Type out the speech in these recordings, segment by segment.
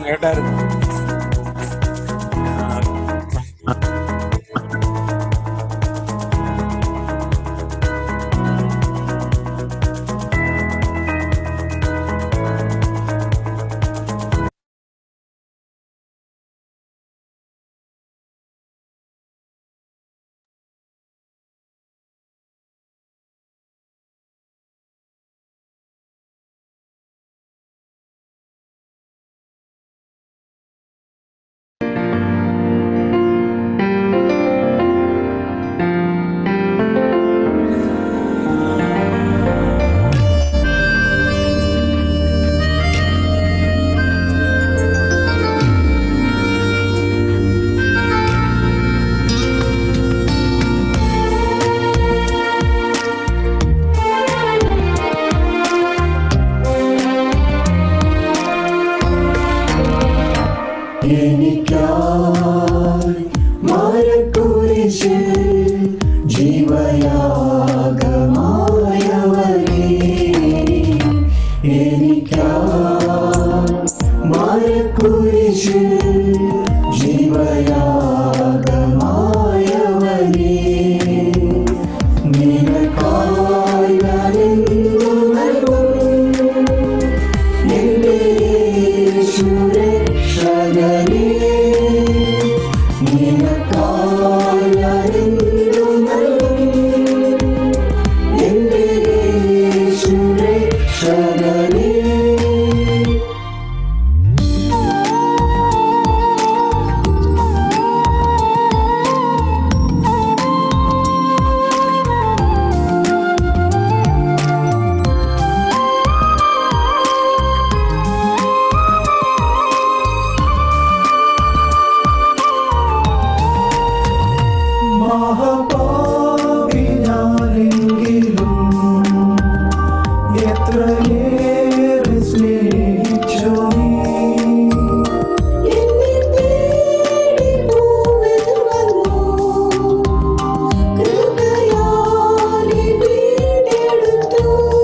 കേട്ടായിരുന്നു എനിക്കായി മരക്കുരിശിൽ ജീവയാഗമായവനേ എനിക്കായി മരക്കുരിശിൽ ജീവയാഗമായവനേ നിനക്കായി ഞാനെന്തു നൽകും എന്റെ യേശുരക്ഷകനേ, നിനക്കായി ഞാനെന്തു നൽകും? എന്റെ യേശുരക്ഷകനേ, മഹാപാപി ഞാനെങ്കിലും എത്രയേറെ സ്നേഹിച്ചു നീ എന്നെ തേടി പൂവിൽ വന്നു കൃപയാലെ വീണ്ടെടുത്തു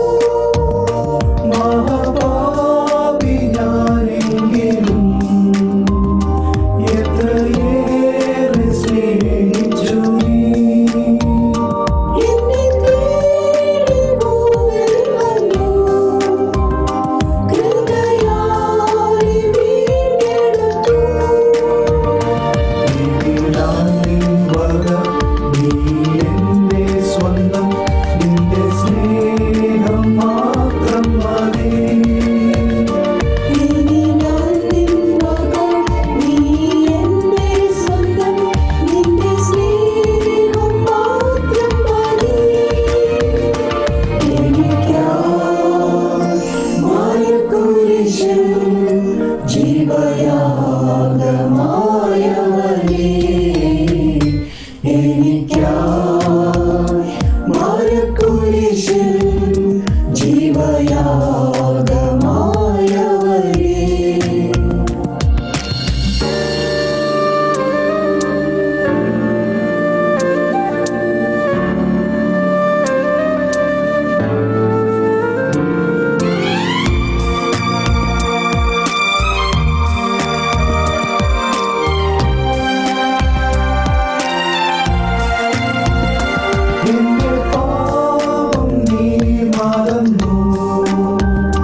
മഹാപാപി ഞാനെങ്കിലും എത്രയേറെ സ്നേഹിച്ചു നീ എന്നെ തേടി പൂവിൽ വന്നു കൃപയാലെ വീണ്ടെടുത്തു ഞാൻ നിൻ വക, നീ എന്റെ സ്വന്തം നിന്റെ സ്നേഹം മാത്രം മതി ഇനി ഞാൻ നിൻ മകൾ നീ എന്റെ സ്വന്തം നിന്റെ സ്നേഹം മാത്രം മതി എനിക്കായി മായക്കുരിശിൽ ജീവയാഗമായവനേ എനിക്കായി മായക്കുരിശിൽ ജീവയാഗമായവനേ എന്റെ പാപം നീ മറന്നു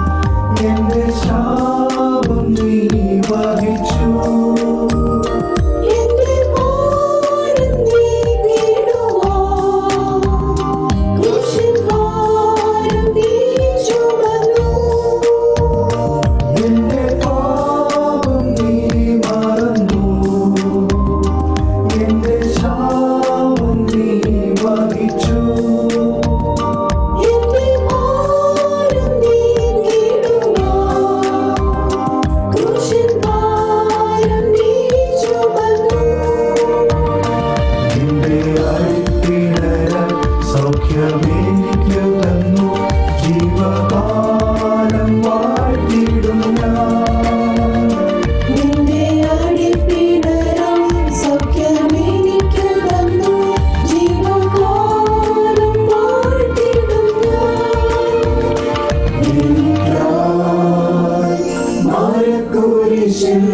മാരക്കുരിശിൽ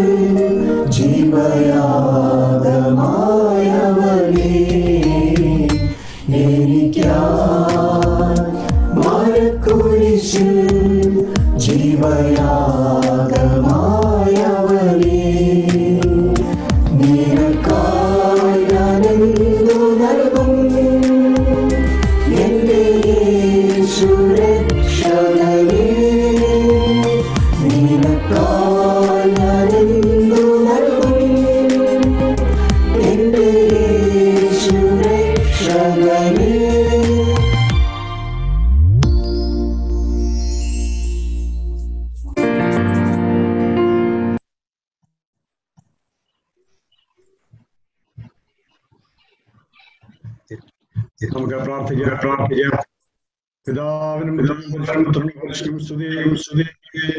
ജീവയാഗമായവനേ എനിക്കായി മാരക്കുരിശിൽ ജീവയാഗമായവനേ നിനക്കായി ഞാനെന്തു നൽകും എന്റെ സുരക്ഷകനേ നിനക്കായി ഞാനെന്തു നൽകും എന്റെ സുരക്ഷകനേ നമുക്ക് പ്രാർത്ഥിക്കാം പ്രാർത്ഥിക്കാം പിതാവിനും പുത്രനും പരിശുദ്ധനും സ്തുതിയും സ്തുതിയും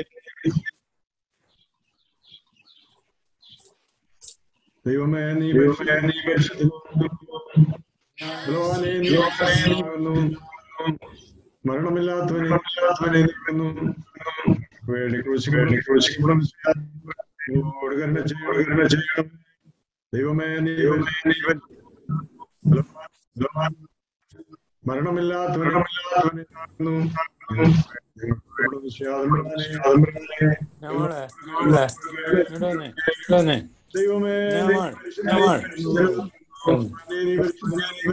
ദൈവമേ നീ പരിശുദ്ധ നീ പരിശുദ്ധനേ നീ പരിശുദ്ധനാകുന്നു. മരണമില്ലാത്തവനെ ഇല്ലാത്തവനെ നീക്കുന്നു വേണ്ടി ക്രൂശി വേണ്ടി ക്രൂശിക്കപ്പെടും ഞങ്ങളോട് കരുണ ചെയ്യണം കരുണ ചെയ്യണം ദൈവമേ നീ നീ മരണമില്ലാത്തവരണമില്ലാത്തവനെ കാണുന്നു ഞങ്ങളുടെ വിശ്വാസമൃതനെ, ആദമൃതനെ, ഞങ്ങളെ ഞങ്ങളെ ഇവിടെ വന്നേ ഇവിടെ വന്നേ ദൈവമേ നീ ഞങ്ങൾ ഞങ്ങൾ പരിശുദ്ധനാകുന്നു. നീ പരിശുദ്ധനാകുന്നു.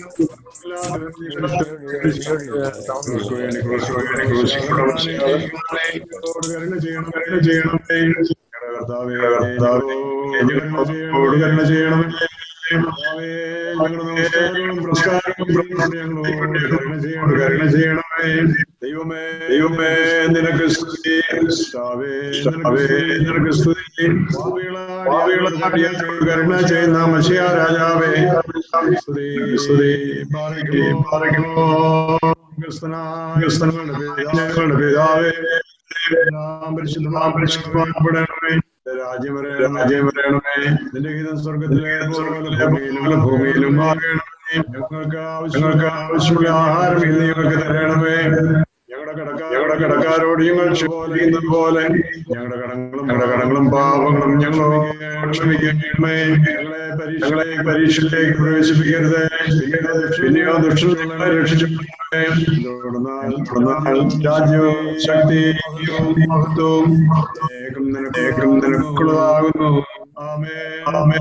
ഞങ്ങൾക്ക് വേണ്ടി ക്രൂശിക്കപ്പെടണമേ, ക്രൂശിക്കപ്പെടണമേ. ഞങ്ങളോട് കരുണ ചെയ്യണം കരുണ ചെയ്യണം ഞങ്ങളുടെ കർത്താവേ, ഞങ്ങളോട് കരുണ ചെയ്യണമേ കർത്താവേ, ഞങ്ങളുടെ നമസ്കാരവും പുരസ്കാരവും ഞങ്ങളോട് കരുണ ചെയ്യണം കരുണ ചെയ്യണമേ ദൈവമേ ദൈവമേ നിനക്ക് സ്തുതി കർത്താവേ, കർത്താവേ, നിനക്ക് സ്തുതി പാപികളായ പാപികളായ കരുണ ചെയ്യുന്ന മഷിയ രാജാവേ സ്തുതി സ്തുതി പാറയ്ക്കോ പാറയ്ക്കോ ക്രിസ്തനായ ഞങ്ങളുടെ പിതാവേ നാം പരിശുദ്ധമാം പരിശുദ്ധമാക്കപ്പെടണമേ രാജ്യം വരണമേ രാജ്യം വരണമേ നിന്റെ ഗീതം സ്വർഗത്തിലെ പോലെ ഭൂമിയിലും ഭൂമിയിലും ആകണമേ ഞങ്ങൾക്ക് ആവശ്യം ഞങ്ങൾക്ക് ആവശ്യമുള്ള ആഹാരം ഇന്ന് ഞങ്ങൾക്ക് തരണമേ ഞങ്ങളുടെ കടക്കാർ ഞങ്ങളുടെ കടക്കാരോട് ഞങ്ങൾ പോലെ പോലെ ഞങ്ങളുടെ കടങ്ങളും ഞങ്ങളുടെ കടങ്ങളും പാപങ്ങളും ഞങ്ങളോട് ക്ഷമിക്കണമേ ഞങ്ങളെ പരീക്ഷകളെ പരീക്ഷയിലേക്ക് പ്രവേശിപ്പിക്കരുത് പിന്നെയോ പിന്നെയോ ദുഷ്ടനെ രക്ഷിക്കണമേ തുടർന്നാൽ തുടർന്നാൽ രാജ്യവും ശക്തിയും മഹത്വവും ഏകം നിനക്ക് ഏകം നിനക്കുള്ളതാകുന്നു ആമേ ആമേ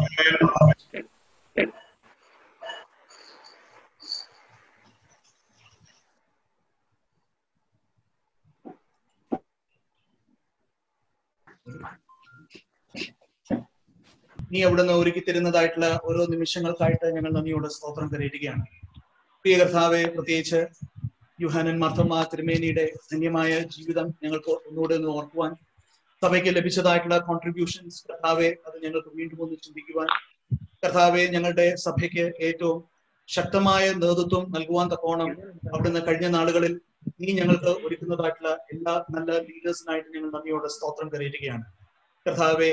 നീ അവിടുന്ന് ഒരുക്കി തരുന്നതായിട്ടുള്ള ഓരോ നിമിഷങ്ങൾക്കായിട്ട് ഞങ്ങൾ നന്ദിയോടെ സ്തോത്രം കരയിടുകയാണ് പ്രിയ കർത്താവെ പ്രത്യേകിച്ച് യുഹാനൻ മർത്തമ്മ തിരുമേനിയുടെ ധന്യമായ ജീവിതം ഞങ്ങൾക്ക് ഒന്നുകൂടെ ഒന്ന് ഓർക്കുവാൻ സഭയ്ക്ക് ലഭിച്ചതായിട്ടുള്ള കോൺട്രിബ്യൂഷൻസ് കർത്താവെ അത് ഞങ്ങൾക്ക് വീണ്ടും ഒന്ന് ചിന്തിക്കുവാൻ കർത്താവെ ഞങ്ങളുടെ സഭയ്ക്ക് ഏറ്റവും ശക്തമായ നേതൃത്വം നൽകുവാൻ തക്കോണം അവിടുന്ന് കഴിഞ്ഞ നാളുകളിൽ നീ ഞങ്ങൾക്ക് ഒരുക്കുന്നതായിട്ടുള്ള എല്ലാ നല്ല ലീഡേഴ്സിനായിട്ട് ഞങ്ങൾ നന്ദിയോടെ സ്തോത്രം കരയിടുകയാണ് കർത്താവെ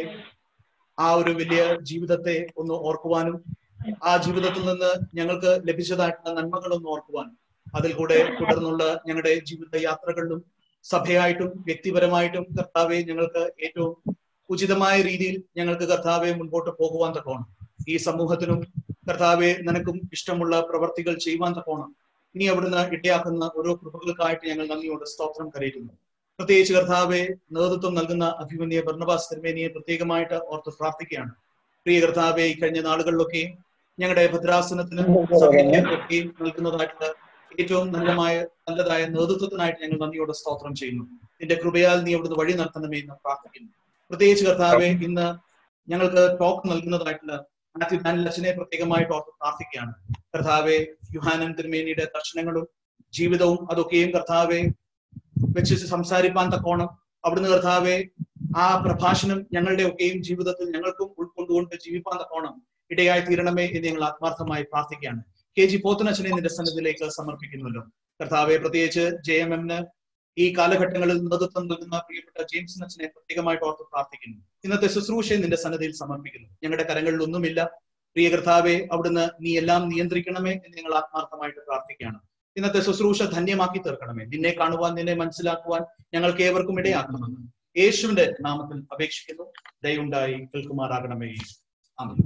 ആ ഒരു വലിയ ജീവിതത്തെ ഒന്ന് ഓർക്കുവാനും ആ ജീവിതത്തിൽ നിന്ന് ഞങ്ങൾക്ക് ലഭിച്ചതായിട്ടുള്ള നന്മകളൊന്ന് ഓർക്കുവാനും അതിൽ കൂടെ തുടർന്നുള്ള ഞങ്ങളുടെ ജീവിത യാത്രകളിലും സഭയായിട്ടും വ്യക്തിപരമായിട്ടും കർത്താവെ ഞങ്ങൾക്ക് ഏറ്റവും ഉചിതമായ രീതിയിൽ ഞങ്ങൾക്ക് കർത്താവെ മുൻപോട്ട് പോകുവാൻ തക്കോണം ഈ സമൂഹത്തിനും കർത്താവെ നിനക്കും ഇഷ്ടമുള്ള പ്രവർത്തികൾ ചെയ്യുവാൻ തക്കോണം ഇനി അവിടുന്ന് ഇടയാക്കുന്ന ഓരോ കൃപകൾക്കായിട്ട് ഞങ്ങൾ നന്ദിയോട് സ്തോത്രം കരയുന്നു പ്രത്യേകിച്ച് കർത്താവെ നേതൃത്വം നൽകുന്ന അഭിമന്യ ഭർണബാസ് തിരുമേനിയെ പ്രത്യേകമായിട്ട് ഓർത്ത് പ്രാർത്ഥിക്കുകയാണ് പ്രിയ കർത്താവെ ഈ കഴിഞ്ഞ നാളുകളിലൊക്കെ ഞങ്ങളുടെ ഭദ്രാസനത്തിന് സഭയ്ക്ക് ഒക്കെയും നൽകുന്നതായിട്ടുള്ള ഏറ്റവും നല്ലമായ നല്ലതായ നേതൃത്വത്തിനായിട്ട് ഞങ്ങൾ നന്ദിയോടെ സ്തോത്രം ചെയ്യുന്നു നിന്റെ കൃപയാൽ നീ അവിടുന്ന് വഴി നടത്തണമേ എന്ന് പ്രാർത്ഥിക്കുന്നു പ്രത്യേകിച്ച് കർത്താവെ ഇന്ന് ഞങ്ങൾക്ക് ടോക്ക് നൽകുന്നതായിട്ടുള്ള മാത്യു ഡാനിൽ അച്ഛനെ പ്രത്യേകമായിട്ട് ഓർത്ത് പ്രാർത്ഥിക്കുകയാണ് കർത്താവെ യുഹാനൻ തിരുമേനിയുടെ ദർശനങ്ങളും ജീവിതവും അതൊക്കെയും കർത്താവെ വെച്ച് സംസാരിപ്പാൻ തക്കോണം അവിടുന്ന് കർത്താവെ ആ പ്രഭാഷണം ഞങ്ങളുടെ ഒക്കെയും ജീവിതത്തിൽ ഞങ്ങൾക്കും ഉൾക്കൊണ്ടുകൊണ്ട് ജീവിപ്പാൻ തക്കോണം ഇടയായി തീരണമേ എന്ന് ഞങ്ങൾ ആത്മാർത്ഥമായി പ്രാർത്ഥിക്കുകയാണ് കെ ജി പോത്തനച്ഛനെ നിന്റെ സന്നിധിയിലേക്ക് സമർപ്പിക്കുന്നുവല്ലോ കർത്താവെ പ്രത്യേകിച്ച് ജെ എം എമ്മിന് ഈ കാലഘട്ടങ്ങളിൽ നേതൃത്വം നൽകുന്ന പ്രിയപ്പെട്ട ജെയിംസ് അച്ഛനെ പ്രത്യേകമായിട്ട് ഓർത്ത് പ്രാർത്ഥിക്കുന്നു ഇന്നത്തെ ശുശ്രൂഷയെ നിന്റെ സന്നിധിയിൽ സമർപ്പിക്കുന്നു ഞങ്ങളുടെ കരങ്ങളിൽ ഒന്നുമില്ല പ്രിയ കർത്താവെ അവിടുന്ന് നീ എല്ലാം നിയന്ത്രിക്കണമേ എന്ന് ഞങ്ങൾ ആത്മാർത്ഥമായിട്ട് പ്രാർത്ഥിക്കുകയാണ് ഇന്നത്തെ ശുശ്രൂഷ ധന്യമാക്കി തീർക്കണമേ നിന്നെ കാണുവാൻ നിന്നെ മനസ്സിലാക്കുവാൻ ഞങ്ങൾക്ക് ഏവർക്കും ഇടയാക്കണമെന്ന് യേശുവിന്റെ നാമത്തിൽ അപേക്ഷിക്കുന്നു ദയുണ്ടായി കേൾക്കുമാറാകണമേ ആമേൻ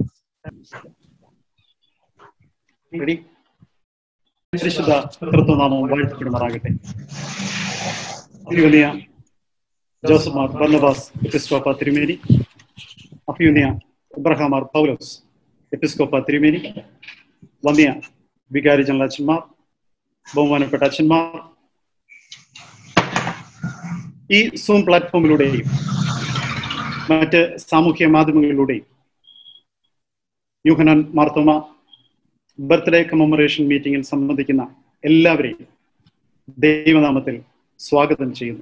റെഡി പരിശുദ്ധ കൃത്യനാമം വാഴ്ത്തപ്പെടുമാറാകട്ടെ തിരുവനിയ ജോസഫ് മാർ ബർണബാസ് എപ്പിസ്കോപ്പ തിരുമേനി അഫ്യൂനിയ ഇബ്രഹാം മാർ പൗലോസ് എപ്പിസ്കോപ്പ തിരുമേനി വന്യ വികാരി ജനറൽ അച്ഛന്മാർ ബഹുമാനപ്പെട്ട അച്ഛന്മാർ ഈ സൂം പ്ലാറ്റ്ഫോമിലൂടെയും മറ്റ് സാമൂഹ്യ മാധ്യമങ്ങളിലൂടെയും യൂഹനാൻ മാർത്തോമ ബർത്ത്ഡേ കമമറേഷൻ മീറ്റിംഗിൽ സംബന്ധിക്കുന്ന എല്ലാവരെയും ദൈവനാമത്തിൽ സ്വാഗതം ചെയ്യുന്നു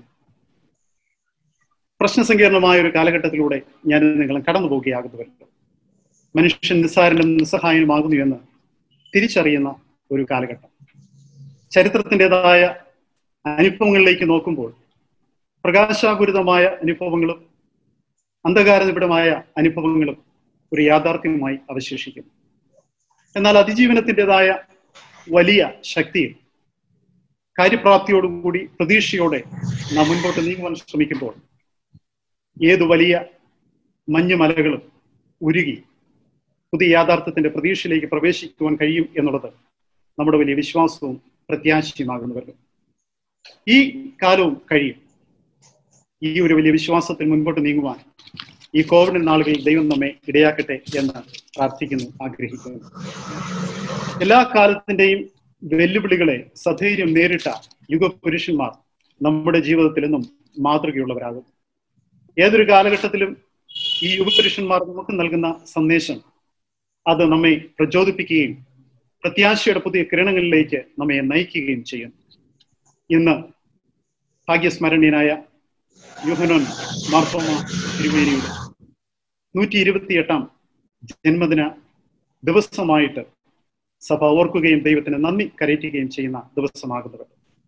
പ്രശ്നസങ്കീർണമായ ഒരു കാലഘട്ടത്തിലൂടെ ഞാൻ നിങ്ങളെ കടന്നു പോകുകയാകുന്നുവല്ലോ മനുഷ്യൻ നിസ്സാരനും നിസ്സഹായനുമാകുന്നു എന്ന് തിരിച്ചറിയുന്ന ഒരു കാലഘട്ടം ചരിത്രത്തിൻ്റെതായ അനുഭവങ്ങളിലേക്ക് നോക്കുമ്പോൾ പ്രകാശാപൂരിതമായ അനുഭവങ്ങളും അന്ധകാരനിബിഡമായ അനുഭവങ്ങളും ഒരു യാഥാർത്ഥ്യവുമായി അവശേഷിക്കുന്നു എന്നാൽ അതിജീവനത്തിൻ്റെതായ വലിയ ശക്തിയിൽ കാര്യപ്രാപ്തിയോടുകൂടി പ്രതീക്ഷയോടെ നാം മുൻപോട്ട് നീങ്ങുവാൻ ശ്രമിക്കുമ്പോൾ ഏതു വലിയ മഞ്ഞുമലകളും ഉരുകി പുതിയ യാഥാർത്ഥ്യത്തിന്റെ പ്രതീക്ഷയിലേക്ക് പ്രവേശിക്കുവാൻ കഴിയും എന്നുള്ളത് നമ്മുടെ വലിയ വിശ്വാസവും പ്രത്യാശയുമാകുന്നവല്ലോ ഈ കാലവും കഴിയും ഈ ഒരു വലിയ വിശ്വാസത്തിൽ മുൻപോട്ട് നീങ്ങുവാൻ ഈ കോവിഡ് നാളുകളിൽ ദൈവം നമ്മെ ഇടയാക്കട്ടെ എന്ന് പ്രാർത്ഥിക്കുന്നു ആഗ്രഹിക്കുന്നു എല്ലാ കാലത്തിന്റെയും വെല്ലുവിളികളെ സധൈര്യം നേരിട്ട യുഗപുരുഷന്മാർ നമ്മുടെ ജീവിതത്തിൽ നിന്നും മാതൃകയുള്ളവരാകും ഏതൊരു കാലഘട്ടത്തിലും ഈ യുഗപുരുഷന്മാർ നമുക്ക് നൽകുന്ന സന്ദേശം അത് നമ്മെ പ്രചോദിപ്പിക്കുകയും പ്രത്യാശയുടെ പുതിയ കിരണങ്ങളിലേക്ക് നമ്മെ നയിക്കുകയും ചെയ്യും ഇന്ന് ഭാഗ്യസ്മരണീയനായ യുഹനോൻ മാർത്തോമ തിരുമേനിയുടെ നൂറ്റി ഇരുപത്തിയെട്ടാം ജന്മദിന ദിവസമായിട്ട് സഭ ഓർക്കുകയും ദൈവത്തിന് നന്ദി കരയറ്റുകയും ചെയ്യുന്ന ദിവസമാകുന്നത്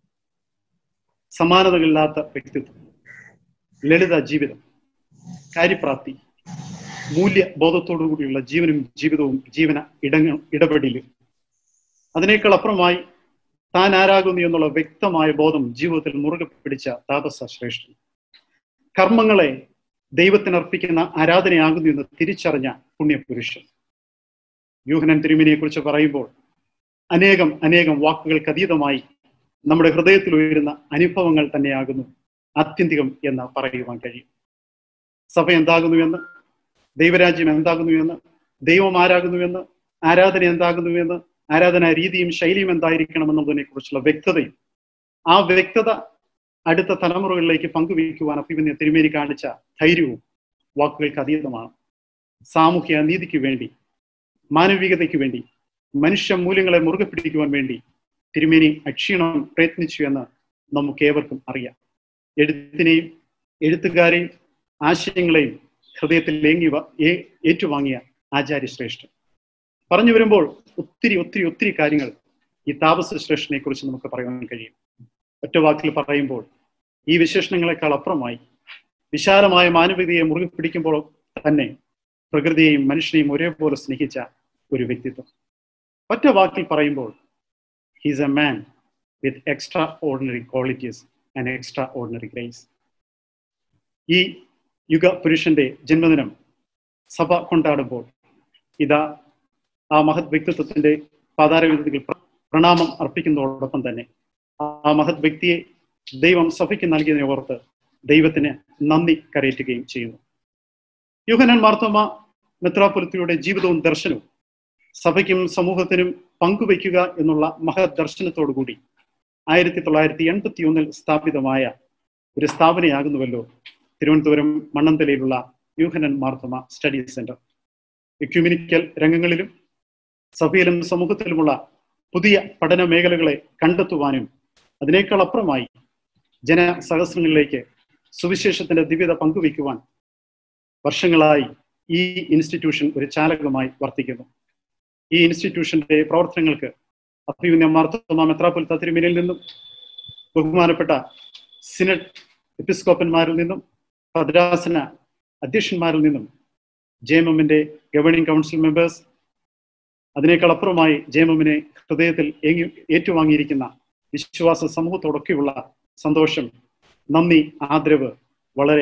സമാനതകളില്ലാത്ത വ്യക്തിത്വം ലളിത ജീവിതം കാര്യപ്രാപ്തി മൂല്യബോധത്തോടുകൂടിയുള്ള ജീവനും ജീവിതവും ജീവന ഇടങ്ങ ഇടപെടലും അതിനേക്കാൾ അപ്പുറമായി താൻ ആരാകുന്നു എന്നുള്ള വ്യക്തമായ ബോധം ജീവിതത്തിൽ മുറുകെ പിടിച്ച താപസ ശ്രേഷ്ഠൻ കർമ്മങ്ങളെ ദൈവത്തിന് അർപ്പിക്കുന്ന ആരാധനയാകുന്നു എന്ന് തിരിച്ചറിഞ്ഞ പുണ്യപുരുഷൻ യൂഹനൻ തിരുമിനിയെ കുറിച്ച് പറയുമ്പോൾ അനേകം അനേകം വാക്കുകൾക്ക് അതീതമായി നമ്മുടെ ഹൃദയത്തിൽ ഉയരുന്ന അനുഭവങ്ങൾ തന്നെയാകുന്നു ആത്യന്തികം എന്ന് പറയുവാൻ കഴിയും സഭ എന്താകുന്നുവെന്ന് ദൈവരാജ്യം എന്താകുന്നുവെന്ന് ദൈവം ആരാകുന്നുവെന്ന് ആരാധന എന്താകുന്നുവെന്ന് ആരാധനാ രീതിയും ശൈലിയും എന്തായിരിക്കണം എന്നതിനെ കുറിച്ചുള്ള വ്യക്തതയും ആ വ്യക്തത അടുത്ത തലമുറകളിലേക്ക് പങ്കുവയ്ക്കുവാൻ അഭിമന്യ തിരുമേനി കാണിച്ച ധൈര്യവും വാക്കുകൾക്ക് അതീതമാണ് സാമൂഹ്യ നീതിക്ക് വേണ്ടി മാനവികതയ്ക്ക് വേണ്ടി മനുഷ്യ മൂല്യങ്ങളെ മുറുകെ പിടിക്കുവാൻ വേണ്ടി തിരുമേനി അക്ഷീണം പ്രയത്നിച്ചു എന്ന് നമുക്ക് ഏവർക്കും അറിയാം എഴുത്തിനെയും എഴുത്തുകാരെയും ആശയങ്ങളെയും ഹൃദയത്തിൽ ഏങ്ങി വ- ഏ- ഏറ്റുവാങ്ങിയ ആചാര്യശ്രേഷ്ഠൻ പറഞ്ഞു വരുമ്പോൾ ഒത്തിരി ഒത്തിരി ഒത്തിരി കാര്യങ്ങൾ ഈ താപസ ശ്രേഷ്ഠനെ കുറിച്ച് നമുക്ക് പറയാൻ കഴിയും ഒറ്റ വാക്കിൽ പറയുമ്പോൾ ഈ വിശേഷണങ്ങളെക്കാൾ അപ്പുറമായി വിശാലമായ മാനവികതയെ മുറുകെ പിടിക്കുമ്പോൾ തന്നെ പ്രകൃതിയെയും മനുഷ്യനെയും ഒരേപോലെ സ്നേഹിച്ച ഒരു വ്യക്തിത്വം ഒറ്റ വാക്കിൽ പറയുമ്പോൾ he's a man with extraordinary qualities and extraordinary grace ഈ യുഗ പുരുഷന്റെ ജന്മദിനം സഭ കൊണ്ടാടുമ്പോൾ ഇതാ ആ മഹത് വ്യക്തിത്വത്തിന്റെ പാതാരവിധത്തിൽ പ്രണാമം അർപ്പിക്കുന്നതോടൊപ്പം തന്നെ ആ മഹത് വ്യക്തിയെ ദൈവം സഭയ്ക്ക് നൽകിയതിനെ ഓർത്ത് ദൈവത്തിന് നന്ദി കരയറ്റുകയും ചെയ്യുന്നു യുഹനൻ മാർത്തോമ മെത്രാപുലത്തിയുടെ ജീവിതവും ദർശനവും സഭയ്ക്കും സമൂഹത്തിനും പങ്കുവയ്ക്കുക എന്നുള്ള മഹത് ദർശനത്തോടുകൂടി ആയിരത്തി തൊള്ളായിരത്തി എൺപത്തി ഒന്നിൽ സ്ഥാപിതമായ ഒരു സ്ഥാപനയാകുന്നുവല്ലോ തിരുവനന്തപുരം മണ്ണന്തലയിലുള്ള Yuhanon Marthoma study centre ecumenical രംഗങ്ങളിലും സഭയിലും സമൂഹത്തിലുമുള്ള പുതിയ പഠന മേഖലകളെ കണ്ടെത്തുവാനും അതിനേക്കാൾ അപ്പുറമായി ജനസഹസ്രങ്ങളിലേക്ക് സുവിശേഷത്തിന്റെ ദിവ്യത പങ്കുവയ്ക്കുവാൻ വർഷങ്ങളായി ഈ ഇൻസ്റ്റിറ്റ്യൂഷൻ ഒരു ചാലകമായി വർത്തിക്കുന്നു ഈ ഇൻസ്റ്റിറ്റ്യൂഷന്റെ പ്രവർത്തനങ്ങൾക്ക് അഭിമന്യ മാർത്തോമ മെത്രാപൊലിത്ത തിരുമേനിയിൽ നിന്നും ബഹുമാനപ്പെട്ട സിനഡ് എപ്പിസ്കോപ്പന്മാരിൽ നിന്നും ഭദ്രാസന അധ്യക്ഷന്മാരിൽ നിന്നും ജെ എം എമ്മിന്റെ ഗവേണിംഗ് കൗൺസിൽ മെമ്പേഴ്സ് അതിനേക്കാൾ അപ്പുറമായി ജെ എം എമ്മിനെ ഹൃദയത്തിൽ ഏങ്ങി ഏറ്റുവാങ്ങിയിരിക്കുന്ന വിശ്വാസ സമൂഹത്തോടൊക്കെയുള്ള സന്തോഷം നന്ദി ആദരവ് വളരെ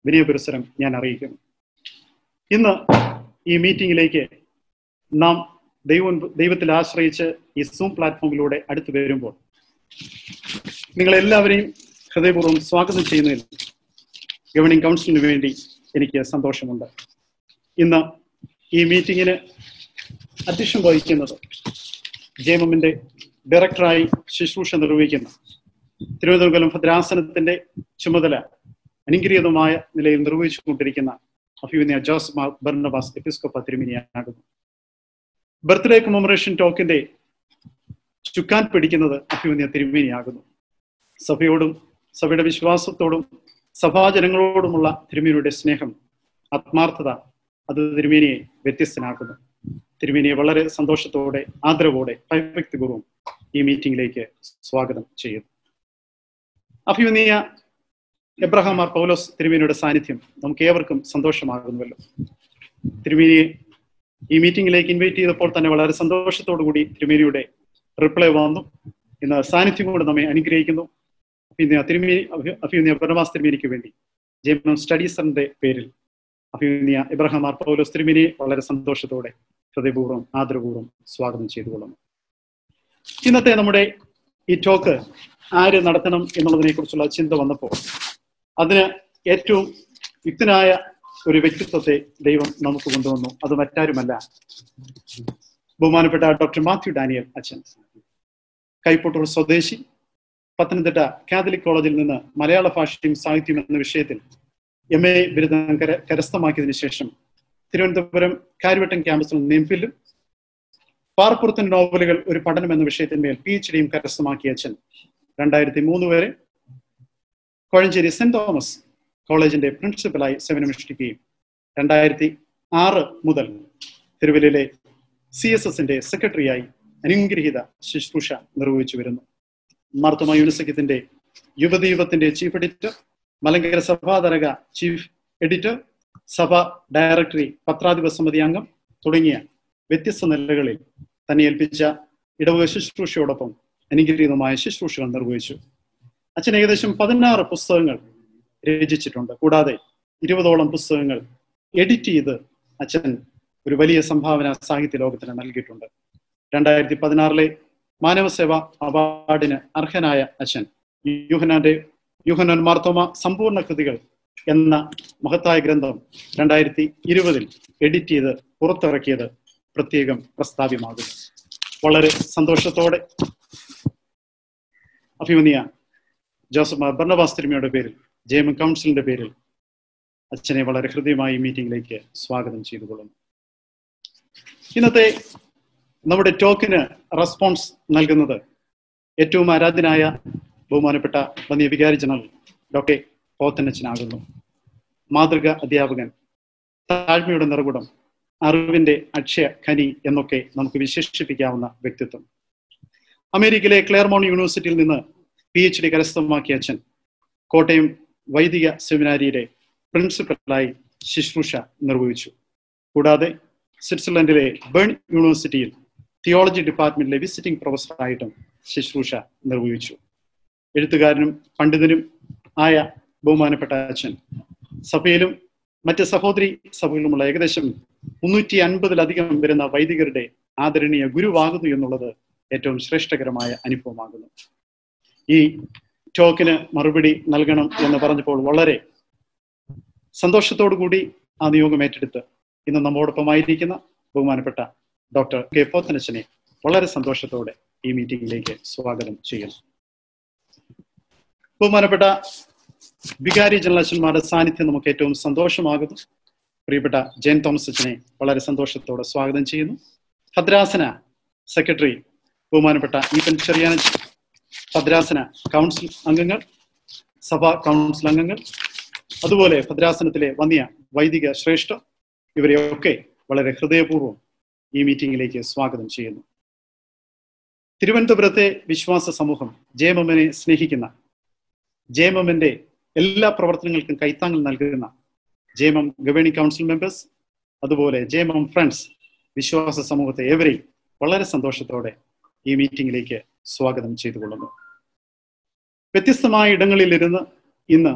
വിനയപുരസരം ഞാൻ അറിയിക്കുന്നു ഇന്ന് ഈ മീറ്റിംഗിലേക്ക് നാം ദൈവം ദൈവത്തിൽ ആശ്രയിച്ച് ഈ സൂം പ്ലാറ്റ്ഫോമിലൂടെ അടുത്തു വരുമ്പോൾ നിങ്ങളെല്ലാവരെയും ഹൃദയപൂർവ്വം സ്വാഗതം ചെയ്യുന്നതിൽ ഗവർണിംഗ് കൗൺസിലിന് വേണ്ടി എനിക്ക് സന്തോഷമുണ്ട് ഇന്ന് ഈ മീറ്റിംഗിന് അധ്യക്ഷം വഹിക്കുന്നത് ജേമമിന്റെ ഡയറക്ടറായി ശുശ്രൂഷ നിർവഹിക്കുന്ന തിരുവനന്തപുരം ഭദ്രാസനത്തിന്റെ ചുമതല അനുഗ്രഹീതമായ നിലയിൽ നിർവഹിച്ചുകൊണ്ടിരിക്കുന്ന അഭിമന്യ ജോസ് മാർ ബർണബാസ് എപ്പിസ്കോപ്പ തിരുമിനിയാകുന്നു ബർത്ത്ഡേ കൊമമറേഷൻ ടോക്കിന്റെ ചുക്കാൻ പിടിക്കുന്നത് അഭിമന്യ തിരുമേനിയാകുന്നു സഭയോടും സഭയുടെ വിശ്വാസത്തോടും സഭാജനങ്ങളോടുമുള്ള തിരുമേനിയുടെ സ്നേഹം ആത്മാർത്ഥത അത് തിരുമേനിയെ വ്യത്യസ്തനാക്കുന്നു തിരുമേനിയെ വളരെ സന്തോഷത്തോടെ ആദരവോടെ ഭയഭക്തിപൂർവ്വം ഈ മീറ്റിംഗിലേക്ക് സ്വാഗതം ചെയ്യുന്നു അഭിമന്യ എബ്രഹാം ആർ പൗലോസ് തിരുമേനിയുടെ സാന്നിധ്യം നമുക്ക് ഏവർക്കും സന്തോഷമാകുന്നുവല്ലോ തിരുമേനിയെ ഈ മീറ്റിംഗിലേക്ക് ഇൻവൈറ്റ് ചെയ്തപ്പോൾ തന്നെ വളരെ സന്തോഷത്തോടു കൂടി തിരുമേനിയുടെ റിപ്ലൈ വന്നു ഇന്ന് സാന്നിധ്യം കൊണ്ട് നമ്മെ അനുഗ്രഹിക്കുന്നു പിന്നെ തിരുമേനി അഭിമന്യ ബർണവാസ് തിരുമേനിക്ക് വേണ്ടി ജെം സ്റ്റഡീസറിന്റെ പേരിൽ അഭിമന്യ ഇബ്രഹാം ആർ പൗലോസ് തിരുമേനിയെ വളരെ സന്തോഷത്തോടെ ഹൃദയപൂർവ്വം ആദരപൂർവ്വം സ്വാഗതം ചെയ്തുകൊള്ളുന്നു ഇന്നത്തെ നമ്മുടെ ഈ ടോക്ക് ആര് നടത്തണം എന്നുള്ളതിനെ കുറിച്ചുള്ള ചിന്ത വന്നപ്പോൾ അതിന് ഏറ്റവും യുക്തനായ ഒരു വ്യക്തിത്വത്തെ ദൈവം നമുക്ക് കൊണ്ടുവന്നു അത് മറ്റാരുമല്ല ബഹുമാനപ്പെട്ട ഡോക്ടർ മാത്യു ഡാനിയൽ അച്ഛൻ കൈപ്പൊട്ടൂർ സ്വദേശി പത്തനംതിട്ട കാത്തലിക് കോളേജിൽ നിന്ന് മലയാള ഭാഷയും സാഹിത്യം എന്ന വിഷയത്തിൽ എം എ ബിരുദം കര കരസ്ഥമാക്കിയതിനു ശേഷം തിരുവനന്തപുരം കാര്യവട്ടം ക്യാമ്പസിൽ നെംഫിലും പാർപ്പുറത്തിന്റെ നോവലുകൾ ഒരു പഠനം എന്ന വിഷയത്തിന്മേൽ പി എച്ച് ഡിയും കരസ്ഥമാക്കിയ അച്ഛൻ രണ്ടായിരത്തി മൂന്ന് വരെ കോഴഞ്ചേരി സെന്റ് തോമസ് കോളേജിന്റെ പ്രിൻസിപ്പലായി സേവനമനുഷ്ഠിക്കുകയും രണ്ടായിരത്തി ആറ് മുതൽ തിരുവല്ലയിലെ സി എസ് എസിന്റെ സെക്രട്ടറിയായി അനുഗ്രഹീത ശുശ്രൂഷ നിർവഹിച്ചു വരുന്നു മാർത്തോമ യൂണിസെക്കത്തിന്റെ യുവദീപത്തിന്റെ ചീഫ് എഡിറ്റർ മലങ്കര സഭാതരക ചീഫ് എഡിറ്റർ സഭ ഡയറക്ടറി പത്രാധിപ സമിതി അംഗം തുടങ്ങിയ വ്യത്യസ്ത നിലകളിൽ തന്നെ ഏൽപ്പിച്ച ഇടവക ശുശ്രൂഷയോടൊപ്പം അനുഗ്രഹീതമായ ശുശ്രൂഷകൾ നിർവഹിച്ചു അച്ഛൻ ഏകദേശം പതിനാറ് പുസ്തകങ്ങൾ രചിച്ചിട്ടുണ്ട് കൂടാതെ ഇരുപതോളം പുസ്തകങ്ങൾ എഡിറ്റ് ചെയ്ത് അച്ഛൻ ഒരു വലിയ സംഭാവന സാഹിത്യ ലോകത്തിന് നൽകിയിട്ടുണ്ട് രണ്ടായിരത്തി പതിനാറിലെ മാനവസേവ അവാർഡിന് അർഹനായ അച്ഛൻ യുഹനാന്റെ യുഹനൻ മാർത്തോമ സമ്പൂർണ്ണ കൃതികൾ എന്ന മഹത്തായ ഗ്രന്ഥം രണ്ടായിരത്തി ഇരുപതിൽ എഡിറ്റ് ചെയ്ത് പുറത്തിറക്കിയത് പ്രത്യേകം പ്രസ്താവ്യമാകുന്നു വളരെ സന്തോഷത്തോടെ അഭിമന്യ ജോസഫ് ഭരണവാസ് തിരുമയുടെ പേരിൽ ജെ എം കൗൺസിലിന്റെ പേരിൽ അച്ഛനെ വളരെ ഹൃദ്യമായി മീറ്റിംഗിലേക്ക് സ്വാഗതം ചെയ്തു കൊള്ളുന്നു ഇന്നത്തെ നമ്മുടെ ടോക്കിന് റെസ്പോൺസ് നൽകുന്നത് ഏറ്റവും ആരാധ്യനായ ബഹുമാനപ്പെട്ട വന്യ വികാരി ജനറൽ ഡോക്ടർ പോത്തനച്ചനാകുന്നു മാതൃക അധ്യാപകൻ താഴ്മയുടെ നിറകുടം അറിവിന്റെ അക്ഷയ ഖനി എന്നൊക്കെ നമുക്ക് വിശേഷിപ്പിക്കാവുന്ന വ്യക്തിത്വം അമേരിക്കയിലെ ക്ലെയർമോൺ യൂണിവേഴ്സിറ്റിയിൽ നിന്ന് പി എച്ച് ഡി കരസ്ഥമാക്കിയ അച്ഛൻ കോട്ടയം വൈദിക സെമിനാരിയുടെ പ്രിൻസിപ്പലായി ശുശ്രൂഷ നിർവഹിച്ചു കൂടാതെ സ്വിറ്റ്സർലൻഡിലെ ബേൺ യൂണിവേഴ്സിറ്റിയിൽ തിയോളജി ഡിപ്പാർട്ട്മെന്റിലെ വിസിറ്റിംഗ് പ്രൊഫസറായിട്ടും ശുശ്രൂഷ നിർവഹിച്ചു എഴുത്തുകാരനും പണ്ഡിതനും ആയ ബഹുമാനപ്പെട്ട അച്ഛൻ സഭയിലും മറ്റ് സഹോദരി സഭകളിലുമുള്ള ഏകദേശം മുന്നൂറ്റി അൻപതിലധികം വരുന്ന വൈദികരുടെ ആദരണീയ ഗുരുവാകുന്നു എന്നുള്ളത് ഏറ്റവും ശ്രേഷ്ഠകരമായ അനുഭവമാകുന്നു ഈ ടോക്കിന് മറുപടി നൽകണം എന്ന് പറഞ്ഞപ്പോൾ വളരെ സന്തോഷത്തോടു കൂടി ആ നിയോഗം ഏറ്റെടുത്ത് ഇന്ന് നമ്മോടൊപ്പമായിരിക്കുന്ന ബഹുമാനപ്പെട്ട ഡോക്ടർ കെ പോത്തനച്ചനെ വളരെ സന്തോഷത്തോടെ ഈ മീറ്റിംഗിലേക്ക് സ്വാഗതം ചെയ്യുന്നു ബഹുമാനപ്പെട്ട വികാരി ജനറലച്ചന്മാരുടെ സാന്നിധ്യം നമുക്ക് ഏറ്റവും സന്തോഷമാകുന്നു പ്രിയപ്പെട്ട ജയൻ തോമസ് അച്ഛനെ വളരെ സന്തോഷത്തോടെ സ്വാഗതം ചെയ്യുന്നു ഭദ്രാസന സെക്രട്ടറി ബഹുമാനപ്പെട്ട ഈപ്പൻ ചെറിയാൻ ഭദ്രാസന കൗൺസിൽ അംഗങ്ങൾ സഭാ കൗൺസിൽ അംഗങ്ങൾ അതുപോലെ ഭദ്രാസനത്തിലെ വന്യ വൈദിക ശ്രേഷ്ഠ ഇവരെയൊക്കെ വളരെ ഹൃദയപൂർവ്വം ഈ മീറ്റിംഗിലേക്ക് സ്വാഗതം ചെയ്യുന്നു തിരുവനന്തപുരത്തെ വിശ്വാസ സമൂഹം ജയമമ്മനെ സ്നേഹിക്കുന്ന ജയമമ്മന്റെ എല്ലാ പ്രവർത്തനങ്ങൾക്കും കൈത്താങ്ങൽ നൽകുന്ന ജയമം ഗവേണിംഗ് കൗൺസിൽ മെമ്പേഴ്സ് അതുപോലെ ജയമം ഫ്രണ്ട്സ് വിശ്വാസ സമൂഹത്തെ ഏവരെയും വളരെ സന്തോഷത്തോടെ ഈ മീറ്റിംഗിലേക്ക് സ്വാഗതം ചെയ്തുകൊള്ളുന്നു വ്യത്യസ്തമായ ഇടങ്ങളിലിരുന്ന് ഇന്ന്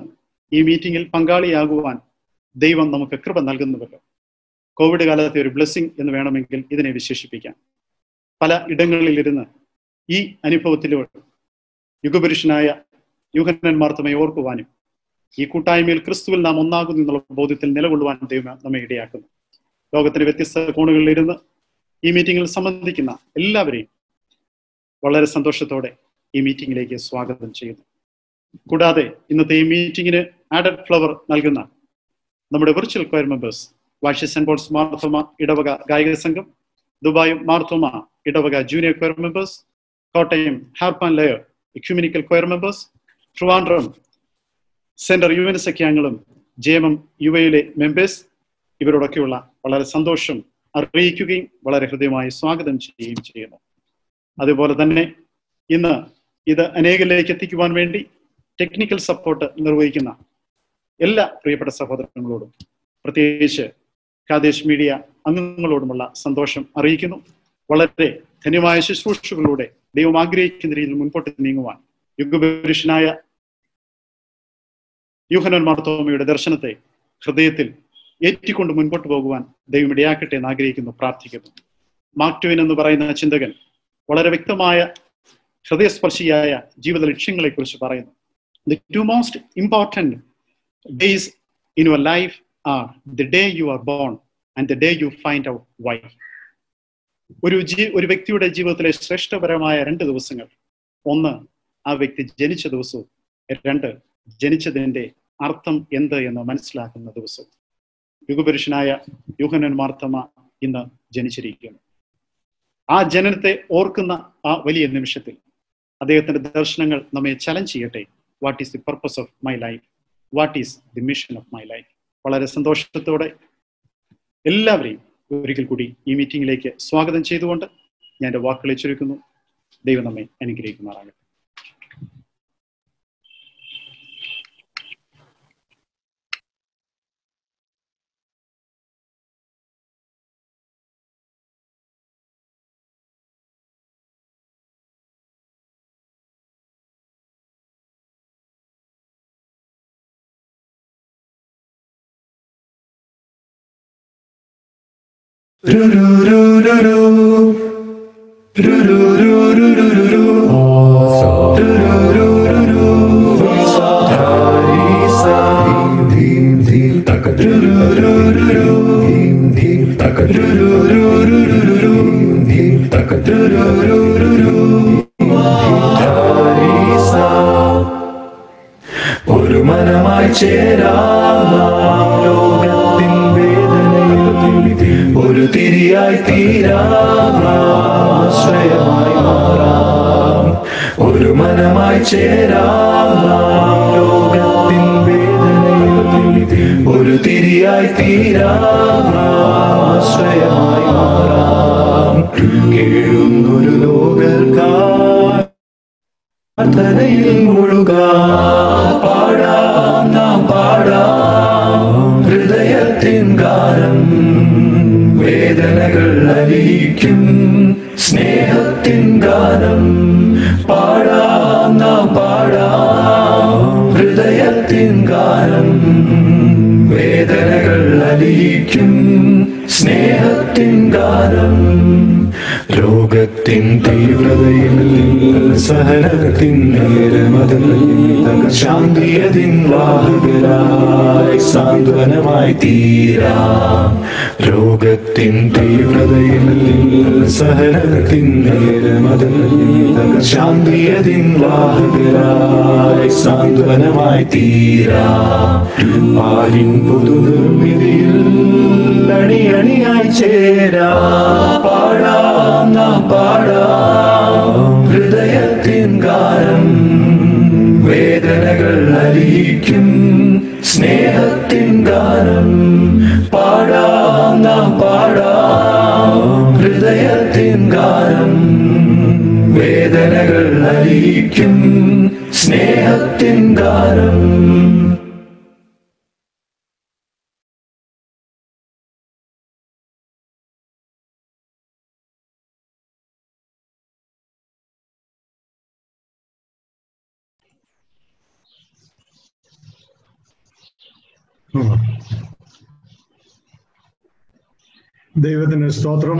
ഈ മീറ്റിംഗിൽ പങ്കാളിയാകുവാൻ ദൈവം നമുക്ക് കൃപ നൽകുന്നുവല്ലോ കോവിഡ് കാലത്തെ ഒരു ബ്ലെസ്സിങ് എന്ന് വേണമെങ്കിൽ ഇതിനെ വിശേഷിപ്പിക്കാം പല ഇടങ്ങളിൽ ഇരുന്ന് ഈ അനുഭവത്തിലൂടെ യുഗപുരുഷനായ യുഗനൻ മാർത്തമയെ ഓർക്കുവാനും ഈ കൂട്ടായ്മയിൽ ക്രിസ്തുവിൽ നാം ഒന്നാകുന്നു എന്നുള്ള ബോധ്യത്തിൽ നിലകൊള്ളുവാൻ ദൈവം നമ്മെ ഇടയാക്കുന്നു ലോകത്തിന്റെ വ്യത്യസ്ത കോണുകളിൽ ഇരുന്ന് ഈ മീറ്റിംഗിൽ സംബന്ധിക്കുന്ന എല്ലാവരെയും വളരെ സന്തോഷത്തോടെ ഈ മീറ്റിംഗിലേക്ക് സ്വാഗതം ചെയ്യുന്നു കൂടാതെ ഇന്നത്തെ ഈ മീറ്റിംഗിന് ആഡഡ് ഫ്ലവർ നൽകുന്ന നമ്മുടെ virtual choir members Vashi Saint Paul's Marthoma ഇടവക ഗായക സംഘം ദുബായ് മാർത്തോമ ഇടവക junior choir members Kottayam harp and lyre ecumenical choir members Trivandrum centre U N സഖ്യാംഗങ്ങളും ജെ എം എം യു എയിലെ മെമ്പേഴ്സ് ഇവരോടൊക്കെയുള്ള വളരെ സന്തോഷം അറിയിക്കുകയും വളരെ ഹൃദയമായി സ്വാഗതം ചെയ്യുകയും ചെയ്യുന്നു അതുപോലെ തന്നെ ഇന്ന് ഇത് അനേകരിലേക്ക് എത്തിക്കുവാൻ വേണ്ടി ടെക്നിക്കൽ സപ്പോർട്ട് നിർവഹിക്കുന്ന എല്ലാ പ്രിയപ്പെട്ട സഹോദരങ്ങളോടും പ്രത്യേകിച്ച് കാദേശ് മീഡിയ അംഗങ്ങളോടുമുള്ള സന്തോഷം അറിയിക്കുന്നു വളരെ ധന്യമായ ശുശ്രൂഷകളിലൂടെ ദൈവം ആഗ്രഹിക്കുന്ന രീതിയിൽ മുൻപോട്ട് നീങ്ങുവാൻ യുഗപുരുഷനായ യൂഹനൻ മാർത്തോമയുടെ ദർശനത്തെ ഹൃദയത്തിൽ ഏറ്റിക്കൊണ്ട് മുൻപോട്ട് പോകുവാൻ ദൈവം ഇടയാക്കട്ടെ എന്ന് ആഗ്രഹിക്കുന്നു പ്രാർത്ഥിക്കുന്നു മാക്ടുവിൻ എന്ന് പറയുന്ന ചിന്തകൻ വളരെ വ്യക്തമായ ഹൃദയസ്പർശിയായ ജീവിത ലക്ഷ്യങ്ങളെ കുറിച്ച് പറയുന്നു the two most important days in your life are the day you are born and the day you find out why ഒരു ജീ ഒരു വ്യക്തിയുടെ ജീവിതത്തിലെ ശ്രേഷ്ഠപരമായ രണ്ട് ദിവസങ്ങൾ ഒന്ന് ആ വ്യക്തി ജനിച്ച ദിവസവും രണ്ട് ജനിച്ചതിന്റെ അർത്ഥം എന്ത് എന്ന് മനസ്സിലാക്കുന്ന ദിവസവും യുഗപുരുഷനായ യുഹനൻ മാർത്തമ ഇന്ന് ജനിച്ചിരിക്കുന്നു ആ ജനനത്തെ ഓർക്കുന്ന ആ വലിയ നിമിഷത്തിൽ അദ്ദേഹത്തിന്റെ ദർശനങ്ങൾ നമ്മെ ചലഞ്ച് ചെയ്യട്ടെ what is the purpose of my life what is the mission of my life വളരെ സന്തോഷത്തോടെ എല്ലാവരെയും ഒരിക്കൽ കൂടി ഈ മീറ്റിംഗിലേക്ക് സ്വാഗതം ചെയ്തുകൊണ്ട് ഞാൻ എൻ്റെ വാക്കുകളെ ചുരുക്കുന്നു ദൈവം നമ്മെ അനുഗ്രഹിക്കുമാറാകട്ടെ ഒരു മനമായി ചേരാം ലോകത്തിൻ വേദനയിൽ ഒരു തിരിയായി തീരാം ആശ്രയമായി മാറാം ഒരു മനമായി ചേരാം ലോകത്തിൻ വേദനയിൽ ഒരു തിരിയായി തീരാം ആശ്രയമായി മാറാം കേഴുന്നൊരു ലോകർക്കായി പ്രാർത്ഥനയിൽ മുഴുകാം പാടാം നാം പാടാം ഹൃദയത്തിൻ ഗാനം വേദനകൾ അലിയിക്കും സ്നേഹത്തിൻ ഗാനം പാടാം നാം പാടാം ഹൃദയത്തിൻ ഗാനം വേദനകൾ അലിയിക്കും സ്നേഹത്തിൻ ഗാനം രോഗത്തിൻ തീവ്രതയിൽ സഹനത്തിൻ നേരമതിൽ ശാന്തിയതിൻ വാഹകരായി സാന്ത്വനമായി തീരാം രോഗത്തിൻ തീവ്രതയിൽ സഹനത്തിൻ നേരമതിൽ ശാന്തിയതിൻ വാഹകരായി സാന്ത്വനമായി തീരാം പാലിൻ പുതുനിർമ്മിതിയിൽ അണിയണിയായി ചേരാ പാടാം നാം പാടാം ഹൃദയത്തിൻ ഗാനം വേദനകൾ അലിയിക്കും സ്നേഹത്തിൻ ഗാനം പാടാം നാം പാടാം ഹൃദയത്തിൻ ഗാനം വേദനകൾ അലിയിക്കും സ്നേഹത്തിൻ ഗാനം ദൈവത്തിന് സ്തോത്രം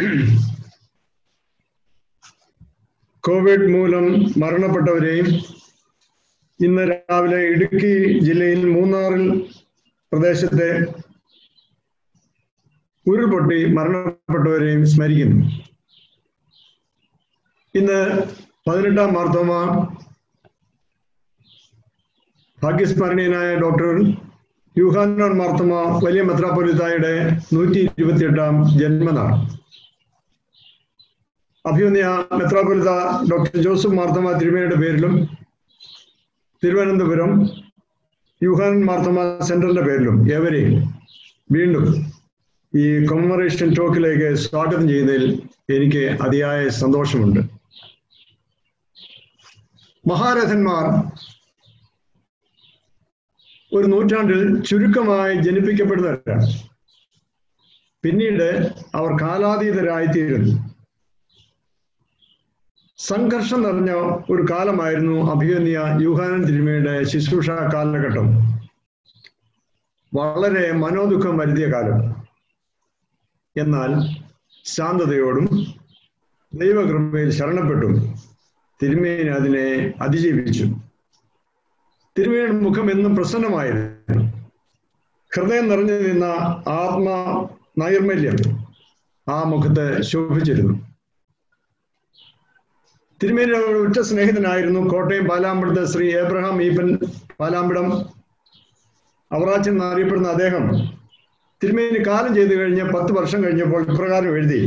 കോവിഡ് മൂലം മരണപ്പെട്ടവരെയും ഇന്ന് രാവിലെ ഇടുക്കി ജില്ലയിൽ മൂന്നാറിൽ പ്രദേശത്തെ ഉരുൾപൊട്ടി മരണപ്പെട്ടവരെയും സ്മരിക്കുന്നു ഇന്ന് പതിനെട്ടാം മാർത്തോമ ഭാഗ്യസ്മരണീയനായ ഡോക്ടർ യൂഹാനോൻ മാർത്തോമ വലിയ മെത്രാപ്പൊലിത്തായുടെ നൂറ്റി ഇരുപത്തിയെട്ടാം ജന്മനാൾ അഭ്യുന്നയ മെത്രാപ്പൊലിത്ത ഡോക്ടർ ജോസഫ് മാർത്തോമ തിരുമേനിയുടെ പേരിലും തിരുവനന്തപുരം യൂഹാൻ മാർത്തോമ സെന്ററിന്റെ പേരിലും ഏവരെയും വീണ്ടും ഈ കൊമറേഷൻ ടോക്കിലേക്ക് സ്വാഗതം ചെയ്യുന്നതിൽ എനിക്ക് അതിയായ സന്തോഷമുണ്ട് മഹാരഥന്മാർ ഒരു നൂറ്റാണ്ടിൽ ചുരുക്കമായി ജനിപ്പിക്കപ്പെടുന്നവരാണ് പിന്നീട് അവർ കാലാതീതരായിത്തീരുന്നു സംഘർഷം നിറഞ്ഞ ഒരു കാലമായിരുന്നു അഭിമന്യ യൂഹാനൻ തിരുമയുടെ ശുശ്രൂഷ കാലഘട്ടം വളരെ മനോദുഃഖം വരുത്തിയ കാലം എന്നാൽ ശാന്തതയോടും ദൈവകൃപയിൽ ശരണപ്പെട്ടും തിരുമേനി അതിനെ അതിജീവിച്ചു തിരുമേനിയുടെ മുഖം എന്നും പ്രസന്നമായിരുന്നു ഹൃദയം നിറഞ്ഞു നിന്ന ആത്മ നൈർമല്യം ആ മുഖത്ത് ശോഭിച്ചിരുന്നു തിരുമേനിയുടെ ഉറ്റ സ്നേഹിതനായിരുന്നു കോട്ടയം പാലാമ്പടത്തെ ശ്രീ ഏബ്രഹാം ഈപ്പൻ പാലാമ്പടം അവറാച്ചൻ എന്നറിയപ്പെടുന്ന അദ്ദേഹം തിരുമേനി കാലം ചെയ്തു കഴിഞ്ഞ് പത്ത് വർഷം കഴിഞ്ഞപ്പോൾ ഇപ്രകാരം എഴുതി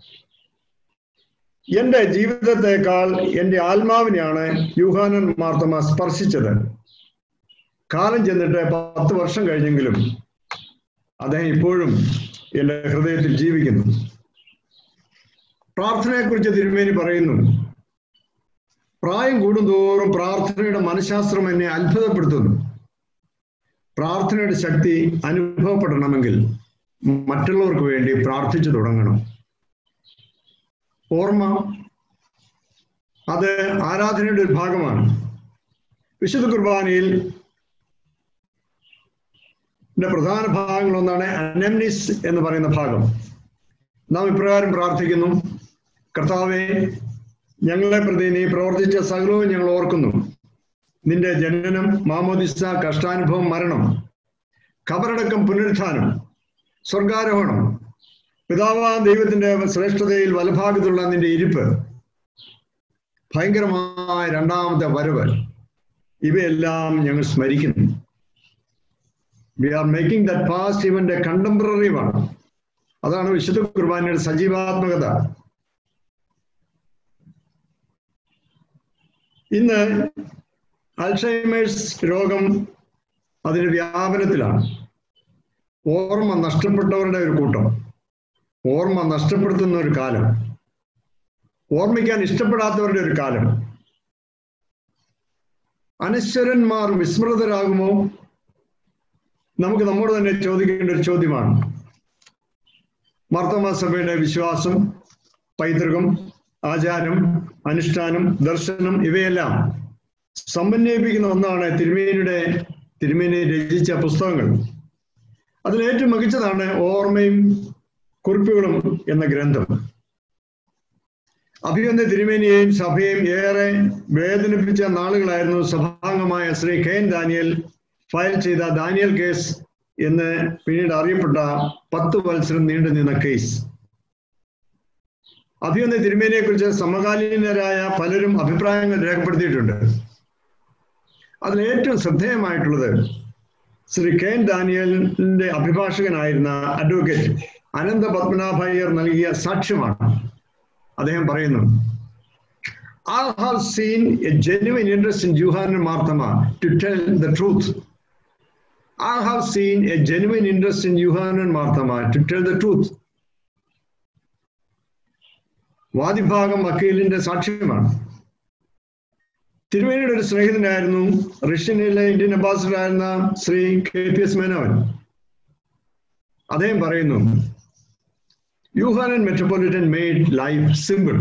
എന്റെ ജീവിതത്തെക്കാൾ എന്റെ ആത്മാവിനെയാണ് യൂഹാനൻ മാർത്തമ സ്പർശിച്ചത് കാലം ചെന്നിട്ട് പത്ത് വർഷം കഴിഞ്ഞെങ്കിലും അദ്ദേഹം ഇപ്പോഴും എന്റെ ഹൃദയത്തിൽ ജീവിക്കുന്നു പ്രാർത്ഥനയെക്കുറിച്ച് തിരുമേനി പറയുന്നു പ്രായം കൂടുന്തോറും പ്രാർത്ഥനയുടെ മനഃശാസ്ത്രം എന്നെ അത്ഭുതപ്പെടുത്തുന്നു പ്രാർത്ഥനയുടെ ശക്തി അനുഭവപ്പെടണമെങ്കിൽ മറ്റുള്ളവർക്ക് വേണ്ടി പ്രാർത്ഥിച്ചു തുടങ്ങണം ഓർമ്മ അത് ആരാധനയുടെ ഒരു ഭാഗമാണ് വിശുദ്ധ കുർബാനയിൽ പ്രധാന ഭാഗങ്ങളൊന്നാണ് അനംനിസ് എന്ന് പറയുന്ന ഭാഗം നാം ഇപ്രകാരം പ്രാർത്ഥിക്കുന്നു കർത്താവെ ഞങ്ങളെ പ്രതി നീ പ്രവർത്തിച്ച സകലവും ഞങ്ങൾ ഓർക്കുന്നു നിന്റെ ജനനം മാമോദിസ കഷ്ടാനുഭവം മരണം ഖബറടക്കം പുനരുത്ഥാനം സ്വർഗാരോഹണം പിതാവാം ദൈവത്തിന്റെ ശ്രേഷ്ഠതയിൽ വലഭാഗത്തുള്ള നിന്റെ ഇരിപ്പ് ഭയങ്കരമായ രണ്ടാമത്തെ വരവ് ഇവയെല്ലാം ഞങ്ങൾ സ്മരിക്കുന്നു we are making that past event a contemporary one അതാണ് വിശുദ്ധ കുർബാനയുടെ സജീവാത്മകത ഇന്ന് അൽഷൈമേഴ്സ് രോഗം അതിന്റെ വ്യാപനത്തിലാണ് ഓർമ്മ നഷ്ടപ്പെട്ടവരുടെ ഒരു കൂട്ടം ഓർമ്മ നഷ്ടപ്പെടുത്തുന്ന ഒരു കാലം ഓർമ്മിക്കാൻ ഇഷ്ടപ്പെടാത്തവരുടെ ഒരു കാലം അനശ്വരന്മാർ വിസ്മൃതരാകുമോ നമുക്ക് നമ്മോട് തന്നെ ചോദിക്കേണ്ട ഒരു ചോദ്യമാണ് മാർത്തോമാ സഭയുടെ വിശ്വാസം പൈതൃകം ആചാരം അനുഷ്ഠാനം ദർശനം ഇവയെല്ലാം സമന്വയിപ്പിക്കുന്ന ഒന്നാണ് തിരുമേനിയുടെ തിരുമേനി രചിച്ച പുസ്തകങ്ങൾ അതിൽ ഏറ്റവും മികച്ചതാണ് ഓർമ്മയും കുറിപ്പുകളും എന്ന ഗ്രന്ഥം അഭിവന്ദ തിരുമേനിയെയും സഭയെയും ഏറെ വേദനിപ്പിച്ച നാളുകളായിരുന്നു സഭാംഗമായ Shri K N Daniel file ചെയ്ത ദാനിയൽ കേസ് എന്ന് പിന്നീട് അറിയപ്പെട്ട പത്ത് വത്സരം നീണ്ടു നിന്ന കേസ് അഭിവന്ദ തിരുമേനിയെ കുറിച്ച് സമകാലീനരായ പലരും അഭിപ്രായങ്ങൾ രേഖപ്പെടുത്തിയിട്ടുണ്ട് അതിൽ ഏറ്റവും ശ്രദ്ധേയമായിട്ടുള്ളത് ശ്രീ കെ എൻ ദാനിയലിന്റെ അഭിഭാഷകനായിരുന്ന അഡ്വക്കേറ്റ് അനന്ത പത്മനാഭ അയ്യർ നൽകിയ സാക്ഷ്യമാണ് അദ്ദേഹം പറയുന്നു I have seen a genuine interest in Johanna Marthama to tell the truth. I have seen a genuine interest in Johanna Marthama to tell the truth. വാദിഭാഗം വക്കീലിന്റെ സാക്ഷ്യമാണ് തിരുവേനിയുടെ ഒരു സ്നേഹിതനായിരുന്നു റഷ്യനിലെ ഇന്ത്യൻ അംബാസിഡർ ആയിരുന്ന Shri K P S Menon അദ്ദേഹം പറയുന്നു Yuhanon metropolitan made life simple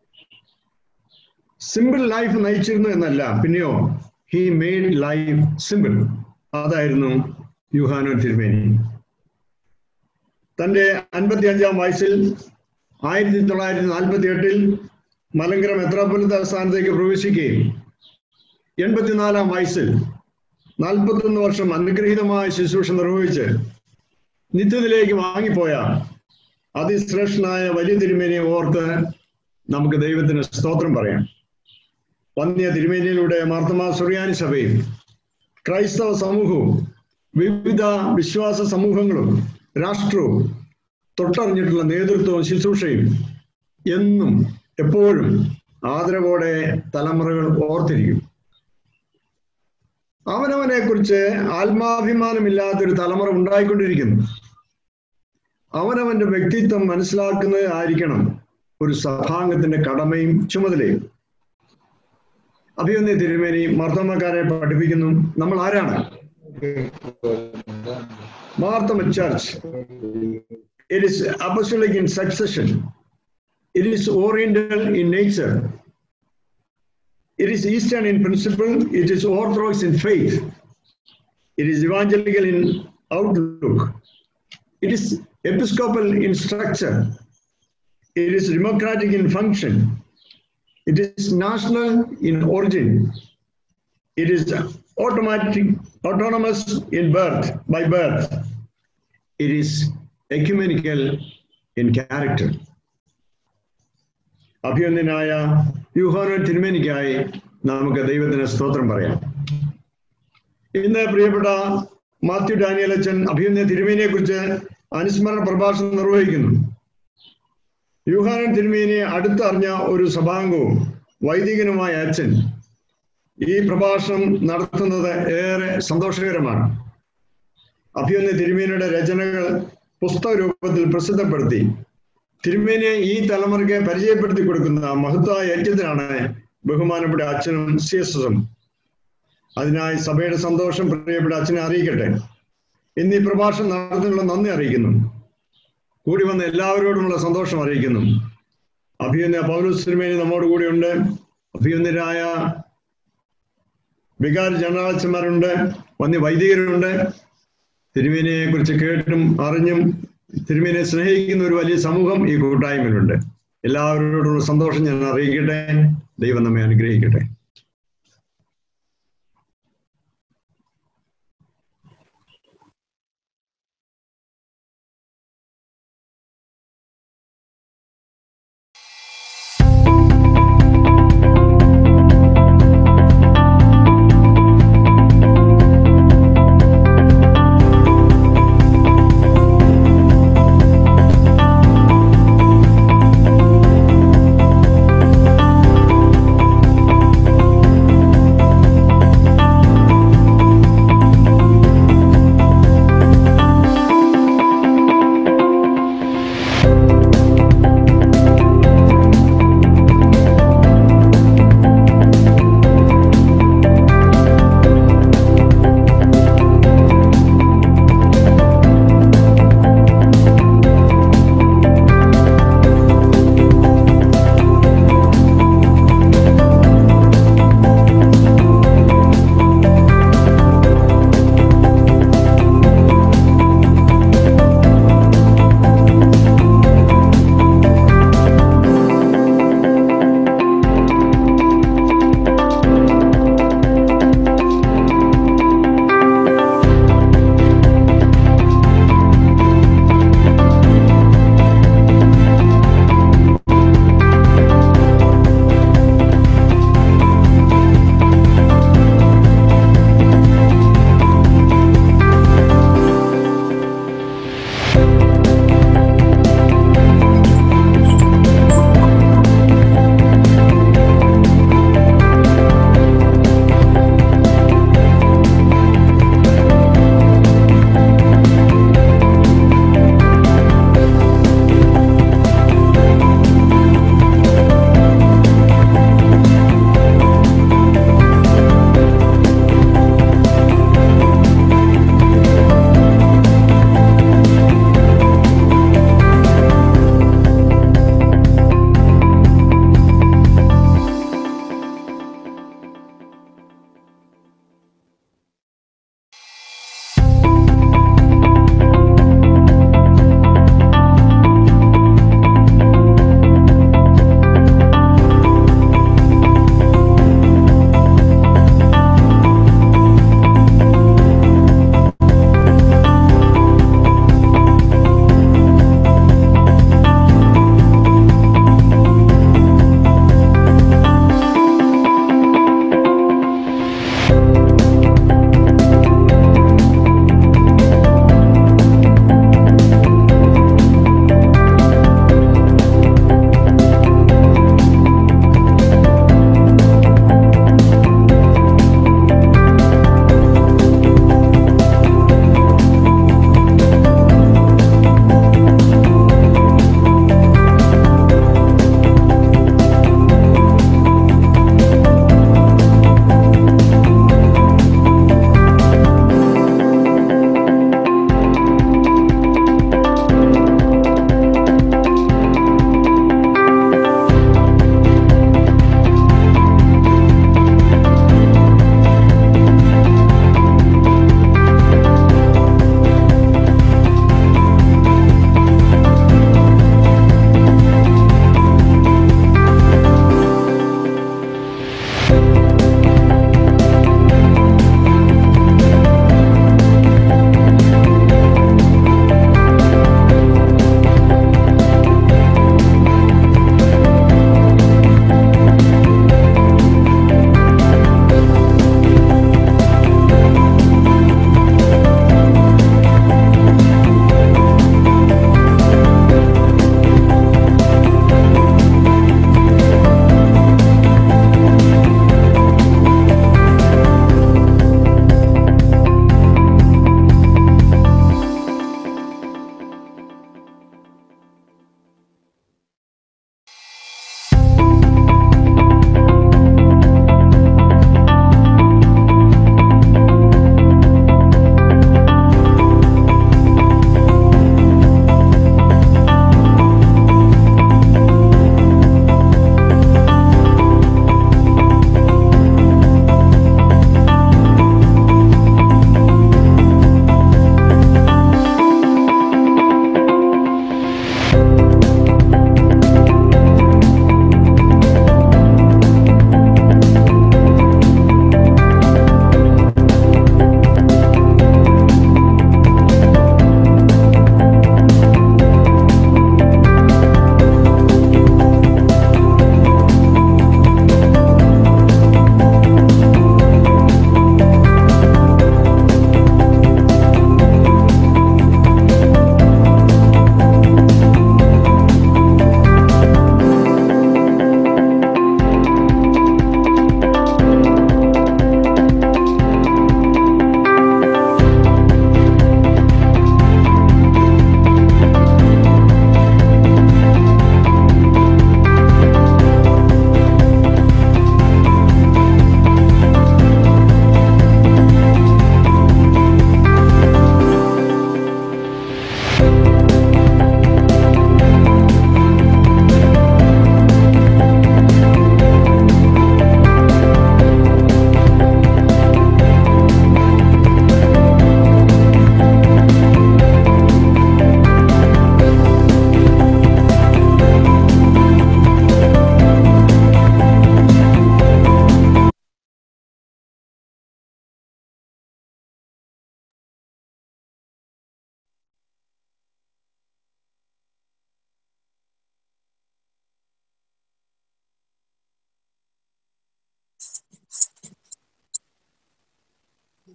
simple life നയിച്ചിരുന്നു എന്നല്ല പിന്നെയോ he made life simple അതായിരുന്നു യുഹാനോ തിരുമേനി തന്റെ അൻപത്തി അഞ്ചാം വയസ്സിൽ ആയിരത്തി തൊള്ളായിരത്തി നാൽപ്പത്തി എട്ടിൽ മലങ്കര മെത്രാപ്പൊലിത്ത സ്ഥാനത്തേക്ക് പ്രവേശിക്കുകയും എൺപത്തിനാലാം വയസ്സിൽ നാൽപ്പത്തൊന്ന് വർഷം അനുഗ്രഹീതമായ ശുശ്രൂഷ നിർവഹിച്ച് നിത്യത്തിലേക്ക് വാങ്ങിപ്പോയ അതിശ്രേഷ്ഠനായ വലിയ തിരുമേനിയെ ഓർത്ത് നമുക്ക് ദൈവത്തിന് സ്തോത്രം പറയാം വന്യ തിരുമേനിയിലൂടെ മാർത്തമാ സുറിയാനി സഭയും ക്രൈസ്തവ സമൂഹവും വിവിധ വിശ്വാസ സമൂഹങ്ങളും രാഷ്ട്രവും തൊട്ടറിഞ്ഞിട്ടുള്ള നേതൃത്വവും ശുശ്രൂഷയും എന്നും എപ്പോഴും ആദരവോടെ തലമുറകൾ ഓർത്തിരിക്കും അവനവനെ കുറിച്ച് ആത്മാഭിമാനമില്ലാത്തൊരു തലമുറ ഉണ്ടായിക്കൊണ്ടിരിക്കുന്നു അവനവന്റെ വ്യക്തിത്വം മനസ്സിലാക്കുന്നത് ആയിരിക്കണം ഒരു സഭാംഗത്തിന്റെ കടമയും ചുമതലയും അഭിയൊന്യ തിരുമേനി മർദ്ദമ്മക്കാരെ പഠിപ്പിക്കുന്നു നമ്മൾ ആരാണ് Marthoma church it is apostolic in succession it is oriental in nature it is eastern in principle it is orthodox in faith it is evangelical in outlook it is episcopal in structure it is democratic in function It is national in origin. It is automatic, autonomous in birth, by birth. It is ecumenical in character. അഭിനന്ദനായ യുഹാനോ തിരുമേനിക്കായി നമുക്ക് ദൈവത്തിന് സ്തോത്രം പറയാം ഇന്ന് പ്രിയപ്പെട്ട Mathew Daniel അച്ഛൻ അഭിനന്ദ തിരുമേനിയെ കുറിച്ച് അനുസ്മരണ പ്രഭാഷണം നിർവഹിക്കുന്നു യൂഹാനൻ തിരുമേനിയെ അടുത്തറിഞ്ഞ ഒരു സഭാംഗവും വൈദികനുമായ അച്ഛൻ ഈ പ്രഭാഷണം നടത്തുന്നത് ഏറെ സന്തോഷകരമാണ് അഭിയൊന്ന് തിരുമേനിയുടെ രചനകൾ പുസ്തക രൂപത്തിൽ പ്രസിദ്ധപ്പെടുത്തി തിരുമേനിയെ ഈ തലമുറയ്ക്ക് പരിചയപ്പെടുത്തി കൊടുക്കുന്ന മഹത്തായ യജ്ഞത്തിനാണ് ബഹുമാനപ്പെട്ട അച്ഛനും സി എസ് എസും അതിനായി സഭയുടെ സന്തോഷം പ്രിയപ്പെട്ട അച്ഛനെ അറിയിക്കട്ടെ ഇന്ന് ഈ പ്രഭാഷണം നടത്തുന്നുള്ള നന്ദി അറിയിക്കുന്നു കൂടി വന്ന എല്ലാവരോടുമുള്ള സന്തോഷം അറിയിക്കുന്നു അഭിയന്യ പൗലോസ് തിരുമേനി നമ്മോട് കൂടിയുണ്ട് അഭിയന്യരായ വികാരി ജനറാൾച്ചന്മാരുണ്ട് വന്യ വൈദികരുണ്ട് തിരുമേനിയെ കുറിച്ച് കേട്ടും അറിഞ്ഞും തിരുമേനിയെ സ്നേഹിക്കുന്ന ഒരു വലിയ സമൂഹം ഈ കൂട്ടായ്മയിലുണ്ട് എല്ലാവരോടുള്ള സന്തോഷം ഞാൻ അറിയിക്കട്ടെ ദൈവം നമ്മെ അനുഗ്രഹിക്കട്ടെ ും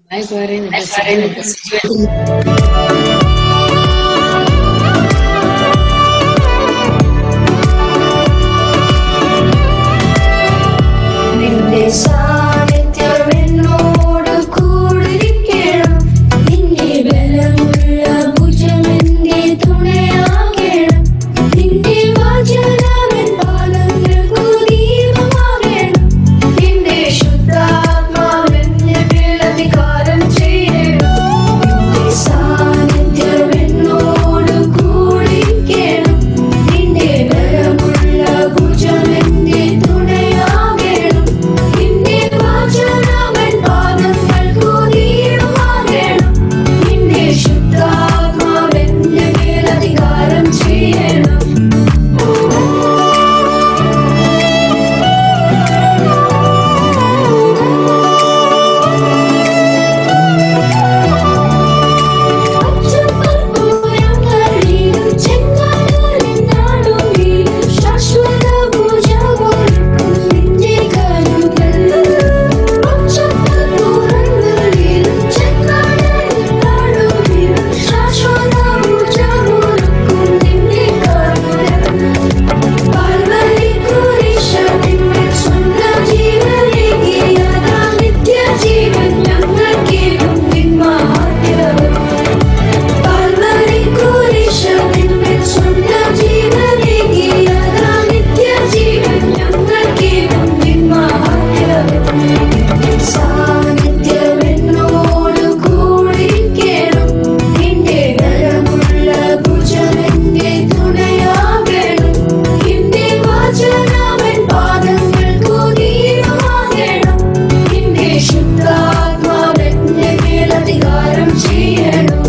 Mike പറയുന്നുണ്ട് സിജുവേഷൻ നിന്റെ സാന്നിധ്യം എന്നോട് കൂടിരിക്കണം നിന്റെ ബലമുള്ള ഭുജം എന്റെ തുണയാകണം നിന്റെ വചനമെൻ പാദങ്ങൾക്കു ദീപമാകണം നിന്റെ ശുദ്ധാത്മാവെന്നെ മേൽ അധികാരം ചെയ്യണം നിന്റെ സാന്നിധ്യം എന്നോട് കൂടിരിക്കണം നിന്റെ ബലമുള്ള ഭുജം എന്റെ തുണയാകണം നിന്റെ വചനമെൻ പാദങ്ങൾക്കു ദീപമാകണം നിന്റെ ശുദ്ധാത്മാവെന്റെ മേൽ അധികാരം ചെയ്യണം അച്ചപ്പുറങ്ങളിലും ചെങ്കടലിൻ നടുവിലും ശാശ്വത ഭുജമൊരുക്കും നിന്റെ കരുതൽ. അച്ചപ്പുറങ്ങളിലും ചെങ്കടലിൻ നടുവിലും ശാശ്വത ഭുജമൊരുക്കും നിന്റെ കരുതൽ. പാൽവഴിക്കുരിശത്തിന്മേൽ സ്വന്തം ജീവനേകിയതാ നിത്യജീവൻ ഞങ്ങൾക്കേകും നിൻ മഹാത്മ്യം. പാൽവഴിക്കുരിശത്തിന്മേൽ സ്വന്തം ജീവനേകിയതാ നിത്യജീവൻ ഞങ്ങൾക്കേകും നിൻ മഹാത്മ്യം. നിന്റെ സാന്നിധ്യം എന്നോട് കൂടിരിക്കണം. നിന്റെ ബലമുള്ള ഭുജം എന്റെ തുണയാകണം. നിന്റെ വചനമെൻ പാദങ്ങൾക്കു ദീപമാകണം. നിന്റെ ശുദ്ധാത്മാവെന്റെ മേൽ അധികാരം ചെയ്യണം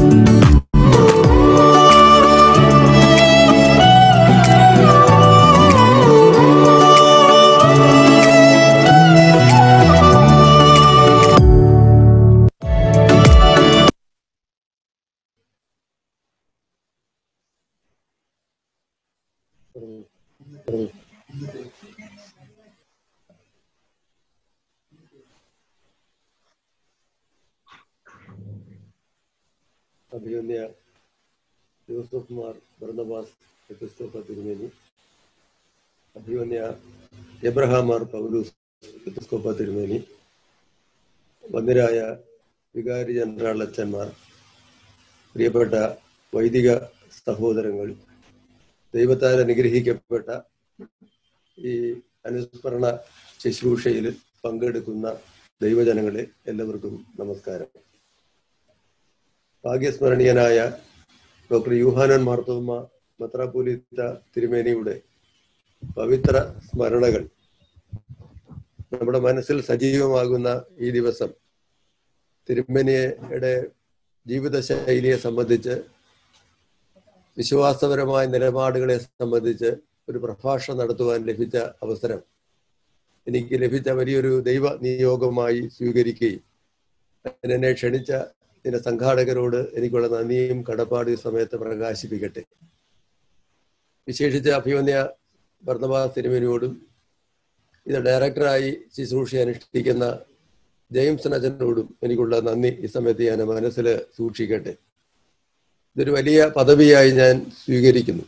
അഭിമന്യ ജോസഫ് മാർ ബർണബാസ് എപ്പിസ്കോപ്പ തിരുമേനി അഭിമന്യ എബ്രഹാം മാർ പൗലൂസ് എപ്പിസ്കോപ്പ തിരുമേനി വന്ദ്യരായ വികാരി ജനറൽ അച്ഛന്മാർ പ്രിയപ്പെട്ട വൈദിക സഹോദരങ്ങൾ ദൈവത്താൽ അനുഗ്രഹിക്കപ്പെട്ട ഈ അനുസ്മരണ ശുശ്രൂഷയിൽ പങ്കെടുക്കുന്ന ദൈവജനങ്ങളെ എല്ലാവർക്കും നമസ്കാരം ഭാഗ്യസ്മരണീയനായ ഡോക്ടർ യൂഹാനൻ മാർത്തോമ്മ മത്രാപൂലിത്ത തിരുമേനിയുടെ പവിത്ര സ്മരണകൾ നമ്മുടെ മനസ്സിൽ സജീവമാകുന്ന ഈ ദിവസം തിരുമേനിയുടെ ജീവിതശൈലിയെ സംബന്ധിച്ച് വിശ്വാസപരമായ നിലപാടുകളെ സംബന്ധിച്ച് ഒരു പ്രഭാഷണം നടത്തുവാൻ ലഭിച്ച അവസരം എനിക്ക് ലഭിച്ച വലിയൊരു ദൈവ നിയോഗമായി സ്വീകരിക്കുകയും എന്നെ ക്ഷണിച്ച ഇതിന്റെ സംഘാടകരോട് എനിക്കുള്ള നന്ദിയും കടപ്പാട് ഈ സമയത്ത് പ്രകാശിപ്പിക്കട്ടെ വിശേഷിച്ച് അഭിമന്യ ഭർണബാസ് തിരുമേനിയോടും ഇത് ഡയറക്ടറായി ശുശ്രൂഷ അനുഷ്ഠിക്കുന്ന ജെയിംസൺ അച്ഛനോടും എനിക്കുള്ള നന്ദി ഈ സമയത്ത് ഞാൻ മനസ്സിൽ സൂക്ഷിക്കട്ടെ ഇതൊരു വലിയ പദവിയായി ഞാൻ സ്വീകരിക്കുന്നു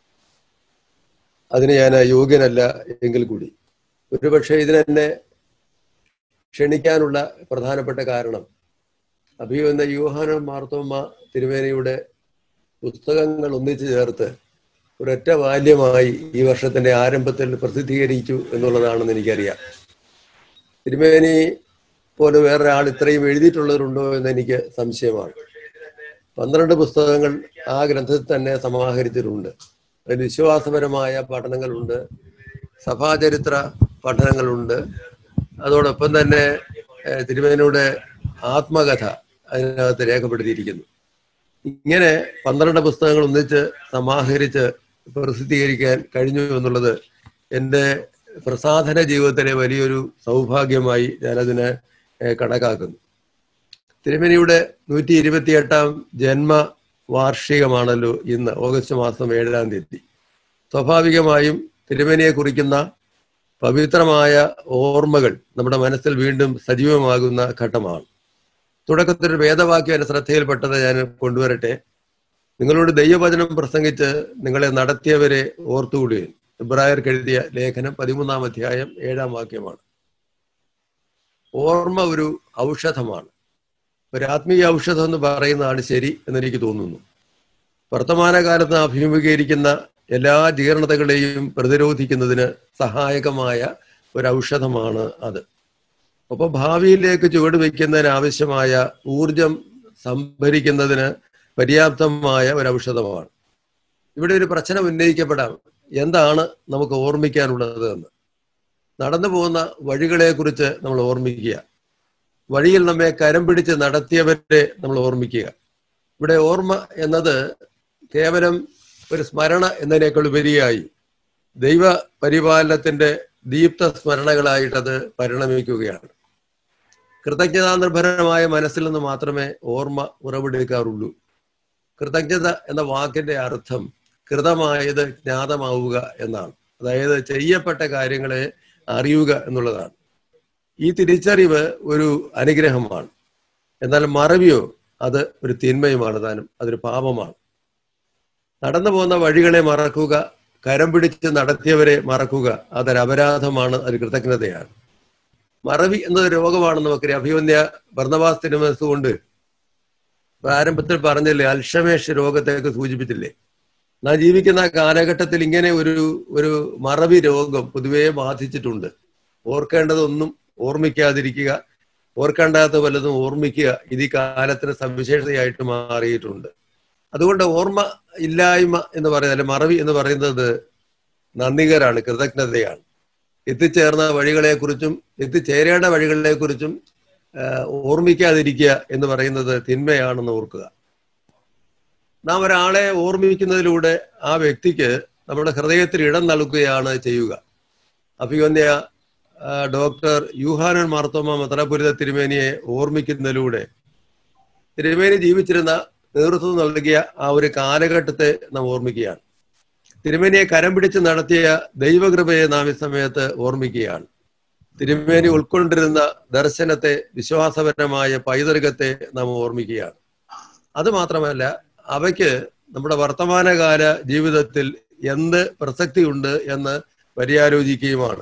അതിന് ഞാൻ യോഗ്യനല്ല എങ്കിൽ കൂടി ഒരുപക്ഷെ ഇതിനെന്നെ ക്ഷണിക്കാനുള്ള പ്രധാനപ്പെട്ട കാരണം അഭിയുന്ന യൂഹാന മാർത്തോമ്മ തിരുമേനയുടെ പുസ്തകങ്ങൾ ഒന്നിച്ചു ചേർത്ത് ഒരൊറ്റ ബാല്യമായി ഈ വർഷത്തിന്റെ ആരംഭത്തിൽ പ്രസിദ്ധീകരിച്ചു എന്നുള്ളതാണെന്ന് എനിക്കറിയാം തിരുമേനി പോലെ വേറൊരാൾ ഇത്രയും എഴുതിയിട്ടുള്ളവരുണ്ടോ എന്ന് എനിക്ക് സംശയമാണ് പന്ത്രണ്ട് പുസ്തകങ്ങൾ ആ ഗ്രന്ഥത്തിൽ തന്നെ സമാഹരിച്ചിട്ടുണ്ട് അതിൽ വിശ്വാസപരമായ പഠനങ്ങളുണ്ട് സഭാചരിത്ര പഠനങ്ങളുണ്ട് അതോടൊപ്പം തന്നെ ഏഹ്, തിരുമേനിയുടെ ആത്മകഥ അതിനകത്ത് രേഖപ്പെടുത്തിയിരിക്കുന്നു ഇങ്ങനെ പന്ത്രണ്ട് പുസ്തകങ്ങൾ ഒന്നിച്ച് സമാഹരിച്ച് പ്രസിദ്ധീകരിക്കാൻ കഴിഞ്ഞു എന്നുള്ളത് എൻ്റെ പ്രസാധന ജീവിതത്തിലെ വലിയൊരു സൗഭാഗ്യമായി ഞാനതിനെ ഏഹ്, കണക്കാക്കുന്നു തിരുമേനിയുടെ നൂറ്റി ഇരുപത്തിയെട്ടാം ജന്മ വാർഷികമാണല്ലോ ഇന്ന് ഓഗസ്റ്റ് മാസം ഏഴാം തീയതി സ്വാഭാവികമായും തിരുമേനിയെ കുറിക്കുന്ന പവിത്രമായ ഓർമ്മകൾ നമ്മുടെ മനസ്സിൽ വീണ്ടും സജീവമാകുന്ന ഘട്ടമാണ് തുടക്കത്തിൽ ഒരു വേദവാക്യം എന്റെ ശ്രദ്ധയിൽപ്പെട്ടത് ഞാൻ കൊണ്ടുവരട്ടെ നിങ്ങളോട് ദൈവവചനം പ്രസംഗിച്ച് നിങ്ങളെ നടത്തിയവരെ ഓർത്തുകൂടുകയും ഇബ്രായർക്ക് എഴുതിയ ലേഖനം പതിമൂന്നാം അധ്യായം ഏഴാം വാക്യമാണ് ഓർമ്മ ഒരു ഔഷധമാണ് ഒരു ആത്മീയ ഔഷധം എന്ന് പറയുന്നതാണ് ശരി എന്നെനിക്ക് തോന്നുന്നു വർത്തമാനകാലത്ത് അഭിമുഖീകരിക്കുന്ന എല്ലാ ജീർണതകളെയും പ്രതിരോധിക്കുന്നതിന് സഹായകമായ ഒരു ഔഷധമാണ് അത് ഒപ്പം ഭാവിയിലേക്ക് ചുവടുവെക്കുന്നതിന് ആവശ്യമായ ഊർജം സംഭരിക്കുന്നതിന് പര്യാപ്തമായ ഒരു ഔഷധമാണ് ഇവിടെ ഒരു പ്രശ്നം ഉന്നയിക്കപ്പെടാം എന്താണ് നമുക്ക് ഓർമ്മിക്കാനുള്ളത് എന്ന് നടന്നു പോകുന്ന വഴികളെ കുറിച്ച് നമ്മൾ ഓർമ്മിക്കുക വഴിയിൽ നമ്മെ കരം പിടിച്ച് നടത്തിയവരെ നമ്മൾ ഓർമ്മിക്കുക ഇവിടെ ഓർമ്മ എന്നത് കേവലം ഒരു സ്മരണ എന്നതിനേക്കാൾ ഉപരിയായി ദൈവ പരിപാലനത്തിന്റെ ദീപ്ത സ്മരണകളായിട്ടത് പരിണമിക്കുകയാണ് കൃതജ്ഞതാ നിർഭരമായ മനസ്സിൽ നിന്ന് മാത്രമേ ഓർമ്മ ഉറവിടെടുക്കാറുള്ളൂ കൃതജ്ഞത എന്ന വാക്കിന്റെ അർത്ഥം കൃതമായത് ജ്ഞാതമാവുക എന്നാണ് അതായത് ചെയ്യപ്പെട്ട കാര്യങ്ങളെ അറിയുക എന്നുള്ളതാണ് ഈ തിരിച്ചറിവ് ഒരു അനുഗ്രഹമാണ് എന്നാൽ മറവിയോ അത് ഒരു തിന്മയുമാണ് താനും അതൊരു പാപമാണ് നടന്നു പോകുന്ന വഴികളെ മറക്കുക കരം പിടിച്ച് നടത്തിയവരെ മറക്കുക അതൊരു അപരാധമാണ് അത് കൃതജ്ഞതയാണ് മറവി എന്നത് രോഗമാണെന്ന് നമുക്കറിയാം അഭിമന്യ ഭർണവാസ് തിരുമനസ്സുകൊണ്ട് പ്രാരംഭത്തിൽ പറഞ്ഞില്ലേ അൽഷമേഷ് രോഗത്തെയൊക്കെ സൂചിപ്പിച്ചില്ലേ നാം ജീവിക്കുന്ന കാലഘട്ടത്തിൽ ഇങ്ങനെ ഒരു ഒരു മറവി രോഗം പൊതുവേ ബാധിച്ചിട്ടുണ്ട് ഓർക്കേണ്ടതൊന്നും ഓർമ്മിക്കാതിരിക്കുക ഓർക്കേണ്ടാത്ത വല്ലതും ഓർമ്മിക്കുക ഇത് ഈ കാലത്തിന് സവിശേഷതയായിട്ട് മാറിയിട്ടുണ്ട് അതുകൊണ്ട് ഓർമ്മ ഇല്ലായ്മ എന്ന് പറയുന്നത് അല്ലെ മറവി എന്ന് പറയുന്നത് നന്ദികരാണ് കൃതജ്ഞതയാണ് എത്തിച്ചേർന്ന വഴികളെക്കുറിച്ചും എത്തിച്ചേരേണ്ട വഴികളെക്കുറിച്ചും ഓർമ്മിക്കാതിരിക്കുക എന്ന് പറയുന്നത് തിന്മയാണെന്ന് ഓർക്കുക നാം ഒരാളെ ഓർമ്മിക്കുന്നതിലൂടെ ആ വ്യക്തിക്ക് നമ്മുടെ ഹൃദയത്തിൽ ഇടം നൽകുകയാണ് ചെയ്യുക അഭിവന്യ ഡോക്ടർ യൂഹാനൻ മാർത്തോമ മത്രപുരിത തിരുമേനിയെ ഓർമ്മിക്കുന്നതിലൂടെ തിരുമേനി ജീവിച്ചിരുന്ന നേതൃത്വം നൽകിയ ആ ഒരു കാലഘട്ടത്തെ നാം ഓർമ്മിക്കുകയാണ് തിരുമേനിയെ കരം പിടിച്ച് നടത്തിയ ദൈവകൃപയെ നാം ഈ സമയത്ത് ഓർമ്മിക്കുകയാണ് തിരുമേനി ഉൾക്കൊണ്ടിരുന്ന ദർശനത്തെ വിശ്വാസപരമായ പൈതൃകത്തെ നാം ഓർമ്മിക്കുകയാണ് അത് മാത്രമല്ല അവയ്ക്ക് നമ്മുടെ വർത്തമാനകാല ജീവിതത്തിൽ എന്ത് പ്രസക്തിയുണ്ട് എന്ന് പര്യാലോചിക്കുകയുമാണ്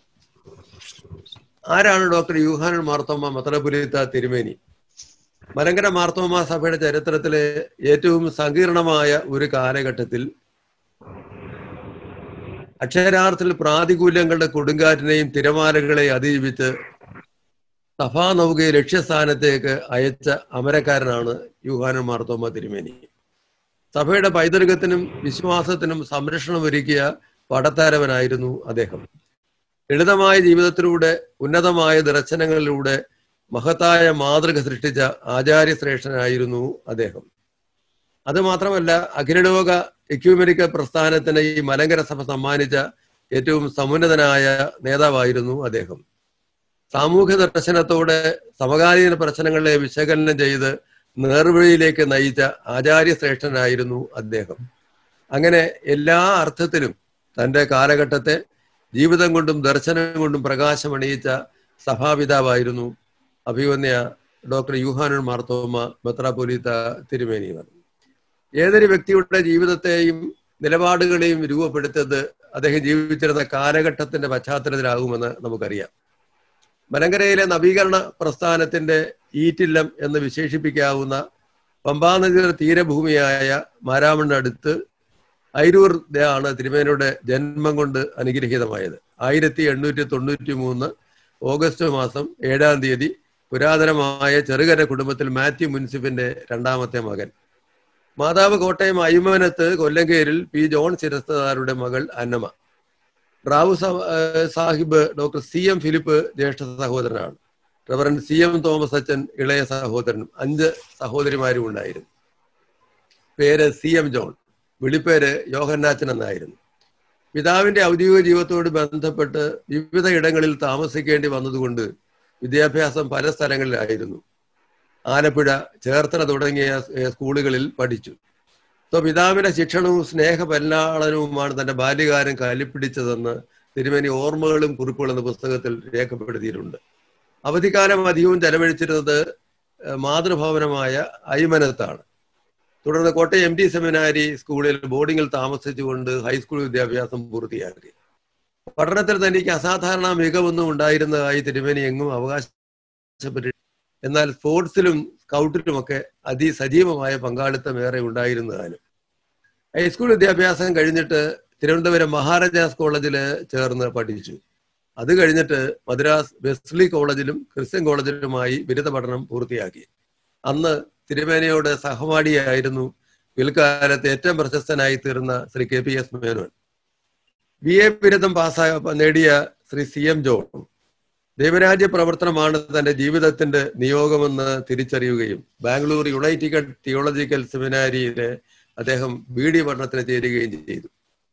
ആരാണ് ഡോക്ടർ യൂഹാനൻ മാർത്തോമ മത്രപുരീത്ത തിരുമേനി മലങ്കര മാർത്തോമ സഭയുടെ ചരിത്രത്തിലെ ഏറ്റവും സങ്കീർണമായ ഒരു കാലഘട്ടത്തിൽ അക്ഷരാർത്ഥത്തിൽ പ്രാതികൂല്യങ്ങളുടെ കൊടുങ്കാറ്റിനെയും തിരമാലകളെയും അതിജീവിച്ച് സഭാനൗകയെ ലക്ഷ്യസ്ഥാനത്തേക്ക് അയച്ച അമരക്കാരനാണ് യൂഹാനൻ മാർത്തോമ തിരുമേനി സഭയുടെ പൈതൃകത്തിനും വിശ്വാസത്തിനും സംരക്ഷണം ഒരുക്കിയ പടത്താരവനായിരുന്നു അദ്ദേഹം ലളിതമായ ജീവിതത്തിലൂടെ ഉന്നതമായ ദർശനങ്ങളിലൂടെ മഹത്തായ മാതൃക സൃഷ്ടിച്ച ആചാര്യശ്രേഷ്ഠനായിരുന്നു അദ്ദേഹം അത് മാത്രമല്ല അഖിലലോക എക്യൂമെനിക്ക പ്രസ്ഥാനത്തിന് ഈ മലങ്കര സഭ സമ്മാനിച്ച ഏറ്റവും സമുന്നതനായ നേതാവായിരുന്നു അദ്ദേഹം സാമൂഹ്യ ദർശനത്തോടെ സമകാലീന പ്രശ്നങ്ങളെ വിശകലനം ചെയ്ത് നേർവഴിയിലേക്ക് നയിച്ച ആചാര്യശ്രേഷ്ഠനായിരുന്നു അദ്ദേഹം അങ്ങനെ എല്ലാ അർത്ഥത്തിലും തൻ്റെ കാലഘട്ടത്തെ ജീവിതം കൊണ്ടും ദർശനം കൊണ്ടും പ്രകാശമണിയിച്ച സഭാപിതാവായിരുന്നു അഭിവന്യ ഡോക്ടർ യൂഹാനുൻ മാർത്തോമ മെത്രാപൊലീത്ത തിരുമേനിയവർ ഏതൊരു വ്യക്തിയുടെ ജീവിതത്തെയും നിലപാടുകളെയും രൂപപ്പെടുത്തിയത് അദ്ദേഹം ജീവിച്ചിരുന്ന കാലഘട്ടത്തിന്റെ പശ്ചാത്തലത്തിലാകുമെന്ന് നമുക്കറിയാം മലങ്കരയിലെ നവീകരണ പ്രസ്ഥാനത്തിന്റെ ഈറ്റില്ലം എന്ന് വിശേഷിപ്പിക്കാവുന്ന പമ്പാനദിയുടെ തീരഭൂമിയായ മാരാമണ്ണടുത്ത് ഐരൂർ ആണ് തിരുമേനയുടെ ജന്മം കൊണ്ട് അനുഗ്രഹീതമായത് ആയിരത്തി എണ്ണൂറ്റി തൊണ്ണൂറ്റി മൂന്ന് ഓഗസ്റ്റ് മാസം ഏഴാം തീയതി പുരാതനമായ ചെറുകര കുടുംബത്തിൽ മാത്യു മുൻസിഫിന്റെ രണ്ടാമത്തെ മകൻ മാതാവ് കോട്ടയം അയ്മനത്ത് കൊല്ലങ്കേരിൽ പി ജോൺ ശിരസ്താരുടെ മകൾ Annamma Rao Sahib doctor C M Philip ജ്യേഷ്ഠ സഹോദരനാണ് റവറൻ സി എം തോമസ് അച്ഛൻ ഇളയ സഹോദരനും അഞ്ച് സഹോദരിമാരും ഉണ്ടായിരുന്നു പേര് സി എം ജോൺ വിളിപ്പേര് യോഹന്നാച്ചൻ എന്നായിരുന്നു പിതാവിന്റെ ഔദ്യോഗിക ജീവിതത്തോട് ബന്ധപ്പെട്ട് വിവിധ ഇടങ്ങളിൽ താമസിക്കേണ്ടി വന്നതുകൊണ്ട് വിദ്യാഭ്യാസം പല സ്ഥലങ്ങളിലായിരുന്നു ആലപ്പുഴ ചേർത്തല തുടങ്ങിയ സ്കൂളുകളിൽ പഠിച്ചു സോ പിതാവിന്റെ ശിക്ഷണവും സ്നേഹപരിലാളനവുമാണ് തന്റെ ബാല്യകാലം കലിപ്പിടിച്ചതെന്ന് തിരുമേനി ഓർമ്മകളും കുറിപ്പുകളും എന്ന പുസ്തകത്തിൽ രേഖപ്പെടുത്തിയിട്ടുണ്ട് അവധിക്കാലം അധികവും ചെലവഴിച്ചിരുന്നത് ഏഹ് മാതൃഭവനമായ അയ്മനത്താണ് തുടർന്ന് കോട്ടയം എം ടി സെമിനാരി സ്കൂളിൽ ബോർഡിങ്ങിൽ താമസിച്ചുകൊണ്ട് ഹൈസ്കൂൾ വിദ്യാഭ്യാസം പൂർത്തിയാക്കി പഠനത്തിൽ തനിക്ക് അസാധാരണ മികവൊന്നും ഉണ്ടായിരുന്നതായി തിരുമേനി എങ്ങും അവകാശപ്പെട്ടി എന്നാൽ സ്പോർട്സിലും സ്കൗട്ടിലുമൊക്കെ അതിസജീവമായ പങ്കാളിത്തം ഏറെ ഉണ്ടായിരുന്നതാനും ഹൈസ്കൂൾ വിദ്യാഭ്യാസം കഴിഞ്ഞിട്ട് തിരുവനന്തപുരം മഹാരാജാസ് കോളേജിൽ ചേർന്ന് പഠിച്ചു അത് കഴിഞ്ഞിട്ട് മദ്രാസ് വെസ്ലി കോളേജിലും ക്രിസ്ത്യൻ കോളേജിലുമായി ബിരുദ പഠനം പൂർത്തിയാക്കി അന്ന് തിരുമേനയോട് സഹപാഠിയായിരുന്നു പിൽക്കാലത്ത് ഏറ്റവും പ്രശസ്തനായി തീർന്ന Shri K P S Menon B A ബിരുദം പാസ്സായ നേടിയ ശ്രീ സി എം ജോൺ ദൈവരാജ്യ പ്രവർത്തനമാണ് തന്റെ ജീവിതത്തിന്റെ നിയോഗമെന്ന് തിരിച്ചറിയുകയും ബാംഗ്ലൂർ യുണൈറ്റഡ് തിയോളജിക്കൽ സെമിനാരിയിലെ അദ്ദേഹം ബി ഡി പഠനത്തിന് ചേരുകയും ചെയ്തു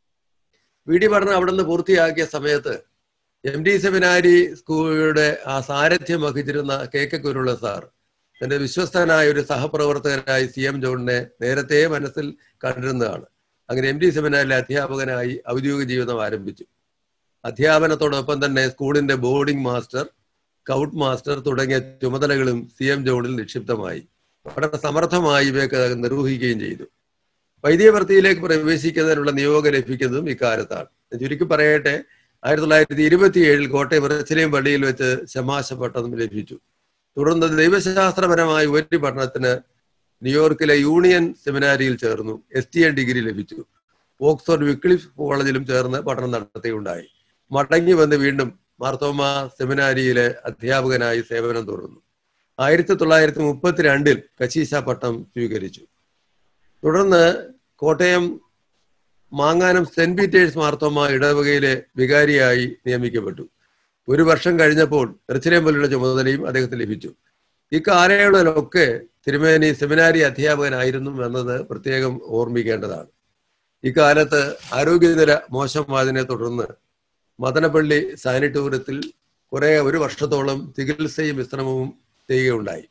ബി ഡി പഠനം അവിടെ നിന്ന് പൂർത്തിയാക്കിയ സമയത്ത് എം ഡി സെമിനാരി സ്കൂളുടെ ആ സാരഥ്യം വഹിച്ചിരുന്ന കെ കെ കുരുള്ള സാർ തന്റെ വിശ്വസ്തനായ ഒരു സഹപ്രവർത്തകനായി സി എം ജോണിനെ നേരത്തെ മനസ്സിൽ കണ്ടിരുന്നതാണ് അങ്ങനെ എം ഡി സെമിനാരിലെ അധ്യാപകനായി ഔദ്യോഗിക ജീവിതം ആരംഭിച്ചു അധ്യാപനത്തോടൊപ്പം തന്നെ സ്കൂളിന്റെ ബോർഡിംഗ് മാസ്റ്റർ സ്കൗട്ട് മാസ്റ്റർ തുടങ്ങിയ ചുമതലകളും സി എം ജോണിൽ നിക്ഷിപ്തമായി വളരെ സമർത്ഥമായി ഇവയൊക്കെ നിർവഹിക്കുകയും ചെയ്തു വൈദ്യവൃത്തിയിലേക്ക് പ്രവേശിക്കുന്നതിനുള്ള നിയോഗം ലഭിക്കുന്നതും ഇക്കാലത്താണ് ചുരുക്കി പറയട്ടെ ആയിരത്തി തൊള്ളായിരത്തി ഇരുപത്തിയേഴിൽ കോട്ടയം ഇറച്ചിലേം പള്ളിയിൽ വെച്ച് ശമാശ പട്ടം ലഭിച്ചു തുടർന്ന് ദൈവശാസ്ത്രപരമായ ഒരു പഠനത്തിന് ന്യൂയോർക്കിലെ യൂണിയൻ സെമിനാരിയിൽ ചേർന്നു എസ് ടി എൻ ഡിഗ്രി ലഭിച്ചു ഓക്സ്ഫോർഡ് വിക്ലിഫ് കോളേജിലും ചേർന്ന് പഠനം നടത്തുകയുണ്ടായി മടങ്ങി വന്ന് വീണ്ടും മാർത്തോമ സെമിനാരിയിലെ അധ്യാപകനായി സേവനം തുടർന്നു ആയിരത്തി തൊള്ളായിരത്തി മുപ്പത്തിരണ്ടിൽ കശീശ പട്ടം സ്വീകരിച്ചു തുടർന്ന് കോട്ടയം മാങ്ങാനം സെന്റ് പീറ്റേഴ്സ് മാർത്തോമ ഇടവകയിലെ വികാരിയായി നിയമിക്കപ്പെട്ടു ഒരു വർഷം കഴിഞ്ഞപ്പോൾ എറിച്ചിലേമ്പള്ളിയുടെ ചുമതലയും അദ്ദേഹത്തിന് ലഭിച്ചു ഈ കാലയളവിലൊക്കെ തിരുമേനി സെമിനാരി അധ്യാപകനായിരുന്നു എന്നത് പ്രത്യേകം ഓർമ്മിക്കേണ്ടതാണ് ഇക്കാലത്ത് ആരോഗ്യനില മോശമായതിനെ തുടർന്ന് മദനപ്പള്ളി സാനിറ്റോറിയത്തിൽ കുറെ ഒരു വർഷത്തോളം ചികിത്സയും വിശ്രമവും ചെയ്യുകയുണ്ടായി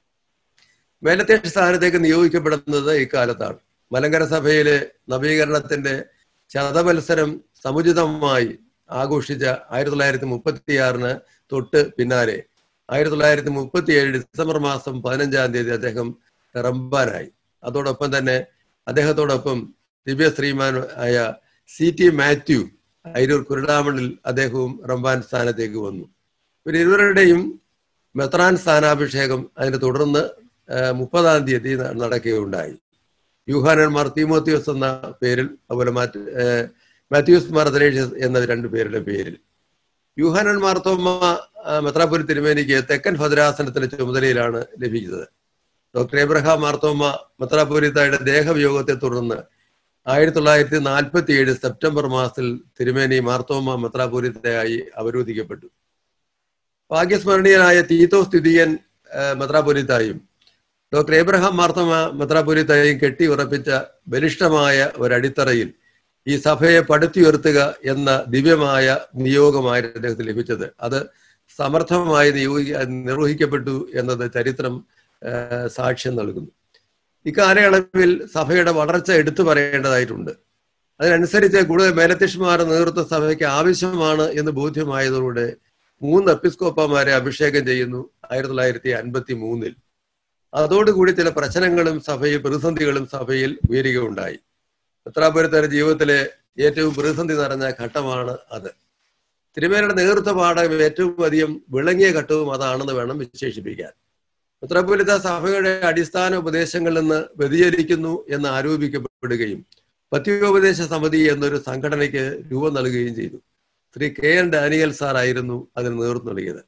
മേലത്തെ സ്ഥാനത്തേക്ക് നിയോഗിക്കപ്പെടുന്നത് ഇക്കാലത്താണ് മലങ്കര സഭയിലെ നവീകരണത്തിന്റെ ശതമത്സരം സമുചിതമായി ആഘോഷിച്ച ആയിരത്തി തൊള്ളായിരത്തി മുപ്പത്തിയാറിന് തൊട്ട് പിന്നാലെ ആയിരത്തി തൊള്ളായിരത്തി മുപ്പത്തി ഏഴ് ഡിസംബർ മാസം പതിനഞ്ചാം തീയതി അദ്ദേഹം റംബാനായി അതോടൊപ്പം തന്നെ അദ്ദേഹത്തോടൊപ്പം ദിവ്യ ശ്രീമാൻ ആയ സി ടി മാത്യു അയിരൂർ കുരുടാമണിൽ അദ്ദേഹവും റംബാൻ സ്ഥാനത്തേക്ക് വന്നു ഇവർ ഇരുവരുടെയും മെത്രാൻ സ്ഥാനാഭിഷേകം അതിനെ തുടർന്ന് മുപ്പതാം തീയതി നടക്കുകയുണ്ടായി യൂഹാനൻ മാർ തീമോത്തിയോസ് എന്ന പേരിൽ അതുപോലെ മാറ്റ് മാത്യൂസ് മാർ ദരേഷ്യസ് എന്ന രണ്ട് പേരുടെ പേരിൽ യൂഹാനൻ മാർത്തോമ മെത്രാപുരി തിരുമേനിക്ക് തെക്കൻ ഭദ്രാസനത്തിന്റെ ചുമതലയിലാണ് ലഭിച്ചത് ഡോക്ടർ എബ്രഹാം മാർത്തോമ മെത്രാപുരിത്തായുടെ ദേഹവിയോഗത്തെ തുടർന്ന് ആയിരത്തി തൊള്ളായിരത്തി നാൽപ്പത്തി ഏഴ് സെപ്റ്റംബർ മാസത്തിൽ തിരുമേനി മാർത്തോമ മെത്രാപുരിത്തയായി അവരോധിക്കപ്പെട്ടു ഭാഗ്യസ്മരണീയനായ തീത്തോ സ്ഥിതിയൻ മെത്രാപുരിത്തായും ഡോക്ടർ എബ്രഹാം മാർത്തോമ മെത്രാപുരിത്തായും കെട്ടി ഉറപ്പിച്ച ബലിഷ്ഠമായ ഒരടിത്തറയിൽ ഈ സഭയെ പടുത്തുയർത്തുക എന്ന ദിവ്യമായ നിയോഗമായിരുന്നു അദ്ദേഹത്തിന് ലഭിച്ചത് അത് സമർത്ഥമായി നിയോഗി നിർവഹിക്കപ്പെട്ടു എന്നത് ചരിത്രം സാക്ഷ്യം നൽകുന്നു ഇക്കാലയളവിൽ സഭയുടെ വളർച്ച എടുത്തു പറയേണ്ടതായിട്ടുണ്ട് അതിനനുസരിച്ച് കൂടുതൽ മേലധ്യക്ഷന്മാർ നേതൃത്വ സഭയ്ക്ക് ആവശ്യമാണ് എന്ന് ബോധ്യമായതോടെ മൂന്ന് എപ്പിസ്കോപ്പമാരെ അഭിഷേകം ചെയ്യുന്നു ആയിരത്തി തൊള്ളായിരത്തി അൻപത്തി മൂന്നിൽ അതോടുകൂടി ചില പ്രശ്നങ്ങളും സഭയിൽ പ്രതിസന്ധികളും സഭയിൽ ഉയരുകയുണ്ടായി ഉത്തരാപുരത്തിന്റെ ജീവിതത്തിലെ ഏറ്റവും പ്രതിസന്ധി നിറഞ്ഞ ഘട്ടമാണ് അത് തിരുമേനയുടെ നേതൃത്വ പാഠം ഏറ്റവും അധികം വിളങ്ങിയ ഘട്ടവും അതാണെന്ന് വേണം വിശേഷിപ്പിക്കാൻ ഉത്തരപുരത്ത സഭയുടെ അടിസ്ഥാന ഉപദേശങ്ങളിൽ നിന്ന് വ്യതിചരിക്കുന്നു എന്ന് ആരോപിക്കപ്പെടുകയും പത്യോപദേശ സമിതി എന്നൊരു സംഘടനയ്ക്ക് രൂപം നൽകുകയും ചെയ്തു Shri K N Daniel sir ആയിരുന്നു അതിന് നേതൃത്വം നൽകിയത്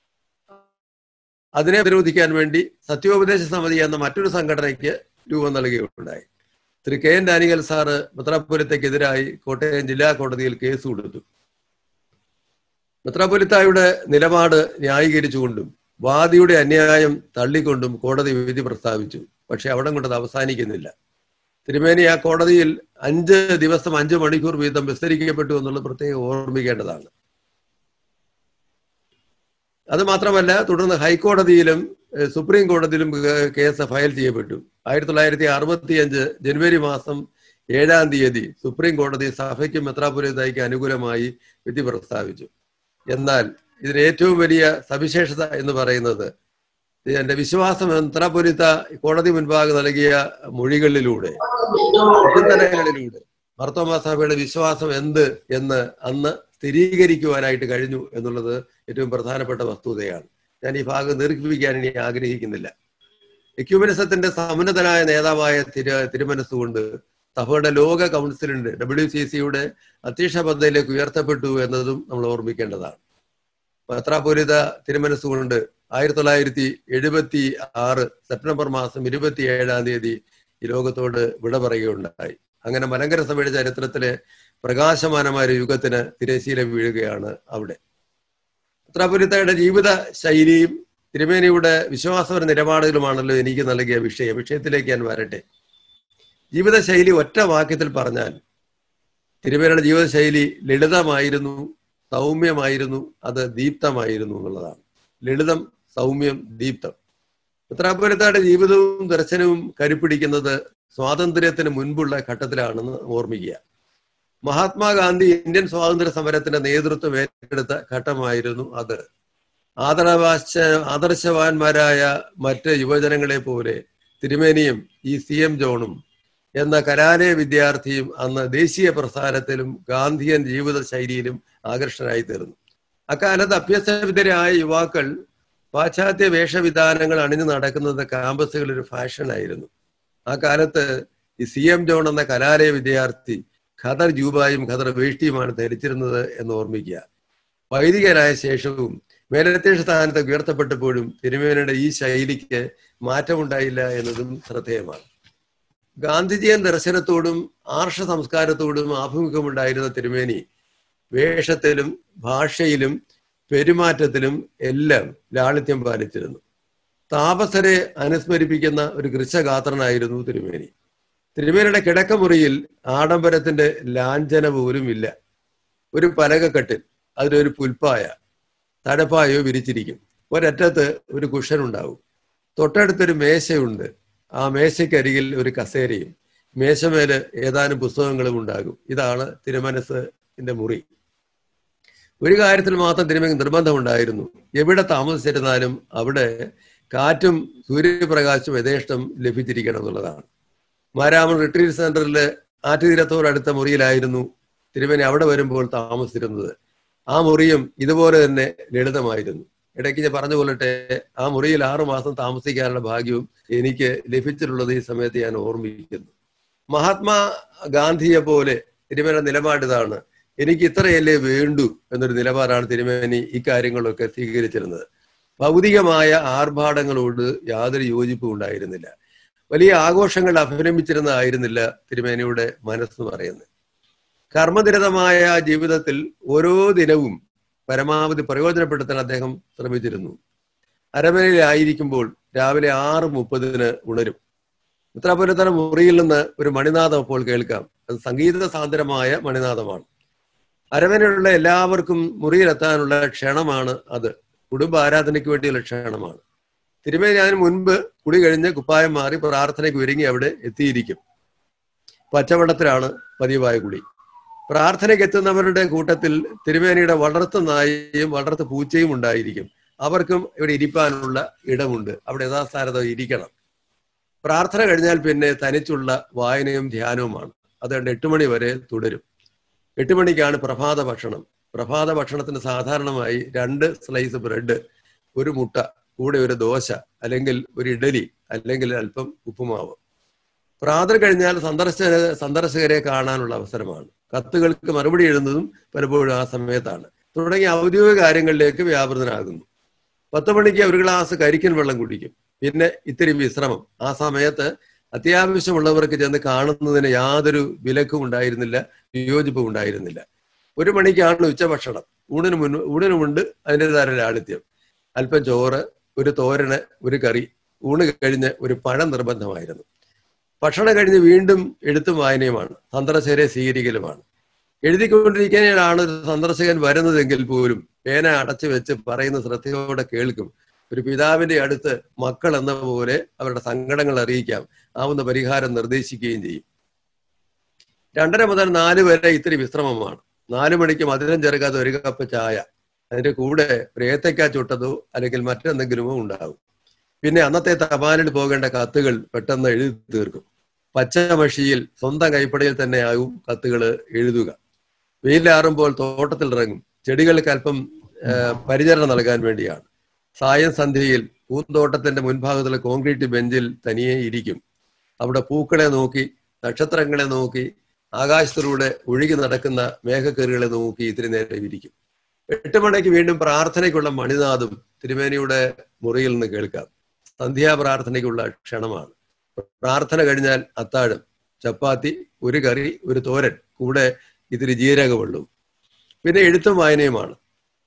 അതിനെ വിരോധിക്കാൻ വേണ്ടി സത്യോപദേശ സമിതി എന്ന മറ്റൊരു സംഘടനയ്ക്ക് രൂപം നൽകുകയുണ്ടായി Shri K N Daniel sir മെത്രാപുരത്തേക്കെതിരായി കോട്ടയം ജില്ലാ കോടതിയിൽ കേസ് കൊടുത്തു മെത്രാപൊലിത്തായുടെ നിലപാട് ന്യായീകരിച്ചുകൊണ്ടും വാദിയുടെ അന്യായം തള്ളിക്കൊണ്ടും കോടതി വിധി പ്രസ്താവിച്ചു പക്ഷെ അവിടെ കൊണ്ട് അത് അവസാനിക്കുന്നില്ല തിരുമേനി ആ കോടതിയിൽ അഞ്ച് ദിവസം അഞ്ച് മണിക്കൂർ വീതം വിസ്തരിക്കപ്പെട്ടു എന്നുള്ളത് പ്രത്യേകം ഓർമ്മിക്കേണ്ടതാണ് അത് മാത്രമല്ല തുടർന്ന് ഹൈക്കോടതിയിലും സുപ്രീം കോടതിയിലും കേസ് ഫയൽ ചെയ്യപ്പെട്ടു ആയിരത്തി തൊള്ളായിരത്തി അറുപത്തി അഞ്ച് ജനുവരി മാസം ഏഴാം തീയതി സുപ്രീം കോടതി സഭയ്ക്കും മെത്രാപുരതയ്ക്ക് അനുകൂലമായി വിധി പ്രസ്താവിച്ചു എന്നാൽ ഇതിന് ഏറ്റവും വലിയ സവിശേഷത എന്ന് പറയുന്നത് എന്റെ വിശ്വാസം മെത്രാപൊലിത്ത കോടതി മുൻപാകെ നൽകിയ മൊഴികളിലൂടെ ചിന്തനകളിലൂടെ മർത്തോമാ സഭയുടെ വിശ്വാസം എന്ത് എന്ന് അന്ന് സ്ഥിരീകരിക്കുവാനായിട്ട് കഴിഞ്ഞു എന്നുള്ളത് ഏറ്റവും പ്രധാനപ്പെട്ട വസ്തുതയാണ് ഞാൻ ഈ ഭാഗം ദീർഘിപ്പിക്കാൻ ഇനി ആഗ്രഹിക്കുന്നില്ല എക്യൂമിനിസത്തിന്റെ സമുന്നതനായ നേതാവായ തിരു തിരുമനസ്സുകൊണ്ട് സഭയുടെ ലോക കൗൺസിലിന്റെ ഡബ്ല്യു സി സിയുടെ അധ്യക്ഷ പദവിയിലേക്ക് ഉയർത്തപ്പെട്ടു എന്നതും നമ്മൾ ഓർമ്മിക്കേണ്ടതാണ് പത്രാപൂരിത തിരുമനസ്സുകൊണ്ട് ആയിരത്തി തൊള്ളായിരത്തി എഴുപത്തി ആറ് സെപ്റ്റംബർ മാസം ഇരുപത്തി ഏഴാം തീയതി ഈ ലോകത്തോട് വിട പറയുകയുണ്ടായി അങ്ങനെ മലങ്കര സഭയുടെ ചരിത്രത്തിലെ പ്രകാശമാനമായ ഒരു യുഗത്തിന് തിരശീല വീഴുകയാണ് അവിടെ പത്രാപുരിത്തയുടെ ജീവിത ശൈലിയും തിരുമേനിയുടെ വിശ്വാസപര നിലപാടുകളുമാണല്ലോ എനിക്ക് നൽകിയ വിഷയം വിഷയത്തിലേക്ക് ഞാൻ വരട്ടെ ജീവിതശൈലി ഒറ്റ വാക്യത്തിൽ പറഞ്ഞാൽ തിരുമേനിയുടെ ജീവിതശൈലി ലളിതമായിരുന്നു സൗമ്യമായിരുന്നു അത് ദീപ്തമായിരുന്നു എന്നുള്ളതാണ് ലളിതം സൗമ്യം ദീപ്തം പത്രാപുരത്തയുടെ ജീവിതവും ദർശനവും കരുപ്പിടിക്കുന്നത് സ്വാതന്ത്ര്യത്തിന് മുൻപുള്ള ഘട്ടത്തിലാണെന്ന് ഓർമ്മിക്കുക മഹാത്മാഗാന്ധി ഇന്ത്യൻ സ്വാതന്ത്ര്യ സമരത്തിന്റെ നേതൃത്വം ഏറ്റെടുത്ത ഘട്ടമായിരുന്നു അത് ആദർവാശ ആദർശവാന്മാരായ മറ്റ് യുവജനങ്ങളെ പോലെ തിരുമേനിയും ഈ സി എം ജോണും എന്ന കലാലയ വിദ്യാർത്ഥിയും അന്ന് ദേശീയ പ്രസ്ഥാനത്തിലും ഗാന്ധിയൻ ജീവിത ശൈലിയിലും ആകർഷനായി തീർന്നു അക്കാലത്ത് അഭ്യസനവിധരായ യുവാക്കൾ പാശ്ചാത്യ വേഷവിധാനങ്ങൾ അണിഞ്ഞു നടക്കുന്നത് ക്യാമ്പസുകളിൽ ഒരു ഫാഷനായിരുന്നു ആ കാലത്ത് ഈ സി എം ജോൺ എന്ന കലാലയ വിദ്യാർത്ഥി ഖദർ ജൂബായും ഖദർ വേഷ്ടിയുമാണ് ധരിച്ചിരുന്നത് എന്ന് ഓർമ്മിക്കുക വൈദികനായ ശേഷവും മേലധ്യക്ഷ സ്ഥാനത്ത് ഉയർത്തപ്പെട്ടപ്പോഴും തിരുമേനയുടെ ഈ ശൈലിക്ക് മാറ്റമുണ്ടായില്ല എന്നതും ശ്രദ്ധേയമാണ് ഗാന്ധിജിയൻ ദർശനത്തോടും ആർഷ സംസ്കാരത്തോടും ആഭിമുഖ്യമുണ്ടായിരുന്ന തിരുമേനി വേഷത്തിലും ഭാഷയിലും പെരുമാറ്റത്തിലും എല്ലാം ലാളിത്യം പാലിച്ചിരുന്നു താപസരെ അനുസ്മരിപ്പിക്കുന്ന ഒരു ഗൃശഗാത്രനായിരുന്നു തിരുമേനി തിരുമേനിയുടെ കിടക്കമുറിയിൽ ആഡംബരത്തിന്റെ ലാഞ്ചന പോലും ഇല്ല ഒരു പലകക്കെട്ടിൽ അതിലൊരു പുൽപ്പായ തടപ്പായോ വിരിച്ചിരിക്കും ഒരറ്റത്ത് ഒരു കുഷൻ ഉണ്ടാവും തൊട്ടടുത്തൊരു മേശയുണ്ട് ആ മേശയ്ക്കരികിൽ ഒരു കസേരയും മേശമേല് ഏതാനും പുസ്തകങ്ങളും ഉണ്ടാകും ഇതാണ് തിരുമനസിന്റെ മുറി ഒരു കാര്യത്തിൽ മാത്രം തിരുമേനി നിർബന്ധമുണ്ടായിരുന്നു എവിടെ താമസിച്ചിരുന്നാലും അവിടെ കാറ്റും സൂര്യപ്രകാശവും യഥേഷ്ടം ലഭിച്ചിരിക്കണം എന്നുള്ളതാണ് മാരാമൺ റിട്രീറ്റ് സെന്ററിൽ ആറ്റുതീരത്തോടടുത്ത മുറിയിലായിരുന്നു തിരുമേനി അവിടെ വരുമ്പോൾ താമസിച്ചിരുന്നത് ആ മുറിയും ഇതുപോലെ തന്നെ ലളിതമായിരുന്നു ഇടയ്ക്ക് ഞാൻ പറഞ്ഞു കൊള്ളട്ടെ ആ മുറിയിൽ ആറു മാസം താമസിക്കാനുള്ള ഭാഗ്യവും എനിക്ക് ലഭിച്ചിട്ടുള്ളത് ഈ സമയത്ത് ഞാൻ ഓർമ്മിക്കുന്നു മഹാത്മാ ഗാന്ധിയെ പോലെ തിരുമേന നിലപാട് ഇതാണ് എനിക്ക് ഇത്രയല്ലേ വേണ്ടു എന്നൊരു നിലപാടാണ് തിരുമേനി ഇക്കാര്യങ്ങളൊക്കെ സ്വീകരിച്ചിരുന്നത് ഭൗതികമായ ആർഭാടങ്ങളോട് യാതൊരു യോജിപ്പും ഉണ്ടായിരുന്നില്ല വലിയ ആഘോഷങ്ങൾ അഭിനമിച്ചിരുന്നതായിരുന്നില്ല തിരുമേനിയുടെ മനസ്സ് പറയുന്നത് കർമ്മനിരതമായ ജീവിതത്തിൽ ഓരോ ദിനവും പരമാവധി പ്രയോജനപ്പെടുത്താൻ അദ്ദേഹം ശ്രമിച്ചിരുന്നു അരമനയിലായിരിക്കുമ്പോൾ രാവിലെ ആറ് മുപ്പതിന് ഉണരും ഉത്തരപുരത്തന മുറിയിൽ നിന്ന് ഒരു മണിനാഥം അപ്പോൾ കേൾക്കാം അത് സംഗീത സാന്ദ്രമായ മണിനാഥമാണ് അരമനയിലുള്ള എല്ലാവർക്കും മുറിയിലെത്താനുള്ള ക്ഷണമാണ് അത് കുടുംബ ആരാധനയ്ക്ക് വേണ്ടിയുള്ള ക്ഷണമാണ് തിരുമേനി അതിന് മുൻപ് കുടി കഴിഞ്ഞ് കുപ്പായം മാറി പ്രാർത്ഥനയ്ക്ക് ഒരുങ്ങി അവിടെ എത്തിയിരിക്കും പച്ചവെള്ളത്തിലാണ് പതിവായ കുടി പ്രാർത്ഥനയ്ക്ക് എത്തുന്നവരുടെ കൂട്ടത്തിൽ തിരുമേനിയുടെ വളർത്തു നായയും വളർത്തു പൂച്ചയും ഉണ്ടായിരിക്കും അവർക്കും ഇവിടെ ഇരിപ്പാനുള്ള ഇടമുണ്ട് അവിടെ യഥാസ്ഥാനത്ത് ഇരിക്കണം പ്രാർത്ഥന കഴിഞ്ഞാൽ പിന്നെ തനിച്ചുള്ള വായനയും ധ്യാനവുമാണ് അതുകൊണ്ട് എട്ട് മണി വരെ തുടരും എട്ട് മണിക്കാണ് പ്രഭാത ഭക്ഷണം പ്രഭാത ഭക്ഷണത്തിന് സാധാരണമായി രണ്ട് സ്ലൈസ് ബ്രെഡ് ഒരു മുട്ട കൂടെ ഒരു ദോശ അല്ലെങ്കിൽ ഒരു ഇഡലി അല്ലെങ്കിൽ അല്പം ഉപ്പുമാവ് പ്രാതൽ കഴിഞ്ഞാൽ സന്ദർശക സന്ദർശകരെ കാണാനുള്ള അവസരമാണ് കത്തുകൾക്ക് മറുപടി എഴുതുന്നതും പലപ്പോഴും ആ സമയത്താണ് തുടങ്ങിയ ഔദ്യോഗിക കാര്യങ്ങളിലേക്ക് വ്യാപൃതനാകുന്നു പത്ത് മണിക്ക് ഒരു ഗ്ലാസ് കരിക്കൻ വെള്ളം കുടിക്കും പിന്നെ ഇത്തിരി വിശ്രമം ആ സമയത്ത് അത്യാവശ്യമുള്ളവർക്ക് ചെന്ന് കാണുന്നതിന് യാതൊരു വിലക്കും ഉണ്ടായിരുന്നില്ല വിയോജിപ്പും ഉണ്ടായിരുന്നില്ല ഒരു മണിക്കാണ് ഉച്ചഭക്ഷണം ഊണിന് മുൻ ഊണിനുമുണ്ട് അതിൻ്റെതായ ലാളിത്യം അല്പം ചോറ് ഒരു തോരന് ഒരു കറി ഊണ് കഴിഞ്ഞ് ഒരു പഴം നിർബന്ധമായിരുന്നു ഭക്ഷണം കഴിഞ്ഞ് വീണ്ടും എഴുത്തും വായനയുമാണ് സന്ദർശകരെ സ്വീകരിക്കലുമാണ് എഴുതിക്കൊണ്ടിരിക്കാനാണ് ഒരു സന്ദർശകൻ വരുന്നതെങ്കിൽ പോലും പേന അടച്ചു വെച്ച് പറയുന്ന ശ്രദ്ധയോടെ കേൾക്കും ഒരു പിതാവിന്റെ അടുത്ത് മക്കൾ എന്ന പോലെ അവരുടെ സങ്കടങ്ങൾ അറിയിക്കാം ആവുന്ന പരിഹാരം നിർദ്ദേശിക്കുകയും ചെയ്യും രണ്ടര മുതൽ നാല് വരെ ഇത്തിരി വിശ്രമമാണ് നാലു മണിക്ക് മധുരം ചേർക്കാത്ത ഒരു കപ്പ് ചായ അതിന്റെ കൂടെ ഒരു ഏത്തയ്ക്ക ചുട്ടതോ അല്ലെങ്കിൽ മറ്റെന്തെങ്കിലുമോ ഉണ്ടാകും പിന്നെ അന്നത്തെ തപാലിൽ പോകേണ്ട കത്തുകൾ പെട്ടെന്ന് എഴുതി തീർക്കും പച്ചമഷിയിൽ സ്വന്തം കൈപ്പടയിൽ തന്നെ ആകും കത്തുകൾ എഴുതുക വെയിലാറുമ്പോൾ തോട്ടത്തിൽ ഇറങ്ങും ചെടികൾക്ക് അല്പം ആ, പരിചരണം നൽകാൻ വേണ്ടിയാണ് സായം സന്ധ്യയിൽ പൂന്തോട്ടത്തിന്റെ മുൻഭാഗത്തുള്ള കോൺക്രീറ്റ് ബെഞ്ചിൽ തനിയെ ഇരിക്കും അവിടെ പൂക്കളെ നോക്കി നക്ഷത്രങ്ങളെ നോക്കി ആകാശത്തിലൂടെ ഒഴുകി നടക്കുന്ന മേഘക്കീറുകളെ നോക്കി ഇത്തിരി നേരം ഇരിക്കും എട്ട് മണിക്ക് വീണ്ടും പ്രാർത്ഥനയ്ക്കുള്ള മണിനാദം തിരുമേനിയുടെ മുറിയിൽ നിന്ന് കേൾക്കാം സന്ധ്യാ പ്രാർത്ഥനയ്ക്കുള്ള ക്ഷണമാണ് പ്രാർത്ഥന കഴിഞ്ഞാൽ അത്താഴം ചപ്പാത്തി ഒരു കറി ഒരു തോരൻ കൂടെ ഇത്തിരി ജീരകവെള്ളവും പിന്നെ എഴുത്തും വായനയുമാണ്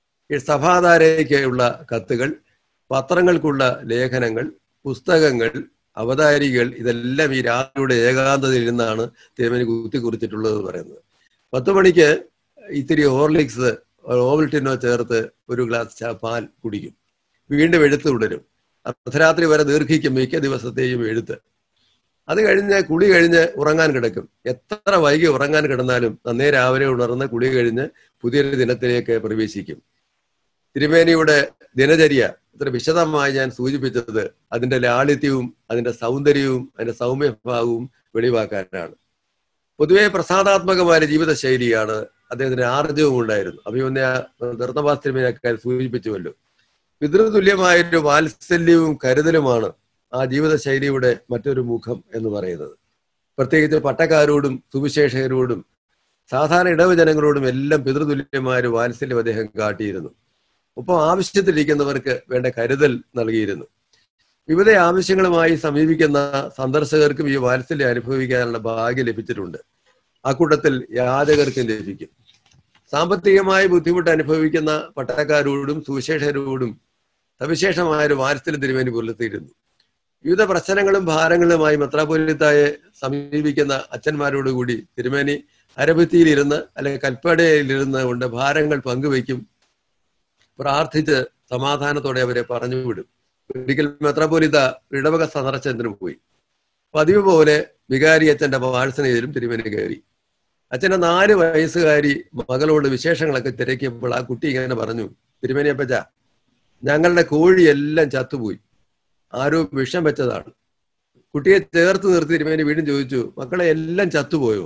ഈ സഭാധാരയ്ക്കുള്ള കത്തുകൾ പത്രങ്ങൾക്കുള്ള ലേഖനങ്ങൾ പുസ്തകങ്ങൾ അവതാരികൾ ഇതെല്ലാം ഈ രാവിലെ ഏകാന്തതയിൽ നിന്നാണ് തിരുമേനി കുത്തി കുറിച്ചിട്ടുള്ളത് എന്ന് പറയുന്നത് പത്ത് മണിക്ക് ഇത്തിരി ഹോർലിക്സ് ഓവൽറ്റിനോ ചേർത്ത് ഒരു ഗ്ലാസ് ചാ- പാൽ കുടിക്കും വീണ്ടും എഴുത്ത് തുടരും അർദ്ധരാത്രി വരെ ദീർഘിക്കും മിക്ക ദിവസത്തെയും എഴുത്ത് അത് കഴിഞ്ഞ് കുളി കഴിഞ്ഞ് ഉറങ്ങാൻ കിടക്കും എത്ര വൈകി ഉറങ്ങാൻ കിടന്നാലും നന്നേ രാവിലെ ഉണർന്ന് കുളി കഴിഞ്ഞ് പുതിയൊരു ദിനത്തിലേക്ക് പ്രവേശിക്കും തിരുമേനിയുടെ ദിനചര്യ ഇത്ര വിശദമായി ഞാൻ സൂചിപ്പിച്ചത് അതിന്റെ ലാളിത്യവും അതിന്റെ സൗന്ദര്യവും അതിന്റെ സൗമ്യഭാവവും വെളിവാക്കാനാണ് പൊതുവെ പ്രസാദാത്മകമായ ജീവിത ശൈലിയാണ് അദ്ദേഹത്തിന് ആർജവും ഉണ്ടായിരുന്നു അഭിമന്യ നിർത്തമാസ് തിരുമേനിയൊക്കെ സൂചിപ്പിച്ചുവല്ലോ പിതൃതുല്യമായൊരു വാത്സല്യവും കരുതലുമാണ് ആ ജീവിത ശൈലിയുടെ മറ്റൊരു മുഖം എന്ന് പറയുന്നത് പ്രത്യേകിച്ച് പട്ടക്കാരോടും സുവിശേഷകരോടും സാധാരണ ഇടവജനങ്ങളോടും എല്ലാം പിതൃതുല്യമായ ഒരു വാത്സല്യം അദ്ദേഹം കാട്ടിയിരുന്നു ഒപ്പം ആവശ്യത്തിലിരിക്കുന്നവർക്ക് വേണ്ട കരുതൽ നൽകിയിരുന്നു വിവിധ ആവശ്യങ്ങളുമായി സമീപിക്കുന്ന സന്ദർശകർക്കും ഈ വാത്സല്യം അനുഭവിക്കാനുള്ള ഭാഗ്യം ലഭിച്ചിട്ടുണ്ട് അക്കൂട്ടത്തിൽ യാചകർക്കും ലഭിക്കും സാമ്പത്തികമായി ബുദ്ധിമുട്ട് അനുഭവിക്കുന്ന പട്ടക്കാരോടും സുവിശേഷരോടും സവിശേഷമായ ഒരു വാത്സല്യം തിരുവേനി പുലർത്തിയിരുന്നു വിവിധ പ്രശ്നങ്ങളും ഭാരങ്ങളുമായി മെത്രാപൊലിത്തായെ സമീപിക്കുന്ന അച്ഛന്മാരോട് കൂടി തിരുമേനി അരഭിത്തിയിലിരുന്ന് അല്ലെങ്കിൽ കൽപ്പടയിലിരുന്ന് കൊണ്ട് ഭാരങ്ങൾ പങ്കുവയ്ക്കും പ്രാർത്ഥിച്ച് സമാധാനത്തോടെ അവരെ പറഞ്ഞുവിടും ഒരിക്കൽ മെത്രാപൊലിത്ത ഇടവക സന്ദർശനത്തിന് പോയി പതിവ് പോലെ വികാരി അച്ഛന്റെ വാഴ്സനയിലും തിരുമേനി കയറി അച്ഛന്റെ നാല് വയസ്സുകാരി മകളോട് വിശേഷങ്ങളൊക്കെ തിരക്കിയപ്പോൾ ആ കുട്ടി ഇങ്ങനെ പറഞ്ഞു തിരുമേനി അപ്പച്ച ഞങ്ങളുടെ കോഴിയെല്ലാം ചത്തുപോയി ആരോ വിഷം വെച്ചതാണ് കുട്ടിയെ ചേർത്ത് നിർത്തി തിരുമേനി വീണ്ടും ചോദിച്ചു മക്കളെ എല്ലാം ചത്തുപോയോ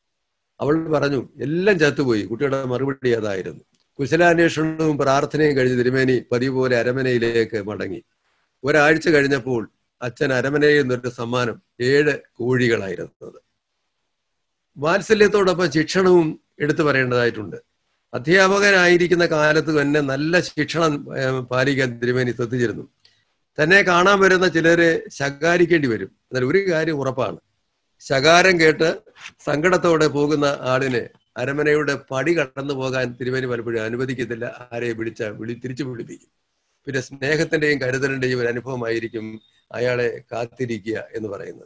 അവൾ പറഞ്ഞു എല്ലാം ചത്തുപോയി കുട്ടിയുടെ മറുപടി അതായിരുന്നു കുശലാന്വേഷണവും പ്രാർത്ഥനയും കഴിഞ്ഞ് തിരുമേനി പതിവ് പോലെ അരമനയിലേക്ക് മടങ്ങി ഒരാഴ്ച കഴിഞ്ഞപ്പോൾ അച്ഛൻ അരമനയിൽ നിന്നൊരു സമ്മാനം ഏഴ് കോഴികളായിരുന്നത് വാത്സല്യത്തോടൊപ്പം ശിക്ഷണവും എടുത്തു പറയേണ്ടതായിട്ടുണ്ട് അധ്യാപകനായിരിക്കുന്ന കാലത്ത് തന്നെ നല്ല ശിക്ഷണം ഏഹ്, പാലിക്കാൻ തിരുമേനി ശ്രദ്ധിച്ചിരുന്നു തന്നെ കാണാൻ വരുന്ന ചിലരെ ശകാരിക്കേണ്ടി വരും എന്നാൽ ഒരു കാര്യം ഉറപ്പാണ് ശകാരം കേട്ട് സങ്കടത്തോടെ പോകുന്ന ആളിനെ അരമനയുടെ പടി കടന്നു പോകാൻ തിരുമേനി പലപ്പോഴും അനുവദിക്കത്തില്ല ആരെ വിളിച്ച വിളി തിരിച്ചു വിളിപ്പിക്കും പിന്നെ സ്നേഹത്തിന്റെയും കരുതലിന്റെയും ഒരു അനുഭവമായിരിക്കും അയാളെ കാത്തിരിക്കുക എന്ന് പറയുന്നത്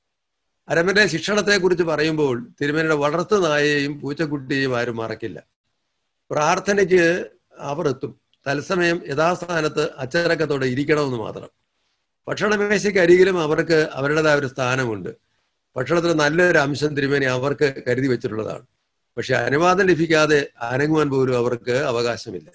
അരമന ശിക്ഷണത്തെ കുറിച്ച് പറയുമ്പോൾ തിരുമേനിയുടെ വളർത്തു നായയെയും പൂച്ചക്കുട്ടിയെയും ആരും മറക്കില്ല പ്രാർത്ഥനയ്ക്ക് അവർ എത്തും തത്സമയം യഥാസ്ഥാനത്ത് അച്ചടക്കത്തോടെ ഇരിക്കണമെന്ന് മാത്രം ഭക്ഷണമേശയ്ക്ക് അരികിലും അവർക്ക് അവരുടേതായ ഒരു സ്ഥാനമുണ്ട് ഭക്ഷണത്തിൽ നല്ലൊരു അംശം തിരുമേനി അവർക്ക് കരുതി വെച്ചിട്ടുള്ളതാണ് പക്ഷെ അനുവാദം ലഭിക്കാതെ അനങ്ങുവാൻ പോലും അവർക്ക് അവകാശമില്ല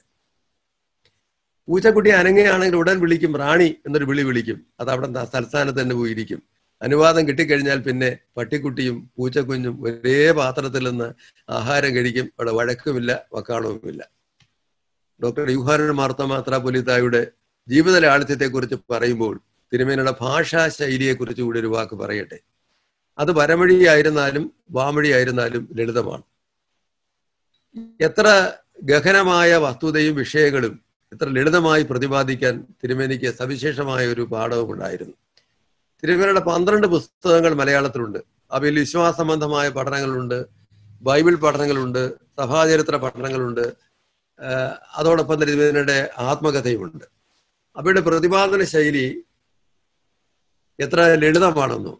പൂച്ചക്കുട്ടി അനങ്ങുകയാണെങ്കിൽ ഉടൻ വിളിക്കും റാണി എന്നൊരു വിളി വിളിക്കും അത് അവിടെ ത- തൽസ്ഥാനത്ത് തന്നെ പോയിരിക്കും അനുവാദം കിട്ടിക്കഴിഞ്ഞാൽ പിന്നെ പട്ടിക്കുട്ടിയും പൂച്ചക്കുഞ്ഞും ഒരേ പാത്രത്തിൽ നിന്ന് ആഹാരം കഴിക്കും അവിടെ വഴക്കുമില്ല വക്കാണവുമില്ല ഡോക്ടർ യുഹാനൻ മാർത്തമാത്ര പൊലിത്തായുടെ ജീവിത ലാളിത്യത്തെക്കുറിച്ച് പറയുമ്പോൾ തിരുമേനയുടെ ഭാഷാ ശൈലിയെക്കുറിച്ച് കൂടി ഒരു വാക്ക് പറയട്ടെ അത് വരമൊഴിയായിരുന്നാലും വാമൊഴിയായിരുന്നാലും ലളിതമാണ് എത്ര ഗഹനമായ വസ്തുതയും വിഷയങ്ങളും എത്ര ലളിതമായി പ്രതിപാദിക്കാൻ തിരുമേനിക്ക് സവിശേഷമായ ഒരു പാഠവും ഉണ്ടായിരുന്നു തിരുമേനയുടെ പന്ത്രണ്ട് പുസ്തകങ്ങൾ മലയാളത്തിലുണ്ട് അവയിൽ വിശ്വാസ സംബന്ധമായ പഠനങ്ങളുണ്ട് ബൈബിൾ പഠനങ്ങളുണ്ട് സഭാചരിത്ര പഠനങ്ങളുണ്ട് ആഹ് അതോടൊപ്പം തന്നെ തിരുമേനയുടെ ആത്മകഥയുമുണ്ട് അവയുടെ പ്രതിപാദന ശൈലി എത്ര ലളിതമാണെന്നോ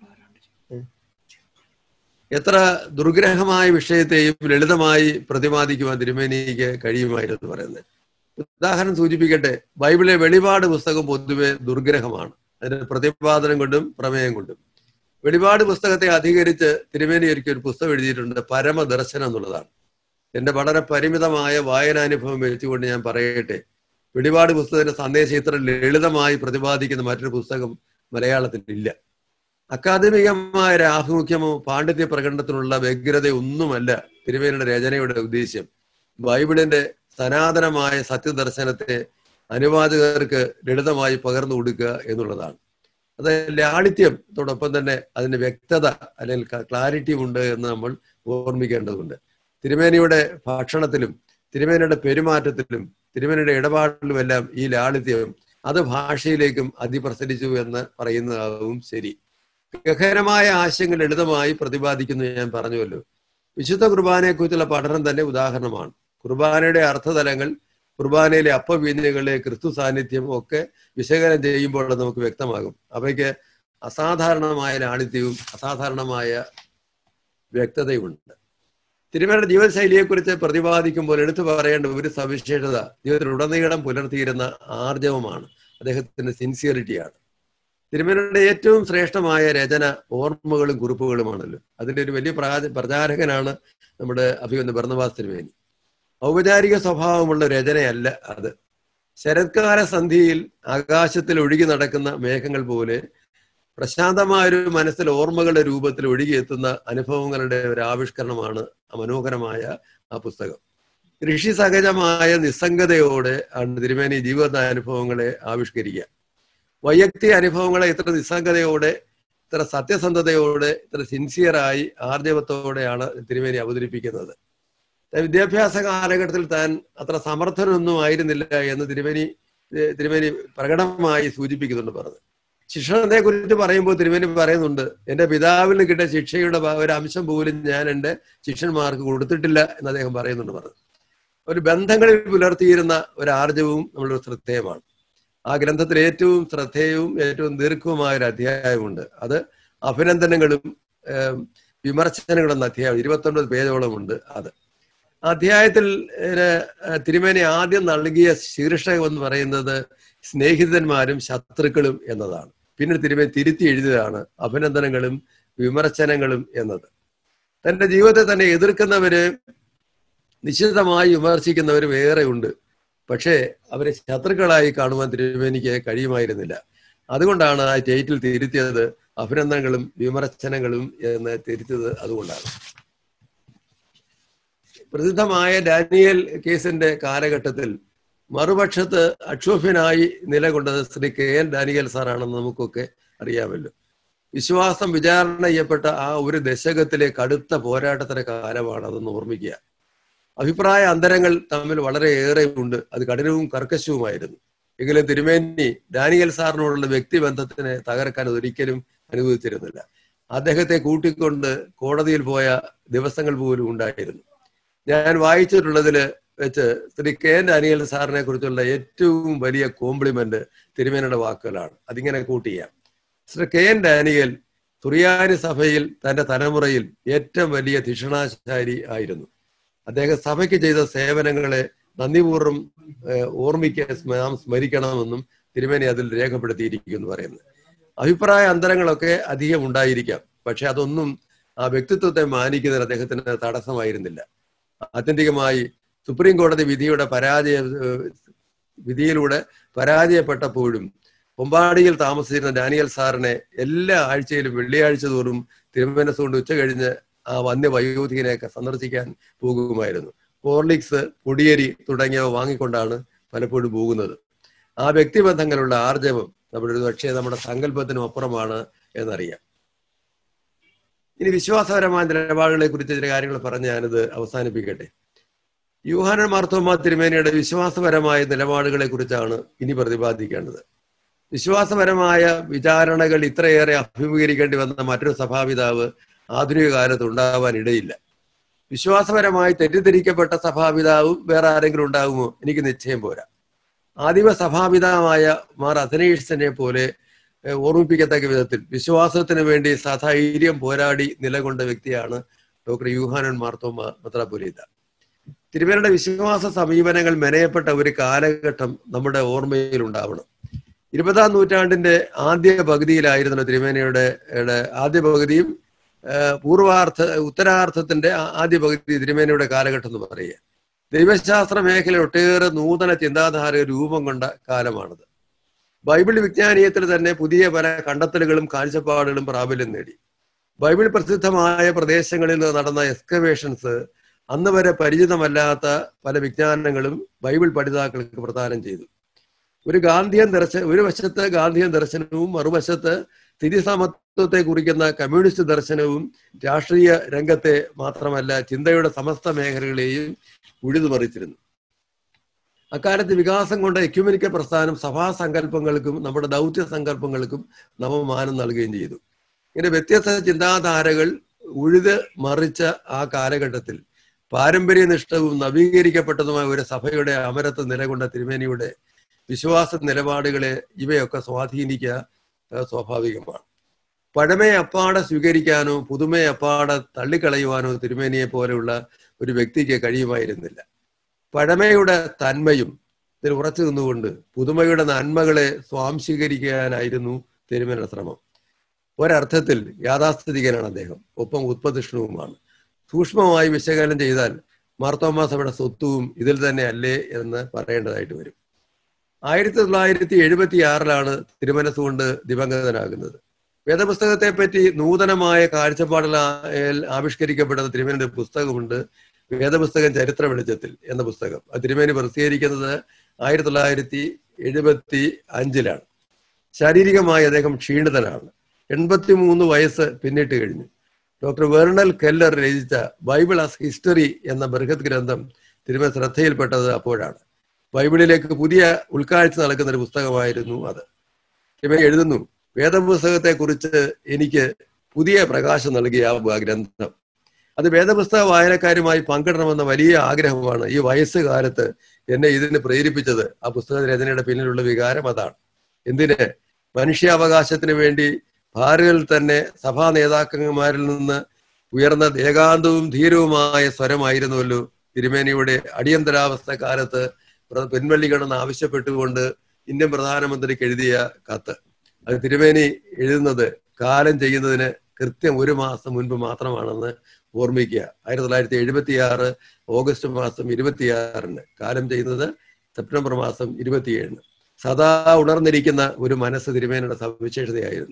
എത്ര ദുർഗ്രഹമായ വിഷയത്തെയും ലളിതമായി പ്രതിപാദിക്കുവാൻ തിരുമേനിക്ക് കഴിയുമായിരുന്നു പറയുന്നത് ഉദാഹരണം സൂചിപ്പിക്കട്ടെ ബൈബിളിലെ വെളിപാട് പുസ്തകം പൊതുവെ ദുർഗ്രഹമാണ് അതിന്റെ പ്രതിപാദനം കൊണ്ടും പ്രമേയം കൊണ്ടും വെളിപാട് പുസ്തകത്തെ അധികരിച്ച് തിരുമേനി ഒരിക്കൽ ഒരു പുസ്തകം എഴുതിയിട്ടുണ്ട് പരമദർശനം എന്നുള്ളതാണ് എന്റെ വളരെ പരിമിതമായ വായനാനുഭവം വെച്ചുകൊണ്ട് ഞാൻ പറയട്ടെ വെളിപാട് പുസ്തകത്തിന്റെ സന്ദേശം ഇത്ര ലളിതമായി പ്രതിപാദിക്കുന്ന മറ്റൊരു പുസ്തകം മലയാളത്തിൽ ഇല്ല അക്കാദമികമായ ഒരു ആഭിമുഖ്യമോ പാണ്ഡിത്യ പ്രകടനത്തിനുള്ള വ്യഗ്രതയൊന്നുമല്ല തിരുവേനയുടെ രചനയുടെ ഉദ്ദേശ്യം ബൈബിളിന്റെ സനാതനമായ സത്യദർശനത്തെ അനുവാചകർക്ക് ലളിതമായി പകർന്നു കൊടുക്കുക എന്നുള്ളതാണ് അത് ലാളിത്യത്തോടൊപ്പം തന്നെ അതിന്റെ വ്യക്തത അല്ലെങ്കിൽ ക്ലാരിറ്റി ഉണ്ട് എന്ന് നമ്മൾ ഓർമ്മിക്കേണ്ടതുണ്ട് തിരുമേനിയുടെ ഭക്ഷണത്തിലും തിരുമേനിയുടെ പെരുമാറ്റത്തിലും തിരുമേനിയുടെ ഇടപാടിലുമെല്ലാം ഈ ലാളിത്യം അത് ഭാഷയിലേക്കും അതിപ്രസരിച്ചു എന്ന് പറയുന്നതാവും ശരി ഗഹനമായ ആശയങ്ങൾ ലളിതമായി പ്രതിപാദിക്കുന്നു ഞാൻ പറഞ്ഞുവല്ലോ വിശുദ്ധ കുർബാനയെ കുറിച്ചുള്ള പഠനം തന്നെ ഉദാഹരണമാണ് കുർബാനയുടെ അർത്ഥതലങ്ങൾ കുർബാനയിലെ അപ്പവീഞ്ഞുകളിലെ ക്രിസ്തു സാന്നിധ്യം ഒക്കെ വിശകലനം ചെയ്യുമ്പോൾ നമുക്ക് വ്യക്തമാകും അവയ്ക്ക് അസാധാരണമായ ലാളിത്യവും അസാധാരണമായ വ്യക്തതയുമുണ്ട് തിരുമേനിയുടെ ജീവിതശൈലിയെക്കുറിച്ച് പ്രതിപാദിക്കുമ്പോൾ എടുത്തു പറയേണ്ട ഒരു സവിശേഷത ജീവിതത്തിൽ ഉടനീളം പുലർത്തിയിരുന്ന ആർജവമാണ് അദ്ദേഹത്തിന്റെ സിൻസിയറിറ്റിയാണ് തിരുമേനിയുടെ ഏറ്റവും ശ്രേഷ്ഠമായ രചന ഓർമ്മകളും കുറിപ്പുകളുമാണല്ലോ അതിന്റെ ഒരു വലിയ പ്രാച- പ്രചാരകനാണ് നമ്മുടെ അഭിമന്യ ഭരണവാസ് തിരുമേനി ഔപചാരിക സ്വഭാവമുള്ള രചനയല്ല അത് ശരത്കാല സന്ധിയിൽ ആകാശത്തിൽ ഒഴുകി നടക്കുന്ന മേഘങ്ങൾ പോലെ പ്രശാന്തമായ ഒരു മനസ്സിൽ ഓർമ്മകളുടെ രൂപത്തിൽ ഒഴുകിയെത്തുന്ന അനുഭവങ്ങളുടെ ഒരു ആവിഷ്കരണമാണ് ആ മനോഹരമായ ആ പുസ്തകം ഋഷി സഹജമായ നിസ്സംഗതയോടെ ആണ് തിരുമേനി ജീവിതാനുഭവങ്ങളെ ആവിഷ്കരിക്കുക വൈയക്തിക അനുഭവങ്ങളെ ഇത്ര നിസ്സംഗതയോടെ ഇത്ര സത്യസന്ധതയോടെ ഇത്ര സിൻസിയറായി ആർജവത്തോടെയാണ് തിരുമേനി അവതരിപ്പിക്കുന്നത് താൻ വിദ്യാഭ്യാസ കാലഘട്ടത്തിൽ താൻ അത്ര സമർത്ഥനൊന്നും ആയിരുന്നില്ല എന്ന് തിരുമേനി ഏഹ് തിരുമേനി പ്രകടമായി സൂചിപ്പിക്കുന്നുണ്ട് പറഞ്ഞു ശിക്ഷണത്തെ കുറിച്ച് പറയുമ്പോൾ തിരുമേനി പറയുന്നുണ്ട് എന്റെ പിതാവിന് കിട്ടിയ ശിക്ഷയുടെ ഭാ- ഒരു അംശം പോലും ഞാൻ എൻ്റെ ശിഷ്യന്മാർക്ക് കൊടുത്തിട്ടില്ല എന്ന് അദ്ദേഹം പറയുന്നുണ്ട് പറഞ്ഞു ഒരു ബന്ധങ്ങളിൽ പുലർത്തിയിരുന്ന ഒരു ആർജവും നമ്മുടെ ശ്രദ്ധേയമാണ് ആ ഗ്രന്ഥത്തിൽ ഏറ്റവും ശ്രദ്ധേയവും ഏറ്റവും ദീർഘവുമായ ഒരു അധ്യായമുണ്ട് അത് അഭിനന്ദനങ്ങളും ഏം, വിമർശനങ്ങളും എന്ന അധ്യായം ഇരുപത്തൊൻപത് പേജോളം ഉണ്ട് അത് ആ അധ്യായത്തിൽ ഏഹ്, തിരുമേനി ആദ്യം നൽകിയ ശീർഷകം എന്ന് പറയുന്നത് സ്നേഹിതന്മാരും ശത്രുക്കളും എന്നതാണ് പിന്നീട് തിരുമേനി തിരുത്തി എഴുതിയതാണ് അഭിനന്ദനങ്ങളും വിമർശനങ്ങളും എന്നത് തന്റെ ജീവിതത്തെ തന്നെ എതിർക്കുന്നവര് നിശ്ചിതമായി വിമർശിക്കുന്നവർ വേറെ ഉണ്ട് പക്ഷേ അവരെ ശത്രുക്കളായി കാണുവാൻ തിരുമേനിക്ക് കഴിയുമായിരുന്നില്ല അതുകൊണ്ടാണ് ആ ടൈറ്റിൽ തിരുത്തിയത് അഭിനന്ദനങ്ങളും വിമർശനങ്ങളും എന്ന് തിരുത്തിയത് അതുകൊണ്ടാണ് പ്രസിദ്ധമായ ഡാനിയൽ കേസിന്റെ കാലഘട്ടത്തിൽ മറുപക്ഷത്ത് അക്ഷോഭ്യനായി നിലകൊണ്ടത് ശ്രീ കെ എൻ ഡാനിയൽ സാറാണെന്ന് നമുക്കൊക്കെ അറിയാമല്ലോ വിശ്വാസം വിചാരണ ചെയ്യപ്പെട്ട ആ ഒരു ദശകത്തിലെ കടുത്ത പോരാട്ടത്തിന്റെ കാലമാണ് അതെന്ന് ഓർമ്മിക്കുക അഭിപ്രായ അന്തരങ്ങൾ തമ്മിൽ വളരെയേറെ ഉണ്ട് അത് കഠിനവും കർക്കശവുമായിരുന്നു എങ്കിലും തിരുമേനി ഡാനിയൽ സാറിനോടുള്ള വ്യക്തിബന്ധത്തിനെ തകർക്കാൻ ഒരിക്കലും അനുവദിച്ചിരുന്നില്ല അദ്ദേഹത്തെ കൂട്ടിക്കൊണ്ട് കോടതിയിൽ പോയ ദിവസങ്ങൾ പോലും ഉണ്ടായിരുന്നു ഞാൻ വായിച്ചിട്ടുള്ളതില് വെച്ച് ശ്രീ കെ എൻ ഡാനിയൽ സാറിനെ കുറിച്ചുള്ള ഏറ്റവും വലിയ കോംപ്ലിമെന്റ് തിരുമേനയുടെ വാക്കുകളാണ് അതിങ്ങനെ കൂട്ടിയാം ശ്രീ കെ എൻ ഡാനിയൽ തുറിയാനി സഭയിൽ തന്റെ തലമുറയിൽ ഏറ്റവും വലിയ ധിഷണാശാരി ആയിരുന്നു അദ്ദേഹം സഭയ്ക്ക് ചെയ്ത സേവനങ്ങളെ നന്ദിപൂർവ്വം ഏഹ്, ഓർമ്മിക്ക നാം സ്മരിക്കണമെന്നും തിരുമേനി അതിൽ രേഖപ്പെടുത്തിയിരിക്കുന്നു പറയുന്നത് അഭിപ്രായ അന്തരങ്ങളൊക്കെ അധികം ഉണ്ടായിരിക്കാം പക്ഷെ അതൊന്നും ആ വ്യക്തിത്വത്തെ മാനിക്കുന്നതിന് അദ്ദേഹത്തിന് തടസ്സമായിരുന്നില്ല ആത്യന്തികമായി സുപ്രീം കോടതി വിധിയുടെ പരാജയ ഏഹ്, വിധിയിലൂടെ പരാജയപ്പെട്ടപ്പോഴും പൊമ്പാടിയിൽ താമസിച്ചിരുന്ന ഡാനിയൽ സാറിനെ എല്ലാ ആഴ്ചയിലും വെള്ളിയാഴ്ച തോറും തിരുമനസ്സുകൊണ്ട് ഉച്ച കഴിഞ്ഞ് ആ വന്യ വയോധികനെയൊക്കെ സന്ദർശിക്കാൻ പോകുമായിരുന്നു ഹോർലിക്സ് പൊടിയരി തുടങ്ങിയവ വാങ്ങിക്കൊണ്ടാണ് പലപ്പോഴും പോകുന്നത് ആ വ്യക്തിബന്ധങ്ങളുള്ള ആർജവം നമ്മുടെ ഒരു പക്ഷേ നമ്മുടെ സങ്കല്പത്തിനും അപ്പുറമാണ് എന്നറിയാം ഇനി വിശ്വാസപരമായ നിലപാടുകളെ കുറിച്ച് ചില കാര്യങ്ങൾ പറഞ്ഞ് ഞാനിത് അവസാനിപ്പിക്കട്ടെ യൂഹാനൻ മാർത്തോമ തിരുമേനിയുടെ വിശ്വാസപരമായ നിലപാടുകളെ കുറിച്ചാണ് ഇനി പ്രതിപാദിക്കേണ്ടത് വിശ്വാസപരമായ വിചാരണകൾ ഇത്രയേറെ അഭിമുഖീകരിക്കേണ്ടി വന്ന മറ്റൊരു സഭാപിതാവ് ആധുനിക കാലത്ത് ഉണ്ടാവാൻ ഇടയില്ല വിശ്വാസപരമായി തെറ്റിദ്ധരിക്കപ്പെട്ട സഭാപിതാവും വേറെ ആരെങ്കിലും ഉണ്ടാകുമോ എനിക്ക് നിശ്ചയം പോരാ ആദിമ സഭാപിതാവായ മാർ അഥനീഷനെ പോലെ ഏഹ്, ഓർമ്മിപ്പിക്കത്തക്ക വിധത്തിൽ വിശ്വാസത്തിന് വേണ്ടി സധൈര്യം പോരാടി നിലകൊണ്ട വ്യക്തിയാണ് ഡോക്ടർ യൂഹാനൻ മാർത്തോമ മെത്രാപൊലീത്ത തിരുമേനയുടെ വിശ്വാസ സമീപനങ്ങൾ മെനയപ്പെട്ട ഒരു കാലഘട്ടം നമ്മുടെ ഓർമ്മയിൽ ഉണ്ടാവണം ഇരുപതാം നൂറ്റാണ്ടിന്റെ ആദ്യ പകുതിയിലായിരുന്നു തിരുമേനയുടെ യുടെ ആദ്യ പകുതിയും ഏഹ്, പൂർവാർത്ഥ ഉത്തരാർത്ഥത്തിന്റെ ആ- ആദ്യ പകുതി തിരുമേനയുടെ കാലഘട്ടം എന്ന് പറയുക ദൈവശാസ്ത്ര മേഖലയിൽ ഒട്ടേറെ നൂതന ചിന്താധാര രൂപം കൊണ്ട കാലമാണിത് ബൈബിൾ വിജ്ഞാനീയത്തിൽ തന്നെ പുതിയ പല കണ്ടെത്തലുകളും കാഴ്ചപ്പാടുകളും പ്രാബല്യം നേടി ബൈബിൾ പ്രസിദ്ധമായ പ്രദേശങ്ങളിൽ നിന്ന് നടന്ന എക്സ്കവേഷൻസ് അന്ന് വരെ പരിചിതമല്ലാത്ത പല വിജ്ഞാനങ്ങളും ബൈബിൾ പഠിതാക്കൾക്ക് പ്രദാനം ചെയ്തു ഒരു ഗാന്ധിയൻ ദർശന ഒരു വശത്ത് ഗാന്ധിയൻ ദർശനവും മറുവശത്ത് സ്ഥിതി സമത്വത്തെ കുറിക്കുന്ന കമ്മ്യൂണിസ്റ്റ് ദർശനവും രാഷ്ട്രീയ രംഗത്തെ മാത്രമല്ല ചിന്തയുടെ സമസ്ത മേഖലകളെയും ഉഴുതുമറിച്ചിരുന്നു അക്കാലത്ത് വികാസം കൊണ്ട എക്യുമെനിക്ക പ്രസ്ഥാനം സഭാ സങ്കല്പങ്ങൾക്കും നമ്മുടെ ദൗത്യ സങ്കല്പങ്ങൾക്കും നവമാനം നൽകുകയും ചെയ്തു ഇങ്ങനെ വ്യത്യസ്ത ചിന്താധാരകൾ ഉഴുത് മറിച്ച ആ കാലഘട്ടത്തിൽ പാരമ്പര്യനിഷ്ഠവും നവീകരിക്കപ്പെട്ടതുമായ ഒരു സഭയുടെ അമരത്ത് നിലകൊണ്ട തിരുമേനിയുടെ വിശ്വാസ നിലപാടുകളെ ഇവയൊക്കെ സ്വാധീനിക്കുക ഏഹ് സ്വാഭാവികമാണ് പഴമയെ അപ്പാടെ സ്വീകരിക്കാനോ പുതുമയെ അപ്പാടെ തള്ളിക്കളയുവാനോ തിരുമേനിയെ പോലെയുള്ള ഒരു വ്യക്തിക്ക് കഴിയുമായിരുന്നില്ല പഴമയുടെ തന്മയും ഇതിൽ ഉറച്ചു നിന്നുകൊണ്ട് പുതുമയുടെ നന്മകളെ സ്വാംശീകരിക്കാനായിരുന്നു തിരുമേനിയുടെ ശ്രമം ഒരർത്ഥത്തിൽ യാഥാസ്ഥിതികനാണ് അദ്ദേഹം ഒപ്പം ഉത്പതിഷ്ണുവുമാണ് സൂക്ഷ്മമായി വിശകലനം ചെയ്താൽ മാർത്തോമാ സഭയുടെ സ്വത്വവും ഇതിൽ തന്നെ അല്ലേ എന്ന് പറയേണ്ടതായിട്ട് വരും ആയിരത്തി തൊള്ളായിരത്തി എഴുപത്തി ആറിലാണ് തിരുമനസ്സുകൊണ്ട് ദിവംഗതനാകുന്നത് വേദപുസ്തകത്തെ പറ്റി നൂതനമായ കാഴ്ചപ്പാടിൽ ആവിഷ്കരിക്കപ്പെടുന്ന തിരുമേനിയുടെ പുസ്തകമുണ്ട് വേദപുസ്തകം ചരിത്ര വെളിച്ചത്തിൽ എന്ന പുസ്തകം അത് തിരുമേനി പ്രസിദ്ധീകരിക്കുന്നത് ആയിരത്തി തൊള്ളായിരത്തി എഴുപത്തി അഞ്ചിലാണ് ശാരീരികമായി അദ്ദേഹം ക്ഷീണിതനാണ് എൺപത്തി മൂന്ന് വയസ്സ് പിന്നിട്ട് കഴിഞ്ഞു ഡോക്ടർ വെർണൽ കെല്ലർ രചിച്ച ബൈബിൾ ആസ് ഹിസ്റ്ററി എന്ന ബൃഹത് ഗ്രന്ഥം തിരുമേനി ശ്രദ്ധയിൽപ്പെട്ടത് അപ്പോഴാണ് ബൈബിളിലേക്ക് പുതിയ ഉൾക്കാഴ്ച നൽകുന്ന ഒരു പുസ്തകമായിരുന്നു അത് തിരുമേനി എഴുതുന്നു വേദപുസ്തകത്തെ കുറിച്ച് എനിക്ക് പുതിയ പ്രകാശം നൽകിയ ആ ഗ്രന്ഥം അത് വേദപുസ്തക വായനക്കാരുമായി പങ്കിടണമെന്ന വലിയ ആഗ്രഹമാണ് ഈ വയസ്സുകാലത്ത് എന്നെ ഇതിന് പ്രേരിപ്പിച്ചത് ആ പുസ്തക രചനയുടെ പിന്നിലുള്ള വികാരം അതാണ് എന്തിന് മനുഷ്യാവകാശത്തിന് വേണ്ടി ഭാരതിൽ തന്നെ സഭാ നേതാക്കന്മാരിൽ നിന്ന് ഉയർന്ന ഏകാന്തവും ധീരവുമായ സ്വരമായിരുന്നുവല്ലോ തിരുമേനിയുടെ അടിയന്തരാവസ്ഥ കാലത്ത് പിൻവള്ളിക്കണമെന്ന് ആവശ്യപ്പെട്ടുകൊണ്ട് ഇന്ത്യൻ പ്രധാനമന്ത്രിക്ക് എഴുതിയ കത്ത് അത് തിരുമേനി എഴുതുന്നത് കാലം ചെയ്യുന്നതിന് കൃത്യം ഒരു മാസം മുൻപ് മാത്രമാണെന്ന് ഓർമ്മിക്കുക ആയിരത്തി തൊള്ളായിരത്തി എഴുപത്തി ആറ് ഓഗസ്റ്റ് മാസം ഇരുപത്തിയാറിന് കാലം ചെയ്യുന്നത് സെപ്റ്റംബർ മാസം ഇരുപത്തിയേഴിന് സദാ ഉണർന്നിരിക്കുന്ന ഒരു മനസ്സ് തിരുമേനയുടെ സവിശേഷതയായിരുന്നു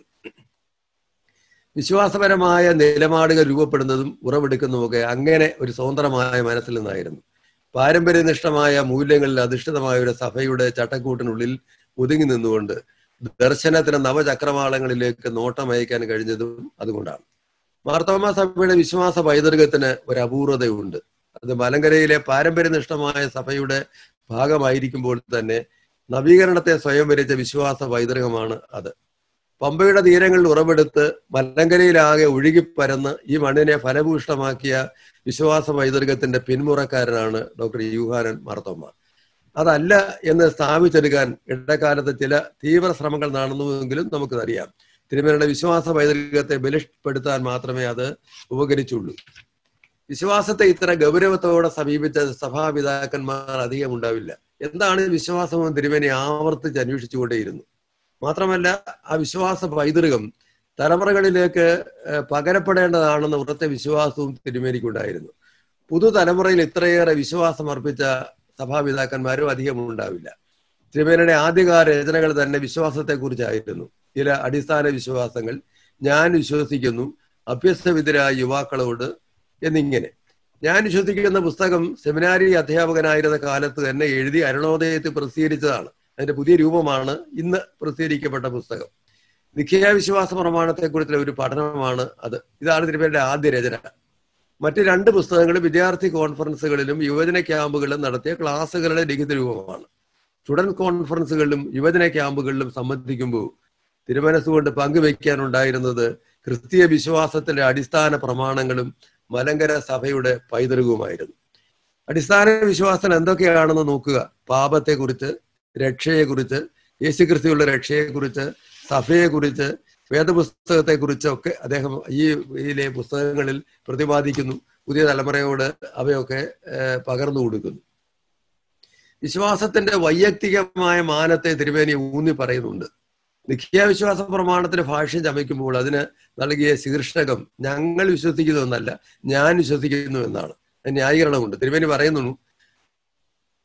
വിശ്വാസപരമായ നിലപാടുകൾ രൂപപ്പെടുന്നതും ഉറവെടുക്കുന്നതുമൊക്കെ അങ്ങനെ ഒരു സ്വതന്ത്രമായ മനസ്സിൽ നിന്നായിരുന്നു പാരമ്പര്യനിഷ്ഠമായ മൂല്യങ്ങളിൽ അധിഷ്ഠിതമായ ഒരു സഭയുടെ ചട്ടക്കൂട്ടിനുള്ളിൽ ഒതുങ്ങി നിന്നുകൊണ്ട് ദർശനത്തിന് നവചക്രവാളങ്ങളിലേക്ക് നോട്ടമയക്കാൻ കഴിഞ്ഞതും അതുകൊണ്ടാണ് മാർത്തോമ സഭയുടെ വിശ്വാസ പൈതൃകത്തിന് ഒരു അപൂർവതയുണ്ട് അത് മലങ്കരയിലെ പാരമ്പര്യനിഷ്ഠമായ സഭയുടെ ഭാഗമായിരിക്കുമ്പോൾ തന്നെ നവീകരണത്തെ സ്വയം വരിച്ച വിശ്വാസ പൈതൃകമാണ് അത് പമ്പയുടെ തീരങ്ങളിൽ ഉറവെടുത്ത് മലങ്കരയിലാകെ ഒഴുകിപ്പരന്ന് ഈ മണ്ണിനെ ഫലഭൂഷ്ടമാക്കിയ വിശ്വാസ പൈതൃകത്തിന്റെ പിന്മുറക്കാരനാണ് ഡോക്ടർ യൂഹാനൻ മാർത്തോമ്മ അതല്ല എന്ന് സ്ഥാപിച്ചെടുക്കാൻ ഇടക്കാലത്ത് ചില തീവ്ര ശ്രമങ്ങൾ നടന്നുവെങ്കിലും നമുക്കറിയാം തിരുമലയുടെ വിശ്വാസ പൈതൃകത്തെ ബലിഷ്പ്പെടുത്താൻ മാത്രമേ അത് ഉപകരിച്ചുള്ളൂ വിശ്വാസത്തെ ഇത്ര ഗൗരവത്തോടെ സമീപിച്ച സഭാപിതാക്കന്മാർ അധികം ഉണ്ടാവില്ല എന്താണ് വിശ്വാസമെന്ന് തിരുമേനി ആവർത്തിച്ച് അന്വേഷിച്ചുകൊണ്ടേയിരുന്നു മാത്രമല്ല ആ വിശ്വാസ പൈതൃകം തലമുറകളിലേക്ക് പകരപ്പെടേണ്ടതാണെന്ന ഉറച്ച വിശ്വാസവും തിരുമേനിക്കുണ്ടായിരുന്നു പുതുതലമുറയിൽ ഇത്രയേറെ വിശ്വാസം അർപ്പിച്ച സഭാപിതാക്കന്മാരും അധികം ഉണ്ടാവില്ല തിരുമേനയുടെ ആദ്യകാല രചനകൾ തന്നെ വിശ്വാസത്തെക്കുറിച്ചായിരുന്നു ചില അടിസ്ഥാന വിശ്വാസങ്ങൾ ഞാൻ വിശ്വസിക്കുന്നു അഭ്യസ്തവിധരായ യുവാക്കളോട് എന്നിങ്ങനെ ഞാൻ വിശ്വസിക്കുന്ന പുസ്തകം സെമിനാരി അധ്യാപകനായിരുന്ന കാലത്ത് തന്നെ എഴുതി അരുണോദയത്തിൽ പ്രസിദ്ധീകരിച്ചതാണ് അതിന്റെ പുതിയ രൂപമാണ് ഇന്ന് പ്രസിദ്ധീകരിക്കപ്പെട്ട പുസ്തകം നിഖ്യാവിശ്വാസ പ്രമാണത്തെക്കുറിച്ചുള്ള ഒരു പഠനമാണ് അത് ഇതാണ് തിരുമേന്റെ ആദ്യ രചന മറ്റ് രണ്ട് പുസ്തകങ്ങളും വിദ്യാർത്ഥി കോൺഫറൻസുകളിലും യുവജന ക്യാമ്പുകളിലും നടത്തിയ ക്ലാസ്സുകളുടെ ലിഖിത രൂപമാണ് സ്റ്റുഡൻറ് കോൺഫറൻസുകളിലും യുവജന ക്യാമ്പുകളിലും സംബന്ധിക്കുമ്പോൾ തിരുമനസ്സുകൊണ്ട് പങ്കുവയ്ക്കാനുണ്ടായിരുന്നത് ക്രിസ്തീയ വിശ്വാസത്തിന്റെ അടിസ്ഥാന പ്രമാണങ്ങളും മലങ്കര സഭയുടെ പൈതൃകവുമായിരുന്നു അടിസ്ഥാന വിശ്വാസം എന്തൊക്കെയാണെന്ന് നോക്കുക പാപത്തെക്കുറിച്ച് രക്ഷയെക്കുറിച്ച് യേശുക്രിസ്തുവിന്റെ രക്ഷയെക്കുറിച്ച് സഭയെക്കുറിച്ച് വേദപുസ്തകത്തെക്കുറിച്ച് ഒക്കെ അദ്ദേഹം ഈ ഇതിലെ പുസ്തകങ്ങളിൽ പ്രതിപാദിക്കുന്നു പുതിയ തലമുറയോട് അവയൊക്കെ പകർന്നു കൊടുക്കുന്നു വിശ്വാസത്തിന്റെ വൈയക്തികമായ മാനത്തെ തിരുവേനി ഊന്നി പറയുന്നുണ്ട് നിഖ്യാവിശ്വാസ പ്രമാണത്തിന് ഭാഷ്യം ചമയ്ക്കുമ്പോൾ അതിന് നൽകിയ ശീർഷകം ഞങ്ങൾ വിശ്വസിക്കുന്നു എന്നല്ല ഞാൻ വിശ്വസിക്കുന്നു എന്നാണ് ന്യായീകരണമുണ്ട് തിരുവേനി പറയുന്നു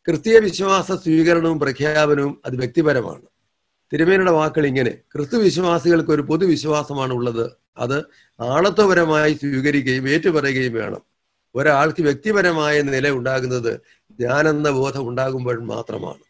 ക്രിസ്തീയ വിശ്വാസ സ്വീകരണവും പ്രഖ്യാപനവും അത് വ്യക്തിപരമാണ് തിരുമേനിയുടെ വാക്കുകൾ ഇങ്ങനെ ക്രിസ്തു വിശ്വാസികൾക്ക് ഒരു പൊതുവിശ്വാസമാണ് ഉള്ളത് അത് ആളത്വപരമായി സ്വീകരിക്കുകയും ഏറ്റുപറയുകയും വേണം ഒരാൾക്ക് വ്യക്തിപരമായ നില ഉണ്ടാകുന്നത് ഞാനെന്ന ബോധം ഉണ്ടാകുമ്പോൾ മാത്രമാണ്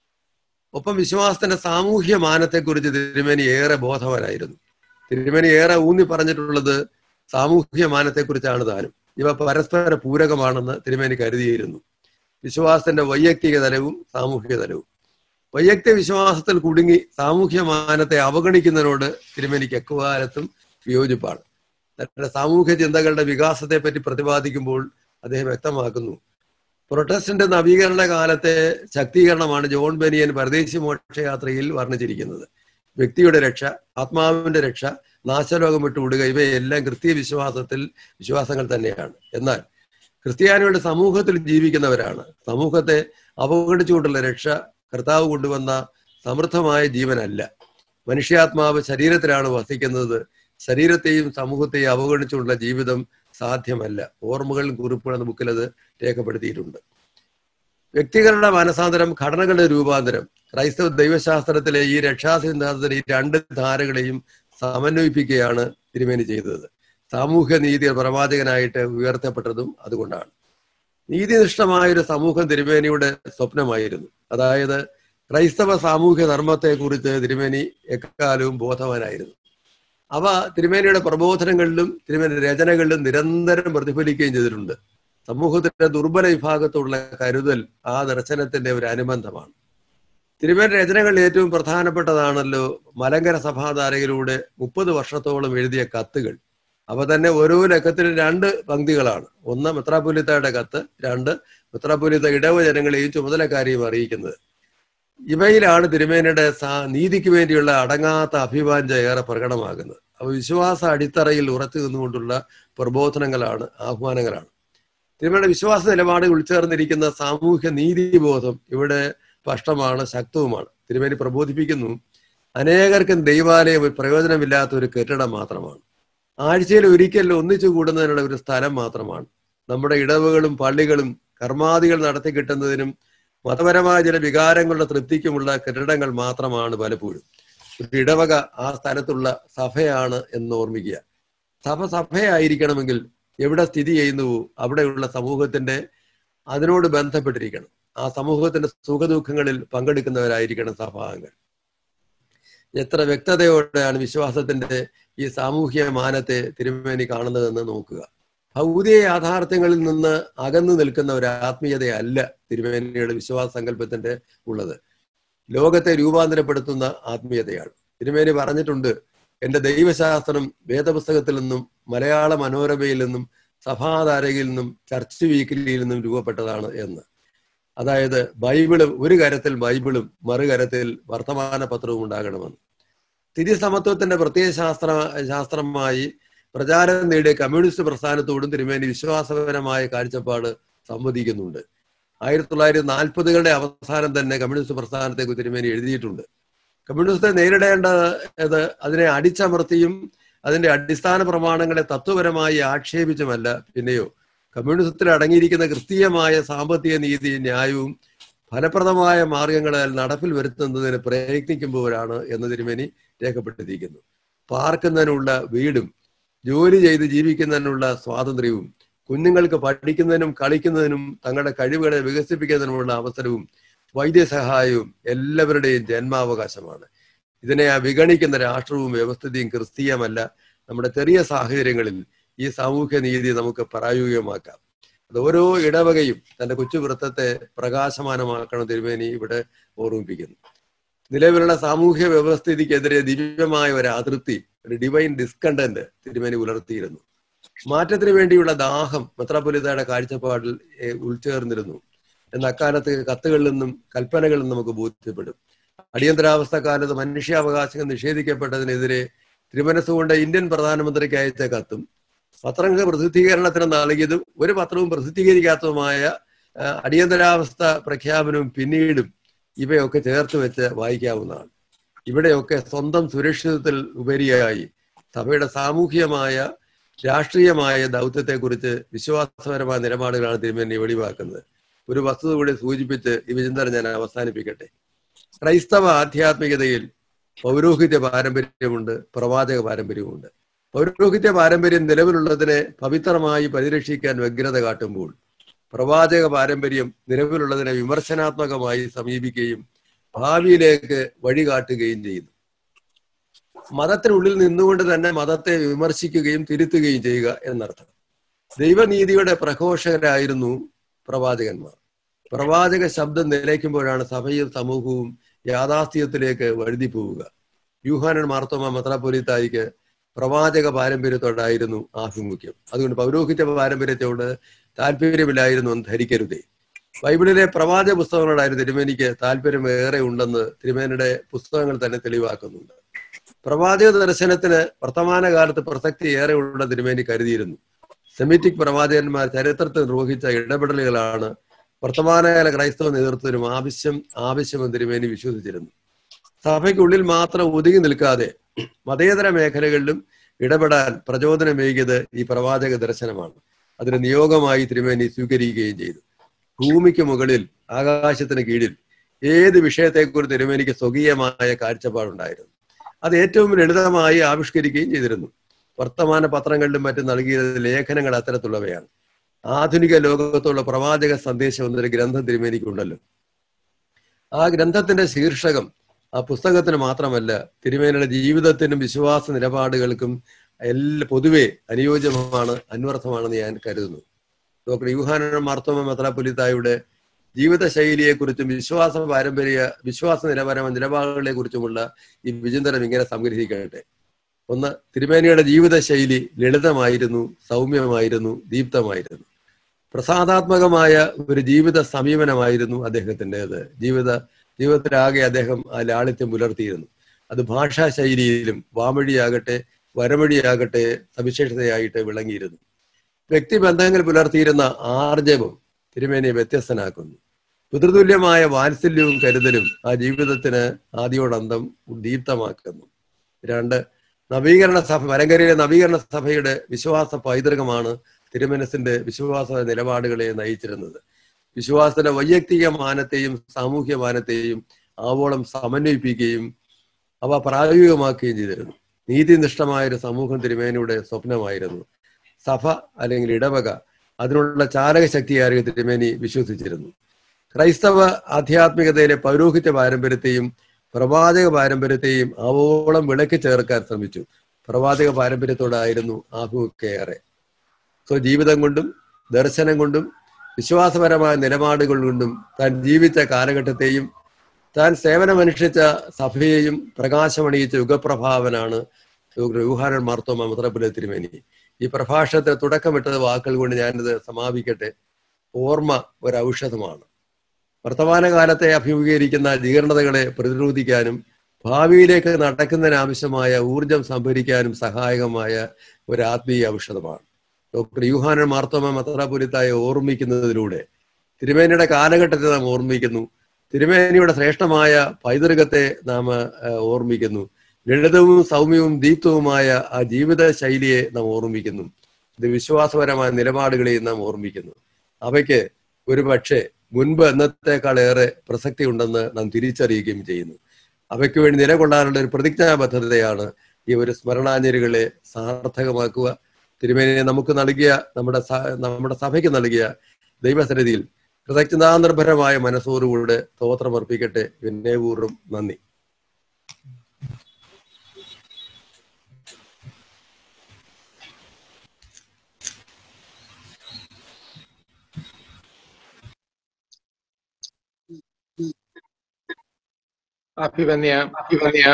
ഒപ്പം വിശ്വാസത്തിന്റെ സാമൂഹ്യ മാനത്തെക്കുറിച്ച് തിരുമേനി ഏറെ ബോധവാനായിരുന്നു തിരുമേനി ഏറെ ഊന്നി പറഞ്ഞിട്ടുള്ളത് സാമൂഹ്യ മാനത്തെക്കുറിച്ചാണ് താനും ഇവ പരസ്പര പൂരകമാണെന്ന് തിരുമേനി കരുതിയിരുന്നു വിശ്വാസത്തിന്റെ വൈയക്തിക തലവും സാമൂഹിക തലവും വൈയക്തിക വിശ്വാസത്തിൽ കുടുങ്ങി സാമൂഹ്യ മാനത്തെ അവഗണിക്കുന്നതിനോട് തിരുമേനിക്ക് എക്കാലത്തും വിയോജിപ്പാണ് തന്റെ സാമൂഹ്യ ചിന്തകളുടെ വികാസത്തെ പറ്റി പ്രതിപാദിക്കുമ്പോൾ അദ്ദേഹം വ്യക്തമാക്കുന്നു പ്രൊട്ടസ്റ്റന്റ് നവീകരണ കാലത്തെ ശക്തീകരണമാണ് ജോൺ ബെനിയൻ പരദേശി മോക്ഷയാത്രയിൽ വർണ്ണിച്ചിരിക്കുന്നത് വ്യക്തിയുടെ രക്ഷ ആത്മാവിന്റെ രക്ഷ നാശലോകം വിട്ടുവിടുക ഇവയെല്ലാം ക്രിസ്തീയ വിശ്വാസത്തിൽ വിശ്വാസങ്ങൾ തന്നെയാണ് എന്നാൽ ക്രിസ്ത്യാനികളുടെ സമൂഹത്തിൽ ജീവിക്കുന്നവരാണ് സമൂഹത്തെ അവഗണിച്ചുകൊണ്ടുള്ള രക്ഷ കർത്താവ് കൊണ്ടുവന്ന സമൃദ്ധമായ ജീവനല്ല മനുഷ്യാത്മാവ് ശരീരത്തിലാണ് വസിക്കുന്നത് ശരീരത്തെയും സമൂഹത്തെയും അവഗണിച്ചുകൊണ്ടുള്ള ജീവിതം സാധ്യമല്ല ഓർമ്മകളും കുറിപ്പുകളും എന്ന ബുക്കിൽ അത് രേഖപ്പെടുത്തിയിട്ടുണ്ട് വ്യക്തികളുടെ മനസാന്തരം ഘടനകളുടെ രൂപാന്തരം ക്രൈസ്തവ ദൈവശാസ്ത്രത്തിലെ ഈ രക്ഷാസിദ്ധാന്തത്തിലെ ഈ രണ്ട് ധാരകളെയും സമന്വയിപ്പിക്കുകയാണ് തിരുമേനി ചെയ്തത് സാമൂഹ്യ നീതി പ്രവാചകനായിട്ട് ഉയർത്തപ്പെട്ടതും അതുകൊണ്ടാണ് നീതിനിഷ്ഠമായ ഒരു സമൂഹം തിരുമേനിയുടെ സ്വപ്നമായിരുന്നു അതായത് ക്രൈസ്തവ സാമൂഹ്യ ധർമ്മത്തെക്കുറിച്ച് തിരുമേനി എക്കാലവും ബോധവാനായിരുന്നു അവ തിരുമേനിയുടെ പ്രബോധനങ്ങളിലും തിരുമേനി രചനകളിലും നിരന്തരം പ്രതിഫലിക്കുകയും ചെയ്തിട്ടുണ്ട് സമൂഹത്തിന്റെ ദുർബല വിഭാഗത്തോടുള്ള കരുതൽ ആ ദർശനത്തിന്റെ ഒരു അനുബന്ധമാണ് തിരുമേനി രചനകളിൽ ഏറ്റവും പ്രധാനപ്പെട്ടതാണല്ലോ മലങ്കര സഭാധാരകയിലൂടെ മുപ്പത് വർഷത്തോളം എഴുതിയ കത്തുകൾ അവ തന്നെ ഓരോ ലക്കത്തിലും രണ്ട് പങ്ക്തികളാണ് ഒന്ന് മെത്രാപൊലിത്തയുടെ കത്ത് രണ്ട് മെത്രാപൊലിത്ത ഇടവ ജനങ്ങളെയും ചുമതലക്കാരെയും അറിയിക്കുന്നത് ഇവയിലാണ് തിരുമേനിയുടെ സാ നീതിക്ക് വേണ്ടിയുള്ള അടങ്ങാത്ത അഭിവാഞ്ച ഏറെ പ്രകടമാകുന്നത് അവ വിശ്വാസ അടിത്തറയിൽ ഉറച്ചു നിന്നുകൊണ്ടുള്ള പ്രബോധനങ്ങളാണ് ആഹ്വാനങ്ങളാണ് തിരുമേനിയുടെ വിശ്വാസ നിലപാടുകൾ ഉൾച്ചേർന്നിരിക്കുന്ന സാമൂഹ്യ നീതിബോധം ഇവിടെ സ്പഷ്ടമാണ് ശക്തവുമാണ് തിരുമേനി പ്രബോധിപ്പിക്കുന്നു അനേകർക്കും ദൈവാലയം ഒരു പ്രയോജനമില്ലാത്ത ഒരു കെട്ടിടം മാത്രമാണ് ആഴ്ചയിൽ ഒരിക്കൽ ഒന്നിച്ചു കൂടുന്നതിനുള്ള ഒരു സ്ഥലം മാത്രമാണ് നമ്മുടെ ഇടവുകളും പള്ളികളും കർമാദികൾ നടത്തി കിട്ടുന്നതിനും മതപരമായ ചില വികാരങ്ങളുടെ തൃപ്തിക്കുമുള്ള കെട്ടിടങ്ങൾ മാത്രമാണ് പലപ്പോഴും ഒരു ഇടവക ആ സ്ഥലത്തുള്ള സഭയാണ് എന്ന് ഓർമ്മിക്കുക സഭ സഭയായിരിക്കണമെങ്കിൽ എവിടെ സ്ഥിതി ചെയ്യുന്നുവോ അവിടെയുള്ള സമൂഹത്തിന്റെ അതിനോട് ബന്ധപ്പെട്ടിരിക്കണം ആ സമൂഹത്തിന്റെ സുഖദുഃഖങ്ങളിൽ പങ്കെടുക്കുന്നവരായിരിക്കണം സഭാംഗങ്ങൾ എത്ര വ്യക്തതയോടെയാണ് വിശ്വാസത്തിന്റെ ഈ സാമൂഹ്യ മാനത്തെ തിരുമേനി കാണുന്നതെന്ന് നോക്കുക ഭൗതിക യാഥാർത്ഥ്യങ്ങളിൽ നിന്ന് അകന്നു നിൽക്കുന്ന ഒരു ആത്മീയതയല്ല തിരുമേനിയുടെ വിശ്വാസ സങ്കല്പത്തിന്റെ ഉള്ളത് ലോകത്തെ രൂപാന്തരപ്പെടുത്തുന്ന ആത്മീയതയാണ് തിരുമേനി പറഞ്ഞിട്ടുണ്ട് എന്റെ ദൈവശാസ്ത്രം വേദപുസ്തകത്തിൽ നിന്നും മലയാള മനോരമയിൽ നിന്നും സഭാധാരകയിൽ നിന്നും ചർച്ച് വീക്കിലിയിൽ നിന്നും രൂപപ്പെട്ടതാണ് എന്ന് അതായത് ബൈബിളും ഒരു കരത്തിൽ ബൈബിളും മറുകരത്തിൽ വർത്തമാന പത്രവും ഉണ്ടാകണമെന്ന് തിരിസമത്വത്തിന്റെ പ്രത്യയ ശാസ്ത്ര ശാസ്ത്രമായി പ്രചാരം നേടിയ കമ്മ്യൂണിസ്റ്റ് പ്രസ്ഥാനത്തോടും തിരുമേനി വിശ്വാസപരമായ കാഴ്ചപ്പാട് സംവദിക്കുന്നുണ്ട് ആയിരത്തി തൊള്ളായിരത്തി നാൽപ്പതുകളുടെ അവസാനം തന്നെ കമ്മ്യൂണിസ്റ്റ് പ്രസ്ഥാനത്തെ തിരുമേനി എഴുതിയിട്ടുണ്ട് കമ്മ്യൂണിസ്റ്റെ നേരിടേണ്ടത് അതിനെ അടിച്ചമർത്തിയും അതിന്റെ അടിസ്ഥാന പ്രമാണങ്ങളെ തത്വപരമായി ആക്ഷേപിച്ചുമല്ല പിന്നെയോ കമ്മ്യൂണിസത്തിൽ അടങ്ങിയിരിക്കുന്ന ക്രിസ്തീയമായ സാമ്പത്തിക നീതി ന്യായവും ഫലപ്രദമായ മാർഗങ്ങളിൽ നടപ്പിൽ വരുത്തുന്നതിന് പ്രയത്നിക്കുമ്പോഴാണ് എന്ന് തിരുമേനി രേഖപ്പെടുത്തിയിരിക്കുന്നു പാർക്കുന്നതിനുള്ള വീടും ജോലി ചെയ്ത് ജീവിക്കുന്നതിനുള്ള സ്വാതന്ത്ര്യവും കുഞ്ഞുങ്ങൾക്ക് പഠിക്കുന്നതിനും കളിക്കുന്നതിനും തങ്ങളുടെ കഴിവുകളെ വികസിപ്പിക്കുന്നതിനുമുള്ള അവസരവും വൈദ്യസഹായവും എല്ലാവരുടെയും ജന്മാവകാശമാണ് ഇതിനെ വിഗണിക്കുന്ന രാഷ്ട്രവും വ്യവസ്ഥിതിയും ക്രിസ്തീയമല്ല നമ്മുടെ ചെറിയ സാഹചര്യങ്ങളിൽ ഈ സാമൂഹ്യ നീതി നമുക്ക് പ്രായോഗികമാക്കാം അത് ഓരോ ഇടവകയും തന്റെ കൊച്ചു വൃത്തത്തെ പ്രകാശമാനമാക്കണം തിരുമേനി ഇവിടെ ഓർമ്മിപ്പിക്കുന്നു നിലവിലുള്ള സാമൂഹ്യ വ്യവസ്ഥിതിക്കെതിരെ ദിവ്യമായ ഒരു അതൃപ്തി ഒരു ഡിവൈൻ ഡിസ്കണ്ടന്റ് തിരുമേനി പുലർത്തിയിരുന്നു മാറ്റത്തിന് വേണ്ടിയുള്ള ദാഹം മെത്രാപൊലിതയുടെ കാഴ്ചപ്പാടിൽ ഉൾച്ചേർന്നിരുന്നു എന്ന അക്കാലത്ത് കത്തുകളിൽ നിന്നും കൽപ്പനകളിൽ നിന്നും നമുക്ക് ബോധ്യപ്പെടും അടിയന്തരാവസ്ഥ കാലത്ത് മനുഷ്യാവകാശങ്ങൾ നിഷേധിക്കപ്പെട്ടതിനെതിരെ തിരുമനസ്സുകൊണ്ട് ഇന്ത്യൻ പ്രധാനമന്ത്രിക്ക് അയച്ച കത്തും പത്രങ്ങൾ പ്രസിദ്ധീകരണത്തിന് നൽകിയതും ഒരു പത്രവും പ്രസിദ്ധീകരിക്കാത്തതുമായ അടിയന്തരാവസ്ഥ പ്രഖ്യാപനവും പിന്നീടും ഇവയൊക്കെ ചേർത്ത് വെച്ച് വായിക്കാവുന്നതാണ് ഇവിടെയൊക്കെ സ്വന്തം സുരക്ഷിതത്തിൽ ഉപരിയായി സഭയുടെ സാമൂഹികമായ രാഷ്ട്രീയമായ ദൗത്യത്തെക്കുറിച്ച് വിശ്വാസപരമായ നിലപാടുകളാണ് തിരുമേനി വെളിവാക്കുന്നത് ഒരു വസ്തുത കൂടി സൂചിപ്പിച്ച് ഈ വിചിന്തനം ഞാൻ അവസാനിപ്പിക്കട്ടെ ക്രൈസ്തവ ആധ്യാത്മികതയിൽ പൗരോഹിത്യ പാരമ്പര്യമുണ്ട് പ്രവാചക പാരമ്പര്യമുണ്ട് പൗരോഹിത്യ പാരമ്പര്യം നിലവിലുള്ളതിനെ പവിത്രമായി പരിരക്ഷിക്കാൻ വ്യഗ്രത കാട്ടുമ്പോൾ പ്രവാചക പാരമ്പര്യം നിലവിലുള്ളതിനെ വിമർശനാത്മകമായി സമീപിക്കുകയും ഭാവിയിലേക്ക് വഴികാട്ടുകയും ചെയ്യുന്നു മതത്തിനുള്ളിൽ നിന്നുകൊണ്ട് തന്നെ മതത്തെ വിമർശിക്കുകയും തിരുത്തുകയും ചെയ്യുക എന്നർത്ഥം ദൈവനീതിയുടെ പ്രഘോഷകരായിരുന്നു പ്രവാചകന്മാർ പ്രവാചക ശബ്ദം നിലയ്ക്കുമ്പോഴാണ് സഭയും സമൂഹവും യാഥാസ്ഥ്യത്തിലേക്ക് വഴുതി പോവുക യൂഹാനൻ മാർത്തോമ മത്രാപൊലിത്തായിക്ക് പ്രവാചക പാരമ്പര്യത്തോടായിരുന്നു ആഭിമുഖ്യം അതുകൊണ്ട് പൗരോഹിത്യ പാരമ്പര്യത്തോട് താല്പര്യമില്ലായിരുന്നു എന്ന് ധരിക്കരുതേ ബൈബിളിലെ പ്രവാചക പുസ്തകങ്ങളോടായിരുന്നു തിരുമേനിക്ക് താല്പര്യം ഏറെ ഉണ്ടെന്ന് തിരുമേനിയുടെ പുസ്തകങ്ങൾ തന്നെ തെളിവാക്കുന്നുണ്ട് പ്രവാചക ദർശനത്തിന് വർത്തമാനകാലത്ത് പ്രസക്തി ഏറെ ഉള്ള തിരുമേനി കരുതിയിരുന്നു സെമിറ്റിക് പ്രവാചകന്മാർ ചരിത്രത്തിൽ നിർവഹിച്ച ഇടപെടലുകളാണ് വർത്തമാനകാല ക്രൈസ്തവ നേതൃത്വത്തിനും ആവശ്യം ആവശ്യമെന്ന് തിരുമേനി വിശ്വസിച്ചിരുന്നു സഭയ്ക്കുള്ളിൽ മാത്രം ഒതുങ്ങി നിൽക്കാതെ മതേതര മേഖലകളിലും ഇടപെടാൻ പ്രചോദനമേകിയത് ഈ പ്രവാചക ദർശനമാണ് അതിന് നിയോഗമായി തിരുമേനി സ്വീകരിക്കുകയും ചെയ്തു ഭൂമിക്ക് മുകളിൽ ആകാശത്തിന് കീഴിൽ ഏത് വിഷയത്തെക്കുറിച്ച് തിരുമേനിക്ക് സ്വകീയമായ കാഴ്ചപ്പാടുണ്ടായിരുന്നു അത് ഏറ്റവും ലളിതമായി ആവിഷ്കരിക്കുകയും ചെയ്തിരുന്നു വർത്തമാന പത്രങ്ങളിലും മറ്റും നൽകിയ ലേഖനങ്ങൾ അത്തരത്തിലുള്ളവയാണ് ആധുനിക ലോകത്തുള്ള പ്രവാചക സന്ദേശം എന്നൊരു ഗ്രന്ഥം തിരുമേനിക്കുണ്ടല്ലോ ആ ഗ്രന്ഥത്തിന്റെ ശീർഷകം ആ പുസ്തകത്തിന് മാത്രമല്ല തിരുമേനിയുടെ ജീവിതത്തിനും വിശ്വാസ നിലപാടുകൾക്കും എല്ലാ പൊതുവെ അനുയോജ്യമാണ് അന്വർത്ഥമാണെന്ന് ഞാൻ കരുതുന്നു ഡോക്ടർ യുഹാന മാർത്തോമ മെത്രാപൊലിത്തായുടെ ജീവിത ശൈലിയെക്കുറിച്ചും വിശ്വാസ പാരമ്പര്യ വിശ്വാസ നിലവാര നിലപാടുകളെ കുറിച്ചുമുള്ള ഈ വിചിന്തനം ഇങ്ങനെ സംഗ്രഹിക്കട്ടെ ഒന്ന് തിരുമേനിയുടെ ജീവിത ശൈലി ലളിതമായിരുന്നു സൗമ്യമായിരുന്നു ദീപ്തമായിരുന്നു പ്രസാദാത്മകമായ ഒരു ജീവിത സമീപനമായിരുന്നു അദ്ദേഹത്തിൻ്റെത് ജീവിത ജീവിതത്തിലാകെ അദ്ദേഹം ആ ലാളിത്യം പുലർത്തിയിരുന്നു അത് ഭാഷാ ശൈലിയിലും വാമൊഴിയാകട്ടെ വരമൊഴിയാകട്ടെ സവിശേഷതയായിട്ട് വിളങ്ങിയിരുന്നു വ്യക്തിബന്ധങ്ങൾ പുലർത്തിയിരുന്ന ആർജവം തിരുമേനിയെ വ്യത്യസ്തനാക്കുന്നു പിതൃതുല്യമായ വാത്സല്യവും കരുതലും ആ ജീവിതത്തിന് ആദ്യോടന്തം ദീപ്തമാക്കുന്നു രണ്ട് നവീകരണ സഭ മലങ്കരയിലെ നവീകരണ സഭയുടെ വിശ്വാസ പൈതൃകമാണ് തിരുമനസിന്റെ വിശ്വാസ നിലപാടുകളെ നയിച്ചിരുന്നത് വിശ്വാസത്തിന്റെ വൈയക്തിക മാനത്തെയും സാമൂഹ്യ മാനത്തെയും ആവോളം സമന്വയിപ്പിക്കുകയും അവ പ്രായോഗികമാക്കുകയും ചെയ്തിരുന്നു നീതിനിഷ്ഠമായ ഒരു സമൂഹം തിരുമേനിയുടെ സ്വപ്നമായിരുന്നു സഭ അല്ലെങ്കിൽ ഇടവക അതിനുള്ള ചാലക ശക്തിയായിരുന്നു തിരുമേനി വിശ്വസിച്ചിരുന്നു ക്രൈസ്തവ ആധ്യാത്മികതയിലെ പൗരോഹിത്യ പാരമ്പര്യത്തെയും പ്രവാചക പാരമ്പര്യത്തെയും ആവോളം വിളക്കി ചേർക്കാൻ ശ്രമിച്ചു പ്രവാചക പാരമ്പര്യത്തോടായിരുന്നു ആഭിമുഖ്യേറെ സോ ജീവിതം കൊണ്ടും ദർശനം കൊണ്ടും വിശ്വാസപരമായ നിലപാടുകൾ കൊണ്ടും താൻ ജീവിച്ച കാലഘട്ടത്തെയും താൻ സേവനമനുഷ്ഠിച്ച സഭയെയും പ്രകാശമണിയിച്ച യുഗപ്രഭാവനാണ് യൂഹാനൻ മാർത്തോമ മുദ്രപുല തിരുമേനി ഈ പ്രഭാഷണത്തിന് തുടക്കമിട്ടത് വാക്കുകൾ കൊണ്ട് ഞാനിത് സമാപിക്കട്ടെ ഓർമ്മ ഒരു ഔഷധമാണ് വർത്തമാനകാലത്തെ അഭിമുഖീകരിക്കുന്ന ജീർണതകളെ പ്രതിരോധിക്കാനും ഭാവിയിലേക്ക് നടക്കുന്നതിനാവശ്യമായ ഊർജം സംഭരിക്കാനും സഹായകമായ ഒരു ആത്മീയ ഔഷധമാണ് ഡോക്ടർ യൂഹാനൻ മാർത്തോമ മത്രാപുരിത്തായെ ഓർമ്മിക്കുന്നതിലൂടെ തിരുമേനിയുടെ കാലഘട്ടത്തെ നാം ഓർമ്മിക്കുന്നു തിരുമേനിയുടെ ശ്രേഷ്ഠമായ പൈതൃകത്തെ നാം ഓർമ്മിക്കുന്നു ലളിതവും സൗമ്യവും ദീപ്തവുമായ ആ ജീവിത ശൈലിയെ നാം ഓർമ്മിക്കുന്നു ഇത് വിശ്വാസപരമായ നിലപാടുകളെയും നാം ഓർമ്മിക്കുന്നു അവയ്ക്ക് ഒരു പക്ഷേ മുൻപ് എന്നത്തേക്കാൾ ഏറെ പ്രസക്തി ഉണ്ടെന്ന് നാം തിരിച്ചറിയുകയും ചെയ്യുന്നു അവയ്ക്ക് വേണ്ടി നിലകൊള്ളാനുള്ള ഒരു പ്രതിജ്ഞാബദ്ധതയാണ് ഈ ഒരു സ്മരണാഞ്ജലികളെ സാർത്ഥകമാക്കുക തിരുമേനിയെ നമുക്ക് നൽകിയ നമ്മുടെ നമ്മുടെ സഭയ്ക്ക് നൽകിയ ദൈവസന്നിധിയിൽ കൃതജ്ഞതാനിർഭരമായ മനസ്സോടുകൂടെ സ്തോത്രമർപ്പിക്കട്ടെ വിനയപൂർവ്വം നന്ദി അഭിവന്യ അഭിവന്യ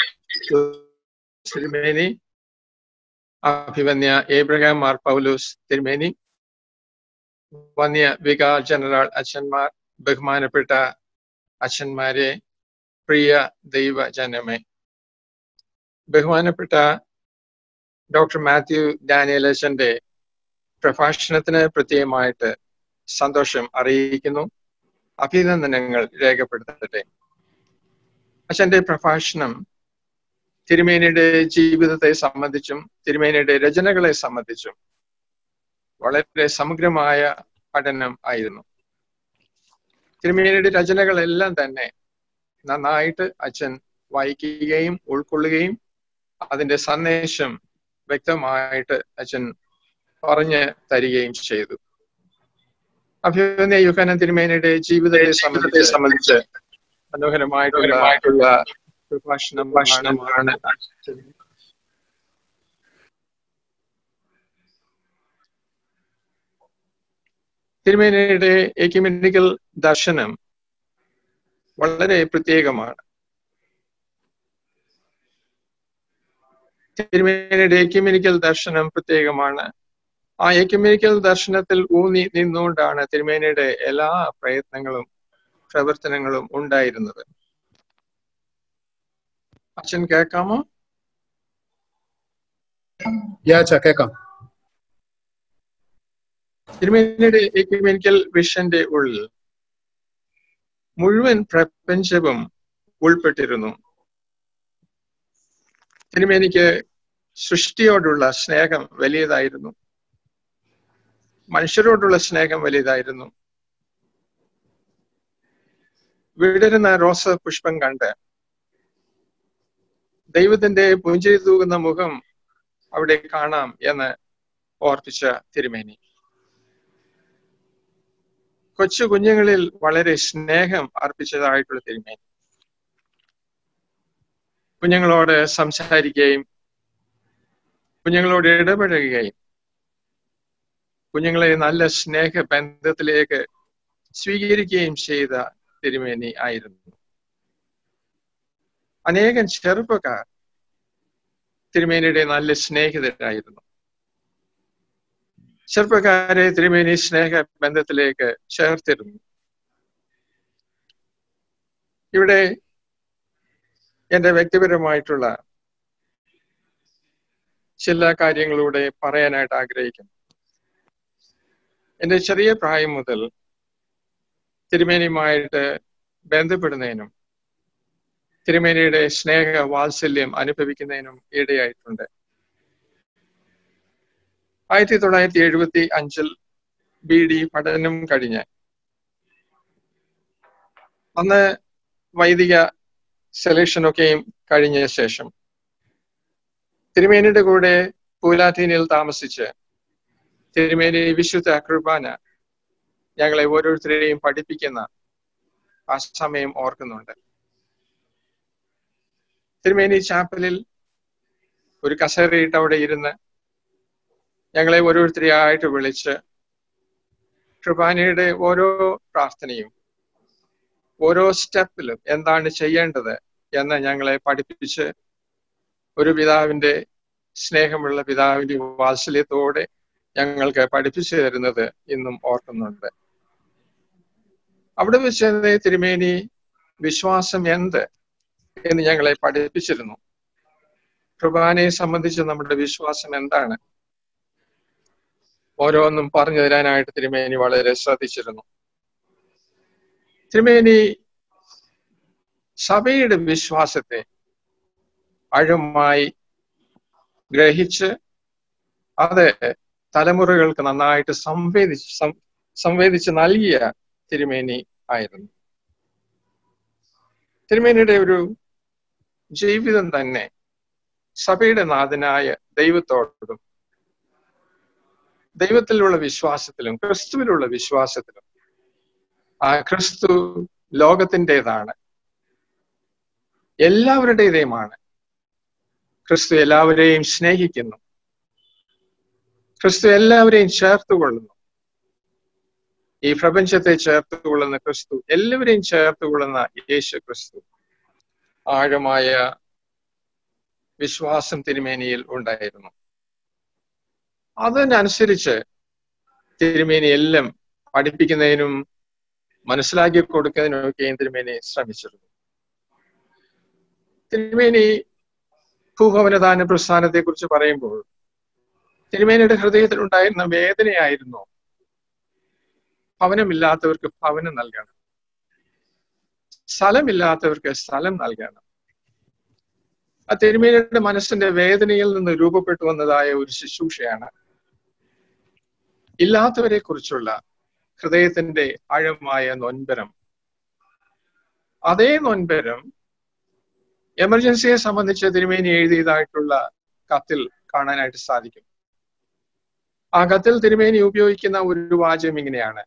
തിരുമേനി അഭിവന്യ ഏബ്രഹാം മാർ പൗലൂസ് തിരുമേനി വന്യ വികാർ ജനറൽ അച്ഛന്മാർ ബഹുമാനപ്പെട്ട അച്ഛന്മാരെ പ്രിയ ദൈവജനമേ ബഹുമാനപ്പെട്ട ഡോക്ടർ മാത്യു ഡാനിയൽ അച്ഛന്റെ പ്രഭാഷണത്തിന് പ്രത്യേകമായിട്ട് സന്തോഷം അറിയിക്കുന്നു അഭിനന്ദനങ്ങൾ രേഖപ്പെടുത്തട്ടെ അച്ഛന്റെ പ്രഭാഷണം തിരുമേനിയുടെ ജീവിതത്തെ സംബന്ധിച്ചും തിരുമേനിയുടെ രചനകളെ സംബന്ധിച്ചും വളരെ സമഗ്രമായ പഠനം ആയിരുന്നു തിരുമേനിയുടെ രചനകളെല്ലാം തന്നെ നന്നായിട്ട് അച്ഛൻ വായിക്കുകയും ഉൾക്കൊള്ളുകയും അതിന്റെ സന്ദേശം വ്യക്തമായിട്ട് അച്ഛൻ പറഞ്ഞു തരികയും ചെയ്തു അഭിമന്യ യുഹാനൻ തിരുമേനിയുടെ ജീവിതത്തെ സംബന്ധിച്ച് സംബന്ധിച്ച് മനോഹരമായിട്ടുള്ള പ്രഭാഷണം ഭാഷണമാണ് തിരുമേനിയുടെ എക്യുമെനിക്കൽ ദർശനം വളരെ പ്രത്യേകമാണ് തിരുമേനിയുടെ എക്യുമെനിക്കൽ ദർശനം പ്രത്യേകമാണ് ആ എക്യുമെനിക്കൽ ദർശനത്തിൽ ഊന്നി നിന്നുകൊണ്ടാണ് തിരുമേനിയുടെ എല്ലാ പ്രയത്നങ്ങളും പ്രവർത്തനങ്ങളും ഉണ്ടായിരുന്നത് അച്ഛൻ കേൾക്കാമോ യാച്ച കേക്കാം തിരുമേനിയുടെ എക്യുമെനിക്കൽ വിഷന്റെ ഉള്ളിൽ മുഴുവൻ പ്രപഞ്ചവും ഉൾപ്പെട്ടിരുന്നു തിരുമേനിക്ക് സൃഷ്ടിയോടുള്ള സ്നേഹം വലിയതായിരുന്നു മനുഷ്യരോടുള്ള സ്നേഹം വലിയതായിരുന്നു വിടരുന്ന റോസ പുഷ്പം കണ്ട് ദൈവത്തിന്റെ പുഞ്ചിരി തൂകുന്ന മുഖം അവിടെ കാണാം എന്ന് ഓർപ്പിച്ച തിരുമേനി കൊച്ചു കുഞ്ഞുങ്ങളിൽ വളരെ സ്നേഹം അർപ്പിച്ചതായിട്ടുള്ള തിരുമേനി കുഞ്ഞുങ്ങളോട് സംസാരിക്കുകയും കുഞ്ഞുങ്ങളോട് ഇടപഴകുകയും കുഞ്ഞുങ്ങളെ നല്ല സ്നേഹ ബന്ധത്തിലേക്ക് സ്വീകരിക്കുകയും ചെയ്ത തിരുമേനി ആയിരുന്നു അനേകം ചെറുപ്പക്കാർ തിരുമേനിയുടെ നല്ല സ്നേഹിതരായിരുന്നു ചെറുപ്പക്കാരെ തിരുമേനി സ്നേഹ ബന്ധത്തിലേക്ക് ചേർത്തിരുന്നു ഇവിടെ എന്റെ വ്യക്തിപരമായിട്ടുള്ള ചില കാര്യങ്ങളൂടെ പറയാനായിട്ട് ആഗ്രഹിക്കുന്നു എന്റെ ചെറിയ പ്രായം മുതൽ തിരുമേനിയുമായിട്ട് ബന്ധപ്പെടുന്നതിനും തിരുമേനിയുടെ സ്നേഹ വാത്സല്യം അനുഭവിക്കുന്നതിനും ഇടയായിട്ടുണ്ട് ആയിരത്തി തൊള്ളായിരത്തി എഴുപത്തി അഞ്ചിൽ ബി ഡി പഠനം കഴിഞ്ഞ് അന്ന് വൈദിക സെലക്ഷനൊക്കെയും കഴിഞ്ഞ ശേഷം തിരുമേനിയുടെ കൂടെ പൂലാത്തീനിൽ താമസിച്ച് തിരുമേനി വിശുദ്ധ കുർബാന ഞങ്ങളെ ഓരോരുത്തരെയും പഠിപ്പിക്കുന്ന ആ സമയം ഓർക്കുന്നുണ്ട് തിരുമേനി ചാപ്പലിൽ ഒരു കസേരയിട്ട് അവിടെ ഇരുന്ന് ഞങ്ങളെ ഓരോരുത്തരെയായിട്ട് വിളിച്ച് കുർബാനയുടെ ഓരോ പ്രാർത്ഥനയും ഓരോ സ്റ്റെപ്പിലും എന്താണ് ചെയ്യേണ്ടത് എന്ന് ഞങ്ങളെ പഠിപ്പിച്ച് ഒരു പിതാവിന്റെ സ്നേഹമുള്ള പിതാവിന്റെ വാത്സല്യത്തോടെ ഞങ്ങൾക്ക് പഠിപ്പിച്ചു തരുന്നത് ഇന്നും ഓർക്കുന്നുണ്ട് അവിടെ വെച്ച് തിരുമേനി വിശ്വാസം എന്ത് എന്ന് ഞങ്ങളെ പഠിപ്പിച്ചിരുന്നു കുർബാനയെ സംബന്ധിച്ച് നമ്മുടെ വിശ്വാസം എന്താണ് ഓരോന്നും പറഞ്ഞു തരാനായിട്ട് തിരുമേനി വളരെ ശ്രദ്ധിച്ചിരുന്നു തിരുമേനി സഭയുടെ വിശ്വാസത്തെ ആഴമായി ഗ്രഹിച്ച് അത് തലമുറകൾക്ക് നന്നായിട്ട് സംവേദിച്ച് സംവേദിച്ച് നൽകിയ തിരുമേനി ആയിരുന്നു തിരുമേനിയുടെ ഒരു ജീവിതം തന്നെ സഭയുടെ നാഥനായ ദൈവത്തോടും ദൈവത്തിലുള്ള വിശ്വാസത്തിലും ക്രിസ്തുവിലുള്ള വിശ്വാസത്തിലും ആ ക്രിസ്തു ലോകത്തിൻ്റെതാണ് എല്ലാവരുടേതേമാണ് ക്രിസ്തു എല്ലാവരെയും സ്നേഹിക്കുന്നു ക്രിസ്തു എല്ലാവരെയും ചേർത്തുകൊള്ളുന്നു ഈ പ്രപഞ്ചത്തെ ചേർത്തുകൊള്ളുന്ന ക്രിസ്തു എല്ലാവരെയും ചേർത്തുകൊള്ളുന്ന യേശു ക്രിസ്തു ആഴമായ വിശ്വാസം തിരുമേനിയിൽ ഉണ്ടായിരുന്നു അതിനനുസരിച്ച് തിരുമേനി എല്ലാം പഠിപ്പിക്കുന്നതിനും മനസ്സിലാക്കി കൊടുക്കുന്നതിനൊക്കെയും തിരുമേനി ശ്രമിച്ചിരുന്നു തിരുമേനി ഭൂഭവനദാന പ്രസ്ഥാനത്തെ കുറിച്ച് പറയുമ്പോൾ തിരുമേനിയുടെ ഹൃദയത്തിൽ ഉണ്ടായിരുന്ന വേദനയായിരുന്നു ഭവനമില്ലാത്തവർക്ക് ഭവനം നൽകണം സ്ഥലമില്ലാത്തവർക്ക് സ്ഥലം നൽകണം ആ തിരുമേനിയുടെ മനസ്സിന്റെ വേദനയിൽ നിന്ന് രൂപപ്പെട്ടു വന്നതായ ഒരു ശുശ്രൂഷയാണ് ഇല്ലാത്തവരെ കുറിച്ചുള്ള ഹൃദയത്തിന്റെ ആഴമായ നൊൻപരം അതേ നൊൻപരം എമർജൻസിയെ സംബന്ധിച്ച് തിരുമേനി എഴുതിയതായിട്ടുള്ള കത്തിൽ കാണാനായിട്ട് സാധിക്കും ആ കത്തിൽ തിരുമേനി ഉപയോഗിക്കുന്ന ഒരു വാചകം ഇങ്ങനെയാണ്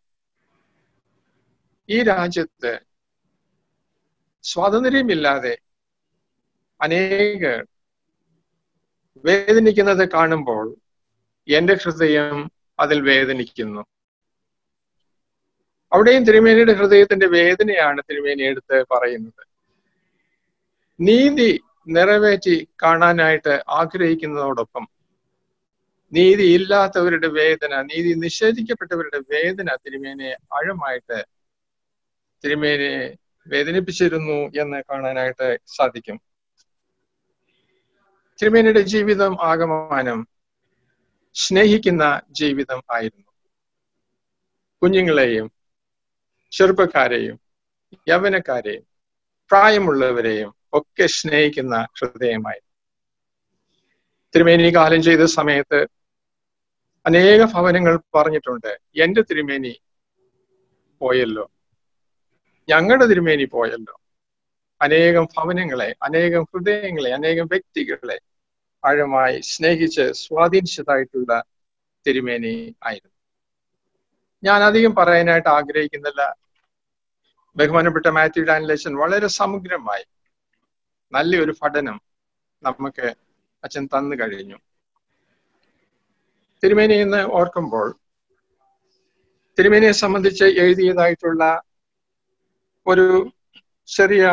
ഈ രാജ്യത്ത് സ്വാതന്ത്ര്യമില്ലാതെ അനേകർ വേദനിക്കുന്നത് കാണുമ്പോൾ എന്റെ ഹൃദയം അതിൽ വേദനിക്കുന്നു അവിടെയും തിരുമേനിയുടെ ഹൃദയത്തിന്റെ വേദനയാണ് തിരുമേനി എടുത്ത് പറയുന്നത് നീതി നിറവേറ്റി കാണാനായിട്ട് ആഗ്രഹിക്കുന്നതോടൊപ്പം നീതി ഇല്ലാത്തവരുടെ വേദന നീതി നിഷേധിക്കപ്പെട്ടവരുടെ വേദന തിരുമേനെ ആഴമായിട്ട് തിരുമേനെ വേദനിപ്പിച്ചിരുന്നു എന്ന് കാണാനായിട്ട് സാധിക്കും തിരുമേനിയുടെ ജീവിതം ആകമാനം സ്നേഹിക്കുന്ന ജീവിതം ആയിരുന്നു കുഞ്ഞുങ്ങളെയും ചെറുപ്പക്കാരെയും യൗവനക്കാരെയും പ്രായമുള്ളവരെയും ഒക്കെ സ്നേഹിക്കുന്ന ഹൃദയമായി തിരുമേനി കാലം ചെയ്ത സമയത്ത് അനേക ഭവനങ്ങൾ പറഞ്ഞിട്ടുണ്ട് എന്റെ തിരുമേനി പോയല്ലോ ഞങ്ങളുടെ തിരുമേനി പോയല്ലോ അനേകം ഭവനങ്ങളെ അനേകം ഹൃദയങ്ങളെ അനേകം വ്യക്തികളെ ആഴമായി സ്നേഹിച്ച് സ്വാധീനിച്ചതായിട്ടുള്ള തിരുമേനി ആയിരുന്നു ഞാൻ അധികം പറയാനായിട്ട് ആഗ്രഹിക്കുന്നില്ല ബഹുമാനപ്പെട്ട മാത്യു ഡാനിലേഷൻ വളരെ സമഗ്രമായി നല്ലൊരു പഠനം നമുക്ക് അച്ഛൻ തന്നു കഴിഞ്ഞു തിരുമേനി എന്ന് ഓർക്കുമ്പോൾ തിരുമേനിയെ സംബന്ധിച്ച് എഴുതിയതായിട്ടുള്ള ഒരു ചെറിയ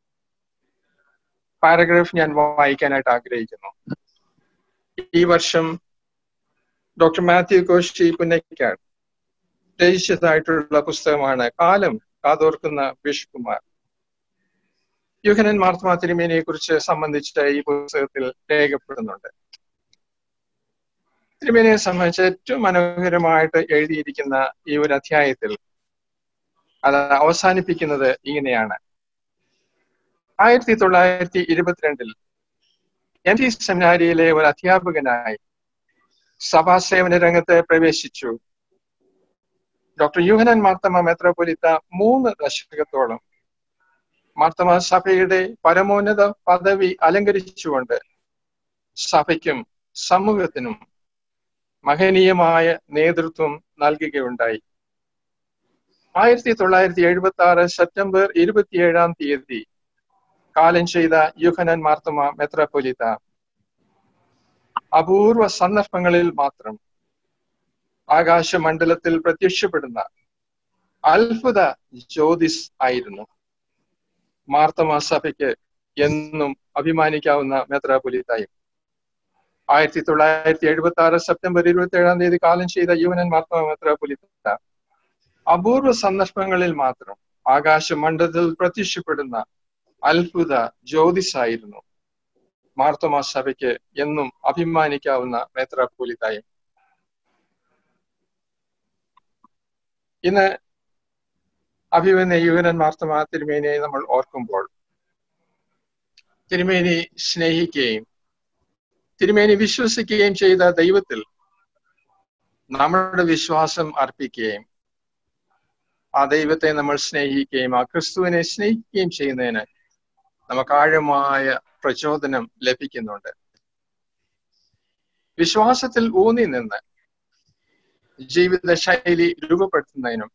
പാരഗ്രാഫ് ഞാൻ വായിക്കാനായിട്ട് ആഗ്രഹിക്കുന്നു ഈ വർഷം ഡോക്ടർ മാത്യു കോശി പുന്നയ്ക്കാട് രചിച്ചതായിട്ടുള്ള പുസ്തകമാണ് കാലം കാതോർക്കുന്ന ബിഷ്കുമാർ യുഹനൻ മാർത്തമാ തിരുമേനിയെ കുറിച്ച് സംബന്ധിച്ച് ഈ പുസ്തകത്തിൽ രേഖപ്പെടുന്നുണ്ട് തിരുമേനിയെ സംബന്ധിച്ച് ഏറ്റവും മനോഹരമായിട്ട് എഴുതിയിരിക്കുന്ന ഈ ഒരു അധ്യായത്തിൽ അത് അവസാനിപ്പിക്കുന്നത് ഇങ്ങനെയാണ് ആയിരത്തി തൊള്ളായിരത്തി ഇരുപത്തിരണ്ടിൽ എൻ ടി സെമിനാരിയിലെ ഒരു അധ്യാപകനായി സഭാസേവന രംഗത്ത് പ്രവേശിച്ചു ഡോക്ടർ യുഹനൻ മാർത്തമ മെത്രോപൊലിത്ത മൂന്ന് ദശകത്തോളം മാർത്തമ സഭയുടെ പരമോന്നത പദവി അലങ്കരിച്ചുകൊണ്ട് സഭയ്ക്കും സമൂഹത്തിനും മഹനീയമായ നേതൃത്വം നൽകുകയുണ്ടായി ആയിരത്തി തൊള്ളായിരത്തി എഴുപത്തി ആറ് സെപ്റ്റംബർ ഇരുപത്തിയേഴാം തീയതി കാലം ചെയ്ത യുഹനൻ മാർത്തമ മെത്രോപൊലിത്ത അപൂർവ സന്ദർഭങ്ങളിൽ മാത്രം ആകാശമണ്ഡലത്തിൽ പ്രത്യക്ഷപ്പെടുന്ന അത്ഭുത ജ്യോതിസ് ആയിരുന്നു മാർത്തമ സഭയ്ക്ക് എന്നും അഭിമാനിക്കാവുന്ന മെത്രാപൊലിത്തായും ആയിരത്തി തൊള്ളായിരത്തി എഴുപത്തി ആറ് സെപ്റ്റംബർ ഇരുപത്തി ഏഴാം തീയതി കാലം ചെയ്ത യുവനൻ മാർത്തമ മെത്രാപൊലിത്ത അപൂർവ സന്ദർഭങ്ങളിൽ മാത്രം ആകാശമണ്ഡലത്തിൽ പ്രത്യക്ഷപ്പെടുന്ന അത്ഭുത ജ്യോതിസായിരുന്നു മാർത്തമ സഭയ്ക്ക് എന്നും അഭിമാനിക്കാവുന്ന മെത്രാപൊലിത്തായും ഇന്ന് അഭിമന്യ യുവനൻ മാർത്തമ തിരുമേനിയെ നമ്മൾ ഓർക്കുമ്പോൾ തിരുമേനി സ്നേഹിക്കുകയും തിരുമേനി വിശ്വസിക്കുകയും ചെയ്ത ദൈവത്തിൽ നമ്മുടെ വിശ്വാസം അർപ്പിക്കുകയും ആ ദൈവത്തെ നമ്മൾ സ്നേഹിക്കുകയും ആ ക്രിസ്തുവിനെ സ്നേഹിക്കുകയും ചെയ്യുന്നതിന് നമുക്ക് ആഴമായ പ്രചോദനം ലഭിക്കുന്നുണ്ട് വിശ്വാസത്തിൽ ഊന്നി നിന്ന് ജീവിത ശൈലി രൂപപ്പെടുത്തുന്നതിനും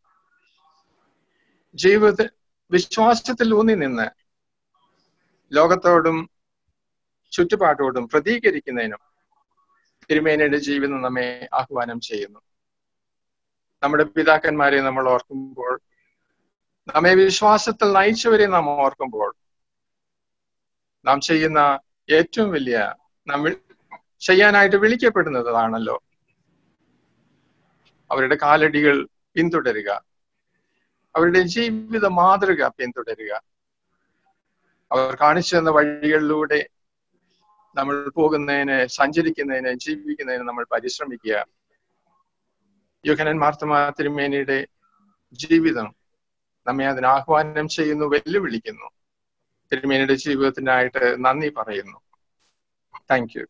ജീവിത വിശ്വാസത്തിൽ ഊന്നി നിന്ന് ലോകത്തോടും ചുറ്റുപാടോടും പ്രതികരിക്കുന്നതിനും തിരുമേനയുടെ ജീവിതം നമ്മെ ആഹ്വാനം ചെയ്യുന്നു നമ്മുടെ പിതാക്കന്മാരെ നമ്മൾ ഓർക്കുമ്പോൾ നമ്മെ വിശ്വാസത്തിൽ നയിച്ചവരെ നാം ഓർക്കുമ്പോൾ നാം ചെയ്യുന്ന ഏറ്റവും വലിയ നമ്മൾ ചെയ്യാനായിട്ട് വിളിക്കപ്പെടുന്നതാണല്ലോ അവരുടെ കാലടികൾ പിന്തുടരുക അവരുടെ ജീവിത മാതൃക പിന്തുടരുക അവർ കാണിച്ചു തന്ന വഴികളിലൂടെ നമ്മൾ പോകുന്നതിന് സഞ്ചരിക്കുന്നതിന് ജീവിക്കുന്നതിന് നമ്മൾ പരിശ്രമിക്കുക യുഹനൻ മാർത്തമ തിരുമേനിയുടെ ജീവിതം നമ്മെ അതിന് ആഹ്വാനം ചെയ്യുന്നു വെല്ലുവിളിക്കുന്നു തിരുമേനിയുടെ ജീവിതത്തിനായിട്ട് നന്ദി പറയുന്നു താങ്ക് യു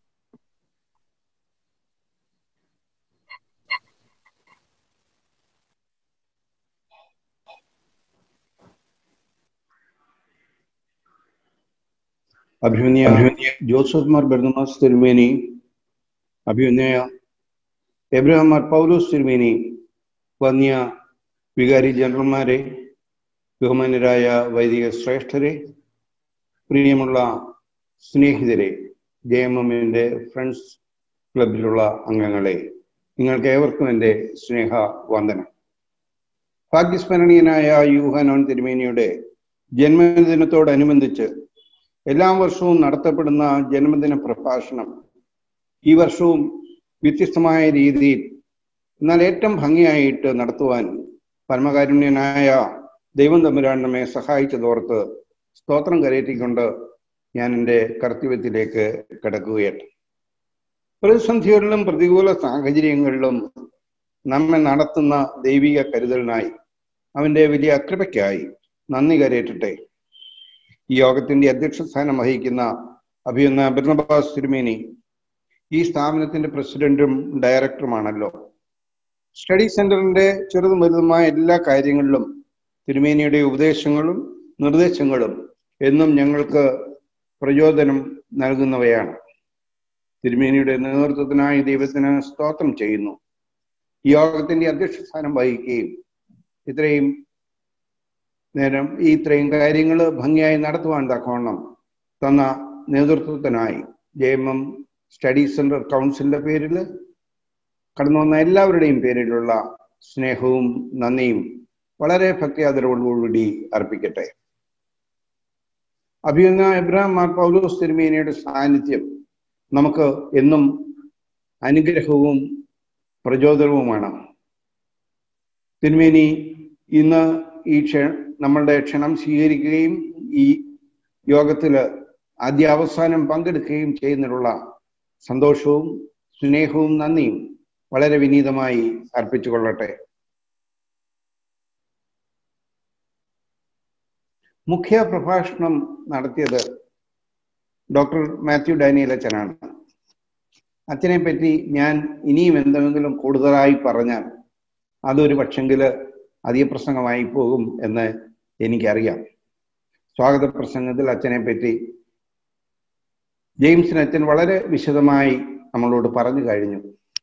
അഭിമന്യ ജോസഫ് മാർ ബെർണമാസ് തിരുമേനി അഭിമന്യ എബ്രഹാം മാർ പൗലോസ് തിരുമേനി വന്യ വികാരി ജനറൽമാരെ ബഹുമാന്യരായ വൈദിക ശ്രേഷ്ഠരെ പ്രിയമുള്ള സ്നേഹിതരെ ജെ എം എമ്മിൻ്റെ ഫ്രണ്ട്സ് ക്ലബിലുള്ള അംഗങ്ങളെ നിങ്ങൾക്ക് ഏവർക്കും എൻ്റെ സ്നേഹ വന്ദനം ഭാഗ്യസ്മരണീയനായ യൂഹാനോൻ തിരുമേനിയുടെ ജന്മദിനത്തോടനുബന്ധിച്ച് എല്ലാ വർഷവും നടത്തപ്പെടുന്ന ജന്മദിന പ്രഭാഷണം ഈ വർഷവും വ്യത്യസ്തമായ രീതിയിൽ എന്നാൽ ഏറ്റവും ഭംഗിയായിട്ട് നടത്തുവാൻ പരമകാരുണ്യനായ ദൈവം തമ്പുരാൻ നമ്മെ സഹായിച്ചതോർത്ത് സ്തോത്രം കരയറ്റിക്കൊണ്ട് ഞാൻ എൻ്റെ കർത്തവ്യത്തിലേക്ക് കിടക്കുകയാണ് പ്രതിസന്ധികളിലും പ്രതികൂല സാഹചര്യങ്ങളിലും നമ്മെ നടത്തുന്ന ദൈവിക കരുതലിനായി അവന്റെ വലിയ അകൃപയ്ക്കായി നന്ദി കരയറ്റട്ടെ ഈ യോഗത്തിന്റെ അധ്യക്ഷ സ്ഥാനം വഹിക്കുന്ന അഭിയുന്ന ബിർണബാസ് തിരുമേനി ഈ സ്ഥാപനത്തിന്റെ പ്രസിഡന്റും ഡയറക്ടറുമാണല്ലോ സ്റ്റഡി സെന്ററിന്റെ ചെറുതും വലുതുമായ എല്ലാ കാര്യങ്ങളിലും തിരുമേനിയുടെ ഉപദേശങ്ങളും നിർദ്ദേശങ്ങളും എന്നും ഞങ്ങൾക്ക് പ്രചോദനം നൽകുന്നവയാണ് തിരുമേനിയുടെ നേതൃത്വത്തിനായി ദൈവത്തിന് സ്തോത്രം ചെയ്യുന്നു ഈ യോഗത്തിന്റെ അധ്യക്ഷ സ്ഥാനം വഹിക്കുകയും ഇത്രയും നേരം ഈ ഇത്രയും കാര്യങ്ങൾ ഭംഗിയായി നടത്തുവാൻ തക്കവണ്ണം തന്ന നേതൃത്വത്തിനായി J M M study centre കൗൺസിലിന്റെ പേരിൽ കടന്നു വന്ന എല്ലാവരുടെയും പേരിലുള്ള സ്നേഹവും നന്ദിയും വളരെ ഭക്തിയാദരവോടുകൂടി അർപ്പിക്കട്ടെ അഭിയുന്ന എബ്രഹാം മാർ പൗലോസ് തിരുമേനിയുടെ സാന്നിധ്യം നമുക്ക് എന്നും അനുഗ്രഹവും പ്രചോദനവുമാണ് തിരുമേനി ഇന്ന് ഈ ക്ഷ നമ്മളുടെ ക്ഷണം സ്വീകരിക്കുകയും ഈ യോഗത്തിൽ ആദ്യ അവസാനം പങ്കെടുക്കുകയും ചെയ്യുന്നതിനുള്ള സന്തോഷവും സ്നേഹവും നന്ദിയും വളരെ വിനീതമായി അർപ്പിച്ചുകൊള്ളട്ടെ മുഖ്യ പ്രഭാഷണം നടത്തിയത് ഡോക്ടർ മാത്യു ഡാനിയൽ അച്ഛനാണ് അച്ഛനെ പറ്റി ഞാൻ ഇനിയും എന്തെങ്കിലും കൂടുതലായി പറഞ്ഞാൽ അതൊരു പക്ഷെങ്കില് അധിക പ്രസംഗമായി പോകും എന്ന് എനിക്കറിയാം സ്വാഗത പ്രസംഗത്തിൽ അച്ഛനെ പറ്റി ജെയിംസിന് അച്ഛൻ വളരെ വിശദമായി നമ്മളോട് പറഞ്ഞു കഴിഞ്ഞു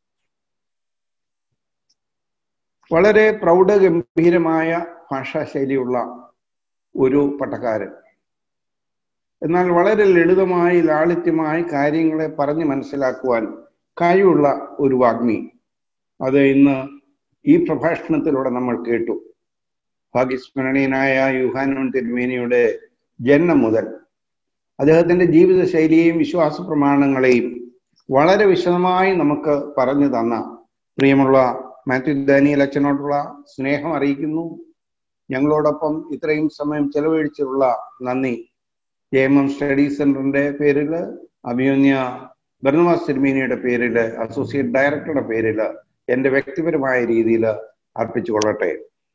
വളരെ പ്രൗഢഗംഭീരമായ ഭാഷാശൈലിയുള്ള ഒരു പട്ടക്കാരൻ എന്നാൽ വളരെ ലളിതമായി ലാളിത്യമായി കാര്യങ്ങളെ പറഞ്ഞ് മനസ്സിലാക്കുവാൻ കഴിവുള്ള ഒരു വാഗ്മി അത് ഇന്ന് ഈ പ്രഭാഷണത്തിലൂടെ നമ്മൾ കേട്ടു ഭാഗ്യസ്മരണീയനായ യുഹാനോൻ തിരുമേനിയുടെ ജന്മം മുതൽ അദ്ദേഹത്തിന്റെ ജീവിതശൈലിയെയും വിശ്വാസ പ്രമാണങ്ങളെയും വളരെ വിശദമായി നമുക്ക് പറഞ്ഞു തന്ന പ്രിയമുള്ള മാത്യു ദാനിയൽ അച്ഛനോടുള്ള സ്നേഹം അറിയിക്കുന്നു ഞങ്ങളോടൊപ്പം ഇത്രയും സമയം ചെലവഴിച്ചുള്ള നന്ദി ജെ എം എം സ്റ്റഡി സെന്ററിന്റെ പേരിൽ അഭിമന്യ ബർണവാസ് തിരുമേനിയുടെ പേരിൽ അസോസിയേറ്റ് ഡയറക്ടറുടെ പേരിൽ എന്റെ വ്യക്തിപരമായ രീതിയിൽ അർപ്പിച്ചുകൊള്ളട്ടെ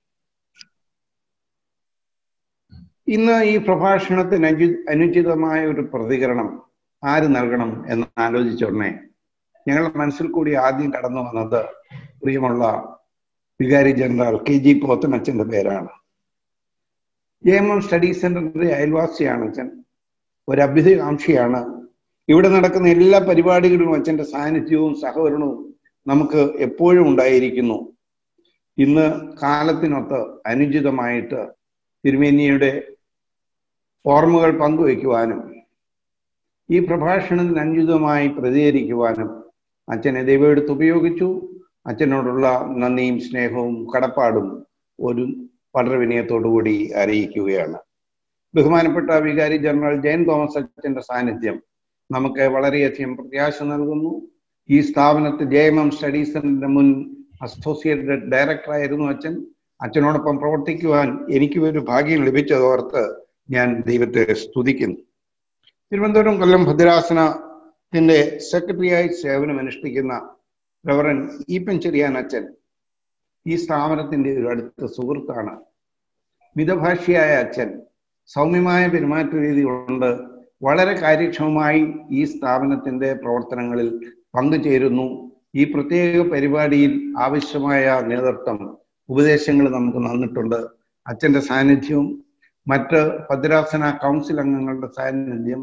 ഇന്ന് ഈ പ്രഭാഷണത്തിന് അനു അനുചിതമായ ഒരു പ്രതികരണം ആര് നൽകണം എന്ന് ആലോചിച്ചോടനെ ഞങ്ങളുടെ മനസ്സിൽ കൂടി ആദ്യം കടന്നു വന്നത് പ്രിയമുള്ള വികാരി ജനറൽ കെ ജി പോത്തനച്ഛന്റെ പേരാണ് ജെ എം എം സ്റ്റഡി സെന്ററിന്റെ അയൽവാസിയാണ് അച്ഛൻ ഒരു അഭ്യുതകാംക്ഷിയാണ് ഇവിടെ നടക്കുന്ന എല്ലാ പരിപാടികളിലും അച്ഛന്റെ സാന്നിധ്യവും സഹകരണവും നമുക്ക് എപ്പോഴും ഉണ്ടായിരിക്കുന്നു ഇന്ന് കാലത്തിനൊത്ത് അനുചിതമായിട്ട് തിരുമേനിയുടെ ഓർമ്മകൾ പങ്കുവയ്ക്കുവാനും ഈ പ്രഭാഷണത്തിന് അനുചിതമായി പ്രതികരിക്കുവാനും അച്ഛനെ ദൈവം എടുത്ത് ഉപയോഗിച്ചു അച്ഛനോടുള്ള നന്ദിയും സ്നേഹവും കടപ്പാടും ഒരു വളരെ വിനയത്തോടുകൂടി അറിയിക്കുകയാണ് ബഹുമാനപ്പെട്ട വികാരി ജനറൽ ജയൻ തോമസ് അച്ഛന്റെ സാന്നിധ്യം നമുക്ക് വളരെയധികം പ്രത്യാശ നൽകുന്നു ഈ സ്ഥാപനത്തിൽ ജെ എം എം സ്റ്റഡി സെന്ററിന്റെ മുൻ അസോസിയേറ്റ് ഡയറക്ടർ ആയിരുന്നു അച്ഛൻ അച്ഛനോടൊപ്പം പ്രവർത്തിക്കുവാൻ എനിക്ക് ഒരു ഭാഗ്യം ലഭിച്ചതോർത്ത് ഞാൻ ദൈവത്തെ സ്തുതിക്കുന്നു തിരുവനന്തപുരം കൊല്ലം ഭദ്രാസനത്തിന്റെ സെക്രട്ടറിയായി സേവനം അനുഷ്ഠിക്കുന്ന റവറൻ ഈപ്പൻ ചെറിയാൻ അച്ഛൻ ഈ സ്ഥാപനത്തിന്റെ ഒരു അടുത്ത സുഹൃത്താണ് മിതഭാഷിയായ അച്ഛൻ സൗമ്യമായ പെരുമാറ്റ രീതി കൊണ്ട് വളരെ കാര്യക്ഷമമായി ഈ സ്ഥാപനത്തിന്റെ പ്രവർത്തനങ്ങളിൽ പങ്കുചേരുന്നു ഈ പ്രത്യേക പരിപാടിയിൽ ആവശ്യമായ നേതൃത്വം ഉപദേശങ്ങൾ നമുക്ക് തന്നിട്ടുണ്ട് അച്ഛന്റെ സാന്നിധ്യവും മറ്റ് ഭദ്രാസന കൗൺസിൽ അംഗങ്ങളുടെ സാന്നിധ്യം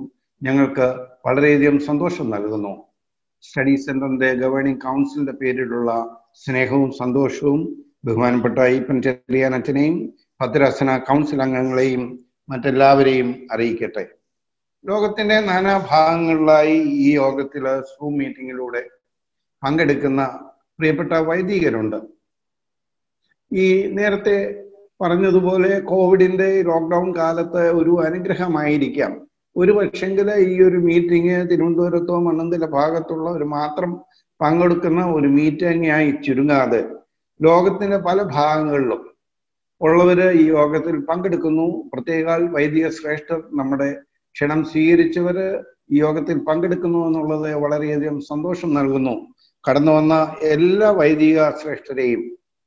ഞങ്ങൾക്ക് വളരെയധികം സന്തോഷം നൽകുന്നു സ്റ്റഡി സെന്ററിന്റെ ഗവേണിംഗ് കൗൺസിലിന്റെ പേരിലുള്ള സ്നേഹവും സന്തോഷവും ബഹുമാനപ്പെട്ട ഈപ്പൻ ചെറിയാൻ അച്ഛനെയും ഭദ്രാസന കൗൺസിൽ അംഗങ്ങളെയും മറ്റെല്ലാവരെയും അറിയിക്കട്ടെ ലോകത്തിന്റെ നാനാഭാഗങ്ങളിലായി ഈ യോഗത്തിൽ സൂം മീറ്റിംഗിലൂടെ പങ്കെടുക്കുന്ന പ്രിയപ്പെട്ട വൈദികരുണ്ട് ഈ നേരത്തെ പറഞ്ഞതുപോലെ കോവിഡിന്റെ ലോക്ക്ഡൗൺ കാലത്ത് ഒരു അനുഗ്രഹമായിരിക്കാം ഒരു പക്ഷെങ്കിൽ ഈ ഒരു മീറ്റിംഗ് തിരുവനന്തപുരത്തോ മണ്ണന്തില ഭാഗത്തുള്ള ഒരു മാത്രം പങ്കെടുക്കുന്ന ഒരു മീറ്റിംഗ് ആയി ചുരുങ്ങാതെ ലോകത്തിന്റെ പല ഭാഗങ്ങളിലും ഉള്ളവര് ഈ യോഗത്തിൽ പങ്കെടുക്കുന്നു പ്രത്യേക വൈദിക ശ്രേഷ്ഠർ നമ്മുടെ ക്ഷണം സ്വീകരിച്ചവര് ഈ യോഗത്തിൽ പങ്കെടുക്കുന്നു എന്നുള്ളത് വളരെയധികം സന്തോഷം നൽകുന്നു കടന്നു വന്ന എല്ലാ വൈദിക ശ്രേഷ്ഠരെയും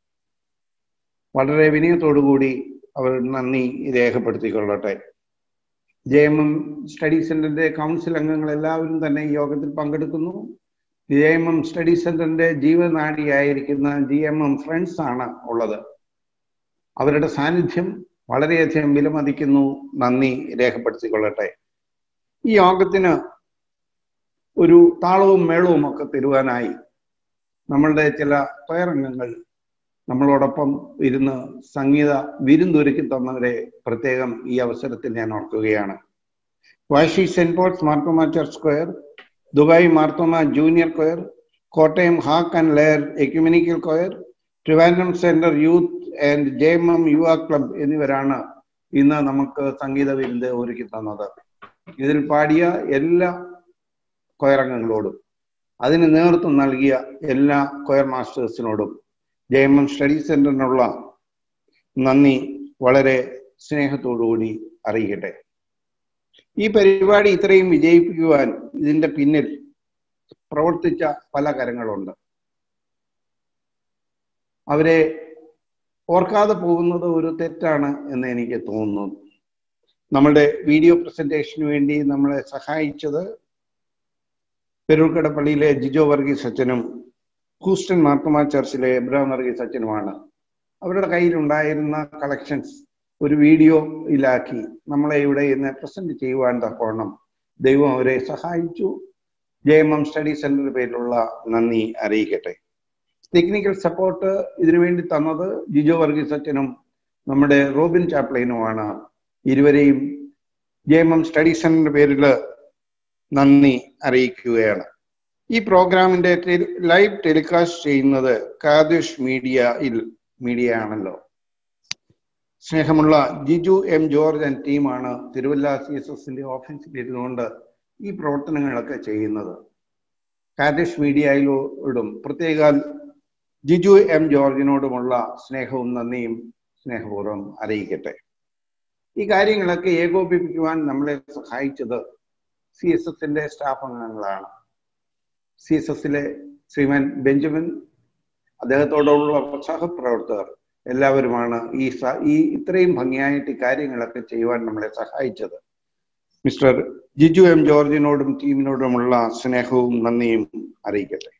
വളരെ വിനയത്തോടുകൂടി അവർ നന്ദി രേഖപ്പെടുത്തിക്കൊള്ളട്ടെ ജെ എം എം സ്റ്റഡി സെന്ററിന്റെ കൗൺസിൽ അംഗങ്ങൾ എല്ലാവരും തന്നെ ഈ യോഗത്തിൽ പങ്കെടുക്കുന്നു ജെ എം എം സ്റ്റഡി സെന്ററിന്റെ ജീവനാടിയായിരിക്കുന്ന ജി എം എം ഫ്രണ്ട്സ് ആണ് ഉള്ളത് അവരുടെ സാന്നിധ്യം വളരെയധികം വിലമതിക്കുന്നു നന്ദി രേഖപ്പെടുത്തിക്കൊള്ളട്ടെ ഈ യോഗത്തിന് ഒരു താളവും മേളവും ഒക്കെ തരുവാനായി നമ്മളുടെ ചില സ്വയരംഗങ്ങൾ നമ്മളോടൊപ്പം ഇരുന്ന് സംഗീത വിരുന്നൊരുക്കി തന്നവരെ പ്രത്യേകം ഈ അവസരത്തിൽ ഞാൻ ഓർക്കുകയാണ് Vashi Saint Paul's Marthoma church choir Dubai Marthoma junior choir Kottayam ഹാക്ക് and lyre ecumenical choir Trivandrum centre youth and J M M യുവ ക്ലബ് എന്നിവരാണ് ഇന്ന് നമുക്ക് സംഗീത വിരുന്ന് ഒരുക്കി തന്നത് ഇതിൽ പാടിയ എല്ലാ കൊയറംഗങ്ങളോടും അതിന് നേതൃത്വം നൽകിയ എല്ലാ കൊയർ മാസ്റ്റേഴ്സിനോടും ജെ എം എം സ്റ്റഡി സെന്ററിനുള്ള നന്ദി വളരെ സ്നേഹത്തോടുകൂടി അറിയിക്കട്ടെ ഈ പരിപാടി ഇത്രയും വിജയിപ്പിക്കുവാൻ ഇതിന്റെ പിന്നിൽ പ്രവർത്തിച്ച പല കരങ്ങളുണ്ട് അവരെ ഓർക്കാതെ പോകുന്നത് ഒരു തെറ്റാണ് എന്ന് എനിക്ക് തോന്നുന്നു നമ്മളുടെ വീഡിയോ പ്രസന്റേഷന് വേണ്ടി നമ്മളെ സഹായിച്ചത് പെരൂർക്കട പള്ളിയിലെ ജിജോ വർഗീസ് അച്ഛനും ഹൂസ്റ്റൺ മാർത്തോമ ചർച്ചിലെ എബ്രഹാം വർഗീസ് അച്ഛനുമാണ് അവരുടെ കയ്യിലുണ്ടായിരുന്ന കളക്ഷൻസ് ഒരു വീഡിയോയിലാക്കി നമ്മളെ ഇവിടെ ഇന്ന് പ്രസന്റ് ചെയ്യുവാൻ തക്കോണം ദൈവം അവരെ സഹായിച്ചു ജെ എം എം സ്റ്റഡി സെന്ററിന്റെ പേരിലുള്ള നന്ദി അറിയിക്കട്ടെ ടെക്നിക്കൽ സപ്പോർട്ട് ഇതിനു വേണ്ടി തന്നത് ജിജോ വർഗീസ് അച്ഛനും നമ്മുടെ റോബിൻ ചാപ്ലൈനുമാണ് ഇരുവരെയും ജെ എം എം സ്റ്റഡി സെന്ററിന്റെ പേരിൽ നന്ദി അറിയിക്കുകയാണ് ഈ പ്രോഗ്രാമിന്റെ ലൈവ് ടെലികാസ്റ്റ് ചെയ്യുന്നത് കാദിഷ് മീഡിയയിൽ മീഡിയ ആണല്ലോ സ്നേഹമുള്ള ജിജു എം ജോർജ് ആൻഡ് ടീമാണ് തിരുവല്ല സി എസ് എസിന്റെ ഓഫീസിൽ ഇരുന്നുകൊണ്ട് ഈ പ്രവർത്തനങ്ങളൊക്കെ ചെയ്യുന്നത് കാദിഷ് മീഡിയയിലോടും പ്രത്യേക ജിജു എം ജോർജിനോടുമുള്ള സ്നേഹവും നന്ദിയും സ്നേഹപൂർവ്വം അറിയിക്കട്ടെ ഈ കാര്യങ്ങളൊക്കെ ഏകോപിപ്പിക്കുവാൻ നമ്മളെ സഹായിച്ചത് സി എസ് എസിന്റെ സ്റ്റാഫ് അംഗങ്ങളാണ് സി എസ് എസിലെ ശ്രീമാൻ ബെഞ്ചമിൻ അദ്ദേഹത്തോടുള്ള സഹപ്രവർത്തകർ എല്ലാവരുമാണ് ഈ സ- ഈ ഇത്രയും ഭംഗിയായിട്ട് ഈ കാര്യങ്ങളൊക്കെ ചെയ്യുവാൻ നമ്മളെ സഹായിച്ചത് മിസ്റ്റർ ജിജു എം ജോർജിനോടും ടീമിനോടുമുള്ള സ്നേഹവും നന്ദിയും അറിയിക്കട്ടെ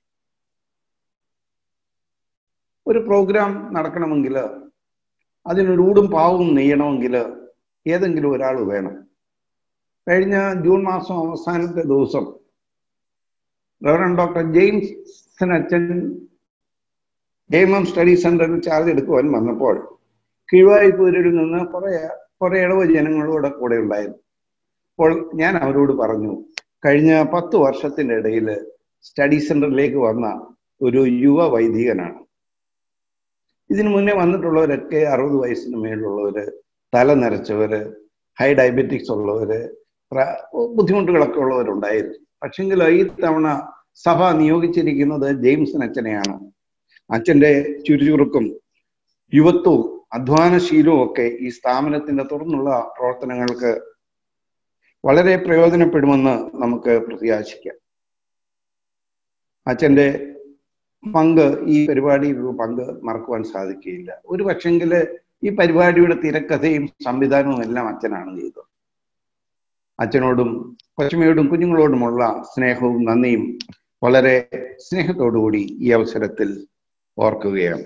ഒരു പ്രോഗ്രാം നടക്കണമെങ്കിൽ അതിനൊരു ഊടും പാവും നെയ്യണമെങ്കിൽ ഏതെങ്കിലും ഒരാൾ വേണം കഴിഞ്ഞ ജൂൺ മാസം അവസാനത്തെ ദിവസം റവറൻ ഡോക്ടർ ജെയിംസ് അച്ഛൻ ജെ എം എം സ്റ്റഡി സെന്ററിൽ ചാർജ് എടുക്കുവാൻ വന്നപ്പോൾ കീഴ്വായ്പൂരിൽ നിന്ന് കുറെ കുറെ ഇടവ് ജനങ്ങളോട് കൂടെ ഉണ്ടായിരുന്നു അപ്പോൾ ഞാൻ അവരോട് പറഞ്ഞു കഴിഞ്ഞ പത്ത് വർഷത്തിന്റെ ഇടയിൽ സ്റ്റഡി സെന്ററിലേക്ക് വന്ന ഒരു യുവ വൈദികനാണ് ഇതിനു മുന്നേ വന്നിട്ടുള്ളവരൊക്കെ അറുപത് വയസ്സിന് മേലുള്ളവര് തല നരച്ചവര് ഹൈ ഡയബറ്റിക്സ് ഉള്ളവര് പ്ര- ബുദ്ധിമുട്ടുകളൊക്കെ ഉള്ളവരുണ്ടായിരുന്നു പക്ഷെങ്കിൽ ഈ തവണ സഭ നിയോഗിച്ചിരിക്കുന്നത് ജെയിംസൺ അച്ഛനെയാണ് അച്ഛന്റെ ചുരുചുറുക്കും യുവത്വവും അധ്വാനശീലവും ഒക്കെ ഈ സ്ഥാപനത്തിന്റെ തുടർന്നുള്ള പ്രവർത്തനങ്ങൾക്ക് വളരെ പ്രയോജനപ്പെടുമെന്ന് നമുക്ക് പ്രത്യാശിക്കാം അച്ഛന്റെ പങ്ക് ഈ പരിപാടിയിലുള്ള പങ്ക് മറക്കുവാൻ സാധിക്കുകയില്ല ഒരു പക്ഷെങ്കില് ഈ പരിപാടിയുടെ തിരക്കഥയും സംവിധാനവും എല്ലാം അച്ഛനാണ് ചെയ്തത് അച്ഛനോടും കൊച്ചുമയോടും കുഞ്ഞുങ്ങളോടുമുള്ള സ്നേഹവും നന്ദിയും വളരെ സ്നേഹത്തോടുകൂടി ഈ അവസരത്തിൽ ഓർക്കുകയാണ്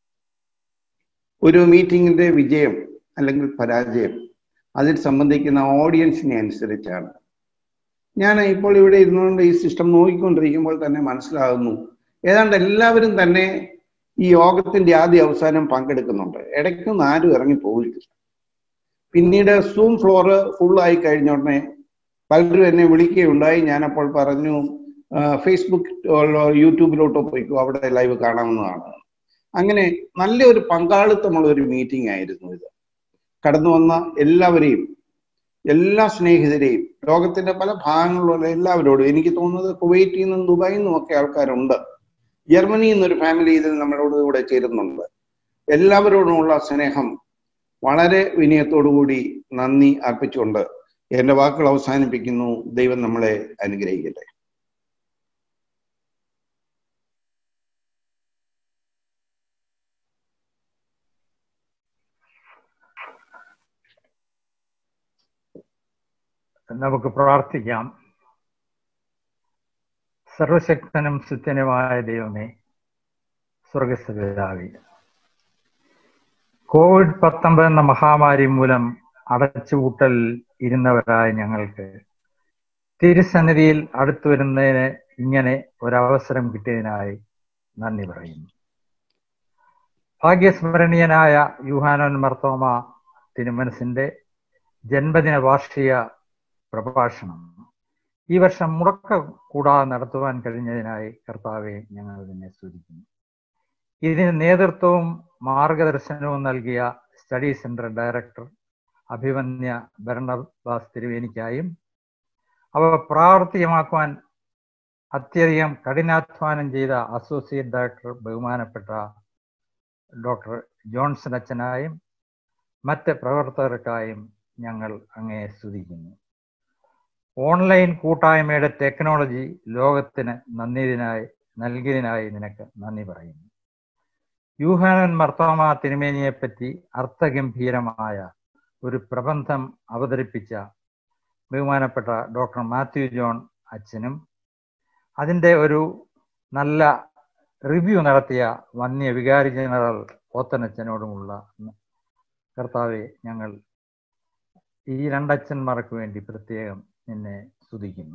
ഒരു മീറ്റിംഗിന്റെ വിജയം അല്ലെങ്കിൽ പരാജയം അതിൽ സംബന്ധിക്കുന്ന ഓഡിയൻസിനെ അനുസരിച്ചാണ് ഞാൻ ഇപ്പോൾ ഇവിടെ ഇരുന്നുകൊണ്ട് ഈ സിസ്റ്റം നോക്കിക്കൊണ്ടിരിക്കുമ്പോൾ തന്നെ മനസ്സിലാകുന്നു ഏതാണ്ട് എല്ലാവരും തന്നെ ഈ യോഗത്തിന്റെ ആദ്യ അവസാനം പങ്കെടുക്കുന്നുണ്ട് ഇടയ്ക്കൊന്നും ആരും ഇറങ്ങി പോയിട്ടില്ല പിന്നീട് സൂം ഫ്ലോറ് ഫുള്ളായി കഴിഞ്ഞ ഉടനെ പലരും എന്നെ വിളിക്കുകയുണ്ടായി ഞാനപ്പോൾ പറഞ്ഞു ഫേസ്ബുക്ക് യൂട്യൂബിലോട്ടോ പോയിക്കോ അവിടെ ലൈവ് കാണാവുന്നതാണ് അങ്ങനെ നല്ലൊരു പങ്കാളിത്തമുള്ള ഒരു മീറ്റിംഗ് ആയിരുന്നു ഇത് കടന്നു വന്ന എല്ലാവരെയും എല്ലാ സ്നേഹിതരെയും ലോകത്തിന്റെ പല ഭാഗങ്ങളിലുള്ള എല്ലാവരോടും എനിക്ക് തോന്നുന്നത് കുവൈറ്റിൽ നിന്നും ദുബായിൽ നിന്നും ഒക്കെ ആൾക്കാരുണ്ട് ജർമ്മനിയിൽ നിന്നൊരു ഫാമിലി ഇതിൽ നമ്മളോട് കൂടെ ചേരുന്നുണ്ട് എല്ലാവരോടുമുള്ള സ്നേഹം വളരെ വിനയത്തോടുകൂടി നന്ദി അർപ്പിച്ചുകൊണ്ട് എന്റെ വാക്കുകൾ അവസാനിപ്പിക്കുന്നു ദൈവം നമ്മളെ അനുഗ്രഹിക്കട്ടെ നമുക്ക് പ്രാർത്ഥിക്കാം സർവശക്തനും സുത്യനുമായ ദൈവമേ സ്വർഗസ്ഥപിതാവി കോവിഡ് പത്തൊമ്പത് എന്ന മഹാമാരി മൂലം അടച്ചുപൂട്ടൽ ഇരുന്നവരായ ഞങ്ങൾക്ക് തിരുസന്നിധിയിൽ അടുത്തു വരുന്നതിന് ഇങ്ങനെ ഒരവസരം കിട്ടിയതിനായി നന്ദി പറയുന്നു ഭാഗ്യസ്മരണീയനായ യുഹാനോൻ മർത്തോമ തിരുമനസിന്റെ ജന്മദിന വാർഷിക പ്രഭാഷണം ഈ വർഷം മുടക്ക കൂടാതെ നടത്തുവാൻ കഴിഞ്ഞതിനായി കർത്താവെ ഞങ്ങൾ ഇതിനെ സ്തുതിക്കുന്നു ഇതിന് നേതൃത്വവും മാർഗദർശനവും നൽകിയ സ്റ്റഡി സെന്റർ ഡയറക്ടർ അഭിമന്യ ഭരണദാസ് തിരുവേനിക്കായും അവ പ്രാവർത്തികമാക്കുവാൻ അത്യധികം കഠിനാധ്വാനം ചെയ്ത അസോസിയേറ്റ് ഡയറക്ടർ ബഹുമാനപ്പെട്ട ഡോക്ടർ ജോൺസൺ അച്ഛനായും മറ്റ് പ്രവർത്തകർക്കായും ഞങ്ങൾ അങ്ങയെ സ്തുതിക്കുന്നു ഓൺലൈൻ കൂട്ടായ്മയുടെ ടെക്നോളജി ലോകത്തിന് നന്ദിയതിനായി നൽകിയതിനായി നിനക്ക് നന്ദി പറയുന്നു യൂഹാനൻ മർത്തോമ തിരുമേനിയെപ്പറ്റി അർത്ഥഗംഭീരമായ ഒരു പ്രബന്ധം അവതരിപ്പിച്ച ബഹുമാനപ്പെട്ട ഡോക്ടർ മാത്യു ജോൺ അച്ഛനും അതിൻ്റെ ഒരു നല്ല റിവ്യൂ നടത്തിയ വന്യ വികാരി ജനറൽ പോത്തനച്ഛനോടുമുള്ള കർത്താവെ ഞങ്ങൾ ഈ രണ്ടച്ഛന്മാർക്ക് വേണ്ടി പ്രത്യേകം നിന്നെ സ്തുതിക്കുന്നു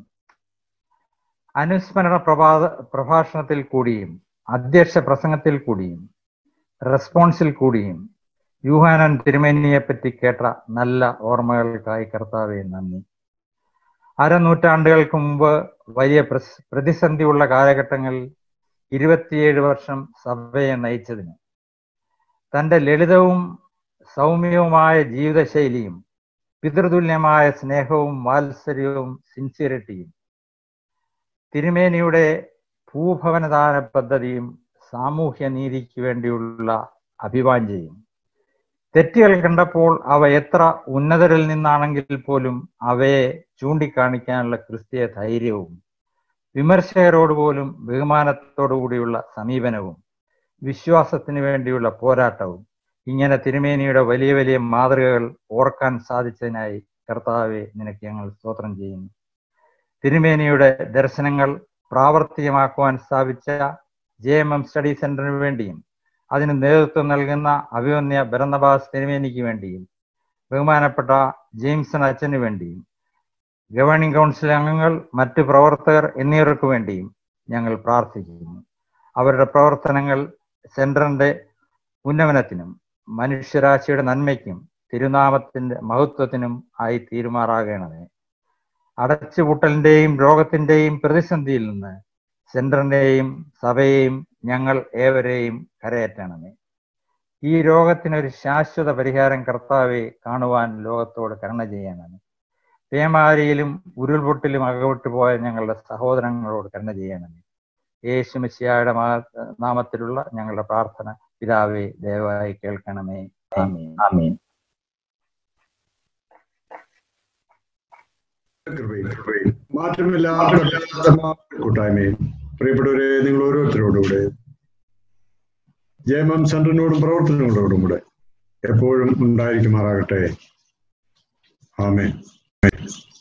അനുസ്മരണ പ്രഭാത പ്രഭാഷണത്തിൽ കൂടിയും അധ്യക്ഷ പ്രസംഗത്തിൽ കൂടിയും റെസ്പോൺസിൽ കൂടിയും യൂഹാനൻ തിരുമേനിയെപ്പറ്റി കേട്ട നല്ല ഓർമ്മകൾക്കായി കർത്താവെ നന്ദി അരനൂറ്റാണ്ടുകൾക്ക് മുമ്പ് വലിയ പ്രതിസന്ധിയുള്ള കാലഘട്ടങ്ങളിൽ ഇരുപത്തിയേഴ് വർഷം സഭയെ നയിച്ചതിന് തൻ്റെ ലളിതവും സൗമ്യവുമായ ജീവിതശൈലിയും പിതൃതുല്യമായ സ്നേഹവും വാത്സര്യവും സിൻസിയറിറ്റിയും തിരുമേനിയുടെ ഭൂഭവനദാന പദ്ധതിയും സാമൂഹ്യ നീതിക്ക് വേണ്ടിയുള്ള അഭിവാഞ്ചയും തെറ്റുകൾ കണ്ടപ്പോൾ അവ എത്ര ഉന്നതരിൽ നിന്നാണെങ്കിൽ പോലും അവയെ ചൂണ്ടിക്കാണിക്കാനുള്ള ക്രിസ്തീയ ധൈര്യവും വിമർശകരോട് പോലും ബഹുമാനത്തോടുകൂടിയുള്ള സമീപനവും വിശ്വാസത്തിന് വേണ്ടിയുള്ള പോരാട്ടവും ഇങ്ങനെ തിരുമേനിയുടെ വലിയ വലിയ മാതൃകകൾ ഓർക്കാൻ സാധിച്ചതിനായി കർത്താവെ നിനക്ക് ഞങ്ങൾ സ്തോത്രം ചെയ്യുന്നു തിരുമേനിയുടെ ദർശനങ്ങൾ പ്രാവർത്തികമാക്കുവാൻ സ്ഥാപിച്ച ജെ എം എം സ്റ്റഡി സെന്ററിന് വേണ്ടിയും അതിന് നേതൃത്വം നൽകുന്ന അഭിമന്യ ബരന്നബാസ് തിരുമേനിക്ക് വേണ്ടിയും ബഹുമാനപ്പെട്ട ജെയിംസൺ അച്ഛന് വേണ്ടിയും ഗവേണിംഗ് കൗൺസിൽ അംഗങ്ങൾ മറ്റ് പ്രവർത്തകർ എന്നിവർക്ക് വേണ്ടിയും ഞങ്ങൾ പ്രാർത്ഥിക്കുന്നു അവരുടെ പ്രവർത്തനങ്ങൾ സെന്ററിന്റെ ഉന്നമനത്തിനും മനുഷ്യരാശിയുടെ നന്മയ്ക്കും തിരുനാമത്തിന്റെ മഹത്വത്തിനും ആയി തീരുമാറാകണമേ അടച്ചുപൂട്ടലിന്റെയും രോഗത്തിന്റെയും പ്രതിസന്ധിയിൽ നിന്ന് സെന്ററിന്റെയും സഭയെയും ഞങ്ങൾ ഏവരെയും കരയേറ്റണമേ ഈ രോഗത്തിനൊരു ശാശ്വത പരിഹാരം കർത്താവെ കാണുവാൻ ലോകത്തോട് കരുണ ചെയ്യണമേ പേമാരിയിലും ഉരുൾപൊട്ടിലും അകപ്പെട്ടു പോയ ഞങ്ങളുടെ സഹോദരങ്ങളോട് കരുണ ചെയ്യണമേ യേശു മിശിയായുടെ നാമത്തിലുള്ള ഞങ്ങളുടെ പ്രാർത്ഥന പിതാവെ ദയവായി കേൾക്കണമേ ആമീൻ ആമീൻ മാറ്റമില്ലാത്ത കൂട്ടായ്മയും പ്രിയപ്പെട്ടവരെ നിങ്ങൾ ഓരോരുത്തരോടുകൂടെ ജയമം സെന്ററിനോടും പ്രവർത്തനങ്ങളോടും കൂടെ എപ്പോഴും ഉണ്ടായിരിക്കുമാറാകട്ടെ ആമേൻ